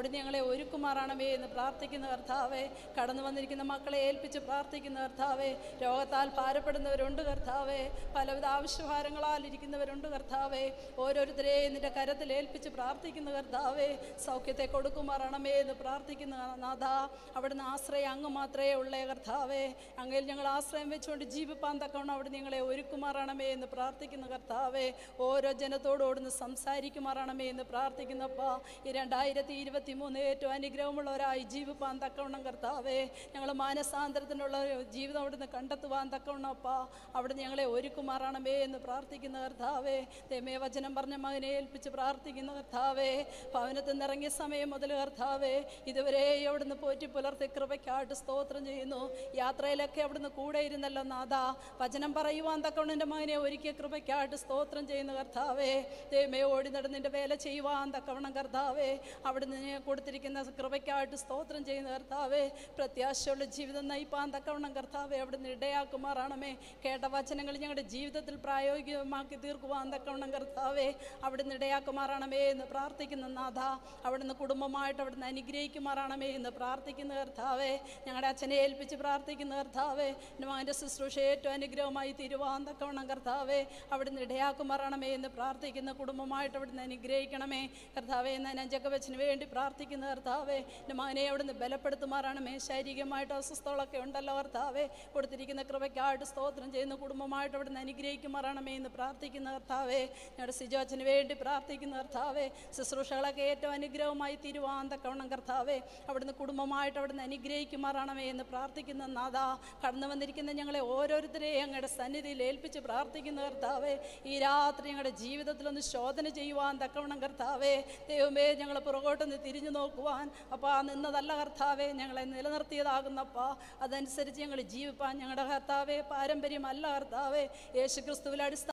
അവിടെ ഞങ്ങളെ ഒരുക്കുമാറാണമേ എന്ന് പ്രാർത്ഥിക്കുന്ന കർത്താവേ കടന്നു വന്നിരിക്കുന്ന മക്കളെ ഏൽപ്പിച്ച് പ്രാർത്ഥിക്കുന്ന കർത്താവേ രോഗത്താൽ ഭാരപ്പെടുന്നവരുണ്ട് കർത്താവേ പലവിധ ആവശ്യഭാരങ്ങളാൽ ഇരിക്കുന്നവരുണ്ട് കർത്താവേ ഓരോരുത്തരെയും നിന്റെ കരത്തിൽ ഏൽപ്പിച്ച് പ്രാർത്ഥിക്കുന്ന കർത്താവേ സൗഖ്യത്തെ കൊടുക്കുമാറാണമേ എന്ന് പ്രാർത്ഥിക്കുന്ന നാഥ അവിടുന്ന് ആശ്രയം അങ്ങ് മാത്രമേ ഉള്ളേ കർത്താവേ അങ്ങയിൽ ഞങ്ങൾ ആശ്രയം വെച്ചുകൊണ്ട് ജീവിപ്പാൻ തക്കവണ്ണം അവിടെ ഞങ്ങളെ ഒരുക്കുമാറാണമേ എന്ന് പ്രാർത്ഥിക്കുന്ന കർത്താവേ ഓരോ ജനത്തോടും അവിടുന്ന് സംസാരിക്കുമാറാണമേ എന്ന് പ്രാർത്ഥിക്കുന്നപ്പാ ഈ രണ്ടായിരത്തി ഇരുപത്തി മൂന്ന് ഏറ്റവും അനുഗ്രഹമുള്ളവരായി ജീവിപ്പാൻ തക്കവണ്ണം കർത്താവേ ഞങ്ങൾ മാനസാന്തരത്തിനുള്ള ഒരു ജീവിതം അവിടുന്ന് കണ്ടെത്തുവാൻ തക്കവണ്ണം അപ്പാ അവിടുന്ന് ഞങ്ങളെ ഒരുക്കുമാറാണമേ എന്ന് പ്രാർത്ഥിക്കുന്ന കർത്താവേ ദൈവമേ വചനം പറഞ്ഞ മകനെ ഏൽപ്പിച്ച് പ്രാർത്ഥിക്കുന്ന കർത്താവേ ഭവനത്തിൽ നിന്നിറങ്ങിയ സമയം മുതൽ കർത്താവേ ഇതുവരെ അവിടുന്ന് പോറ്റി പുലർത്തി കൃപയ്ക്കായിട്ട് സ്തോത്രം ചെയ്യുന്നു യാത്രയിലൊക്കെ അവിടുന്ന് കൂടെ ഇരുന്നല്ലോ നാഥ വചനം പറയുവാൻ തക്കവണ്ണം എൻ്റെ മകനെ ഒരുക്കിയ കൃപയ്ക്കായിട്ട് സ്തോത്രം ചെയ്യുന്ന കർത്താവേ ദൈവമേ ഓടി നടന്നിൻ്റെ വേല ചെയ്യുവാൻ തക്കവണ്ണം കർത്താവേ അവിടുന്ന് നീ കൊടുത്തിരിക്കുന്ന കൃപയ്ക്കായിട്ട് സ്തോത്രം ചെയ്യുന്ന കർത്താവേ പ്രത്യാശയുള്ള ജീവിതം നയിപ്പാൻ തക്കവണ്ണം കർത്താവേ അവിടുന്ന് ഇടയാക്കുമാറാണമേ കേട്ട വചനങ്ങൾ ഞങ്ങളുടെ ജീവിതത്തിൽ പ്രായോഗികമാക്കി തീർക്കുവാൻ തക്കവണ്ണം കർത്താവേ അവിടുന്ന് ഇടയാക്കുമാറാണമേ എന്ന് പ്രാർത്ഥിക്കുന്ന നാഥ അവിടുന്ന് കുടുംബമായിട്ട് അവിടുന്ന് അനുഗ്രഹിക്കുമാറാണമേ എന്ന് പ്രാർത്ഥിക്കുന്ന കർത്താവേ ഞങ്ങളുടെ അച്ഛനെ ഏൽപ്പിച്ച് പ്രാർത്ഥിക്കുന്ന കർത്താവേ എൻ്റെ മകൻ്റെ ശുശ്രൂഷ ഏറ്റവും അനുഗ്രഹമായി തീരുവാൻ തക്കവണ്ണം കർത്താവേ അവിടുന്ന് ഇടയാക്കുമാറാണമേ എന്ന് പ്രാർത്ഥിക്കുന്ന കുടുംബമായിട്ട് അവിടുന്ന് അനുഗ്രഹിക്കണമേ കർത്താവേ എന്ന് അഞ്ചക്കവച്ചിന് വേണ്ടി പ്രാർത്ഥിക്കുന്ന കർത്താവേ എൻ്റെ മകനെ അവിടുന്ന് ബലപ്പെടുത്തുമാറാണമേ ശാരീരികമായിട്ട് അസ്വസ്ഥകളൊക്കെ ഉണ്ടല്ലോ കർത്താവേ കൊടുത്തിരിക്കുന്ന കൃപയ്ക്കായിട്ട് സ്തോത്രം ചെയ്യുന്ന കുടുംബമായിട്ട് അവിടുന്ന് അനുഗ്രഹിക്കുമാറാണമേ എന്ന് പ്രാർത്ഥിക്കുന്ന കർത്താവേ ഞങ്ങളുടെ സിജോച്ചന് വേണ്ടി പ്രാർത്ഥിക്കുന്ന കർത്താവേ ശുശ്രൂഷകളൊക്കെ ഏറ്റവും അനുഗ്രഹമായി തീരുവാൻ തക്കവണ്ണം കർത്താവേ അവിടുന്ന് കുടുംബമായിട്ട് അവിടുന്ന് അനുഗ്രഹിക്കുമാറാണമേ എന്ന് പ്രാർത്ഥിക്കുന്ന നാഥ കടന്നു വന്നിരിക്കുന്ന ഞങ്ങളെ ഓരോരുത്തരെയും ഞങ്ങളുടെ സന്നിധിയിൽ ഏൽപ്പിച്ച് പ്രാർത്ഥിക്കുന്ന കർത്താവേ ഈ രാത്രി ഞങ്ങളുടെ ജീവിതത്തിലൊന്ന് ശോധന ചെയ്യുവാൻ തക്കവണ്ണം കർത്താവേ ദൈവമേ ഞങ്ങൾ പുറകോട്ടൊന്ന് തിരിഞ്ഞു നോക്കുവാൻ അപ്പോൾ ആ നിന്നതല്ല കർത്താവേ ഞങ്ങളെ നിലനിർത്തിയതാകുന്നപ്പാ അതനുസരിച്ച് ഞങ്ങൾ ജീവിപ്പാൻ ഞങ്ങളുടെ കർത്താവേ പാരമ്പര്യമല്ല കർത്താവേ യേശു ക്രിസ്തുവിൽ അടിസ്ഥാന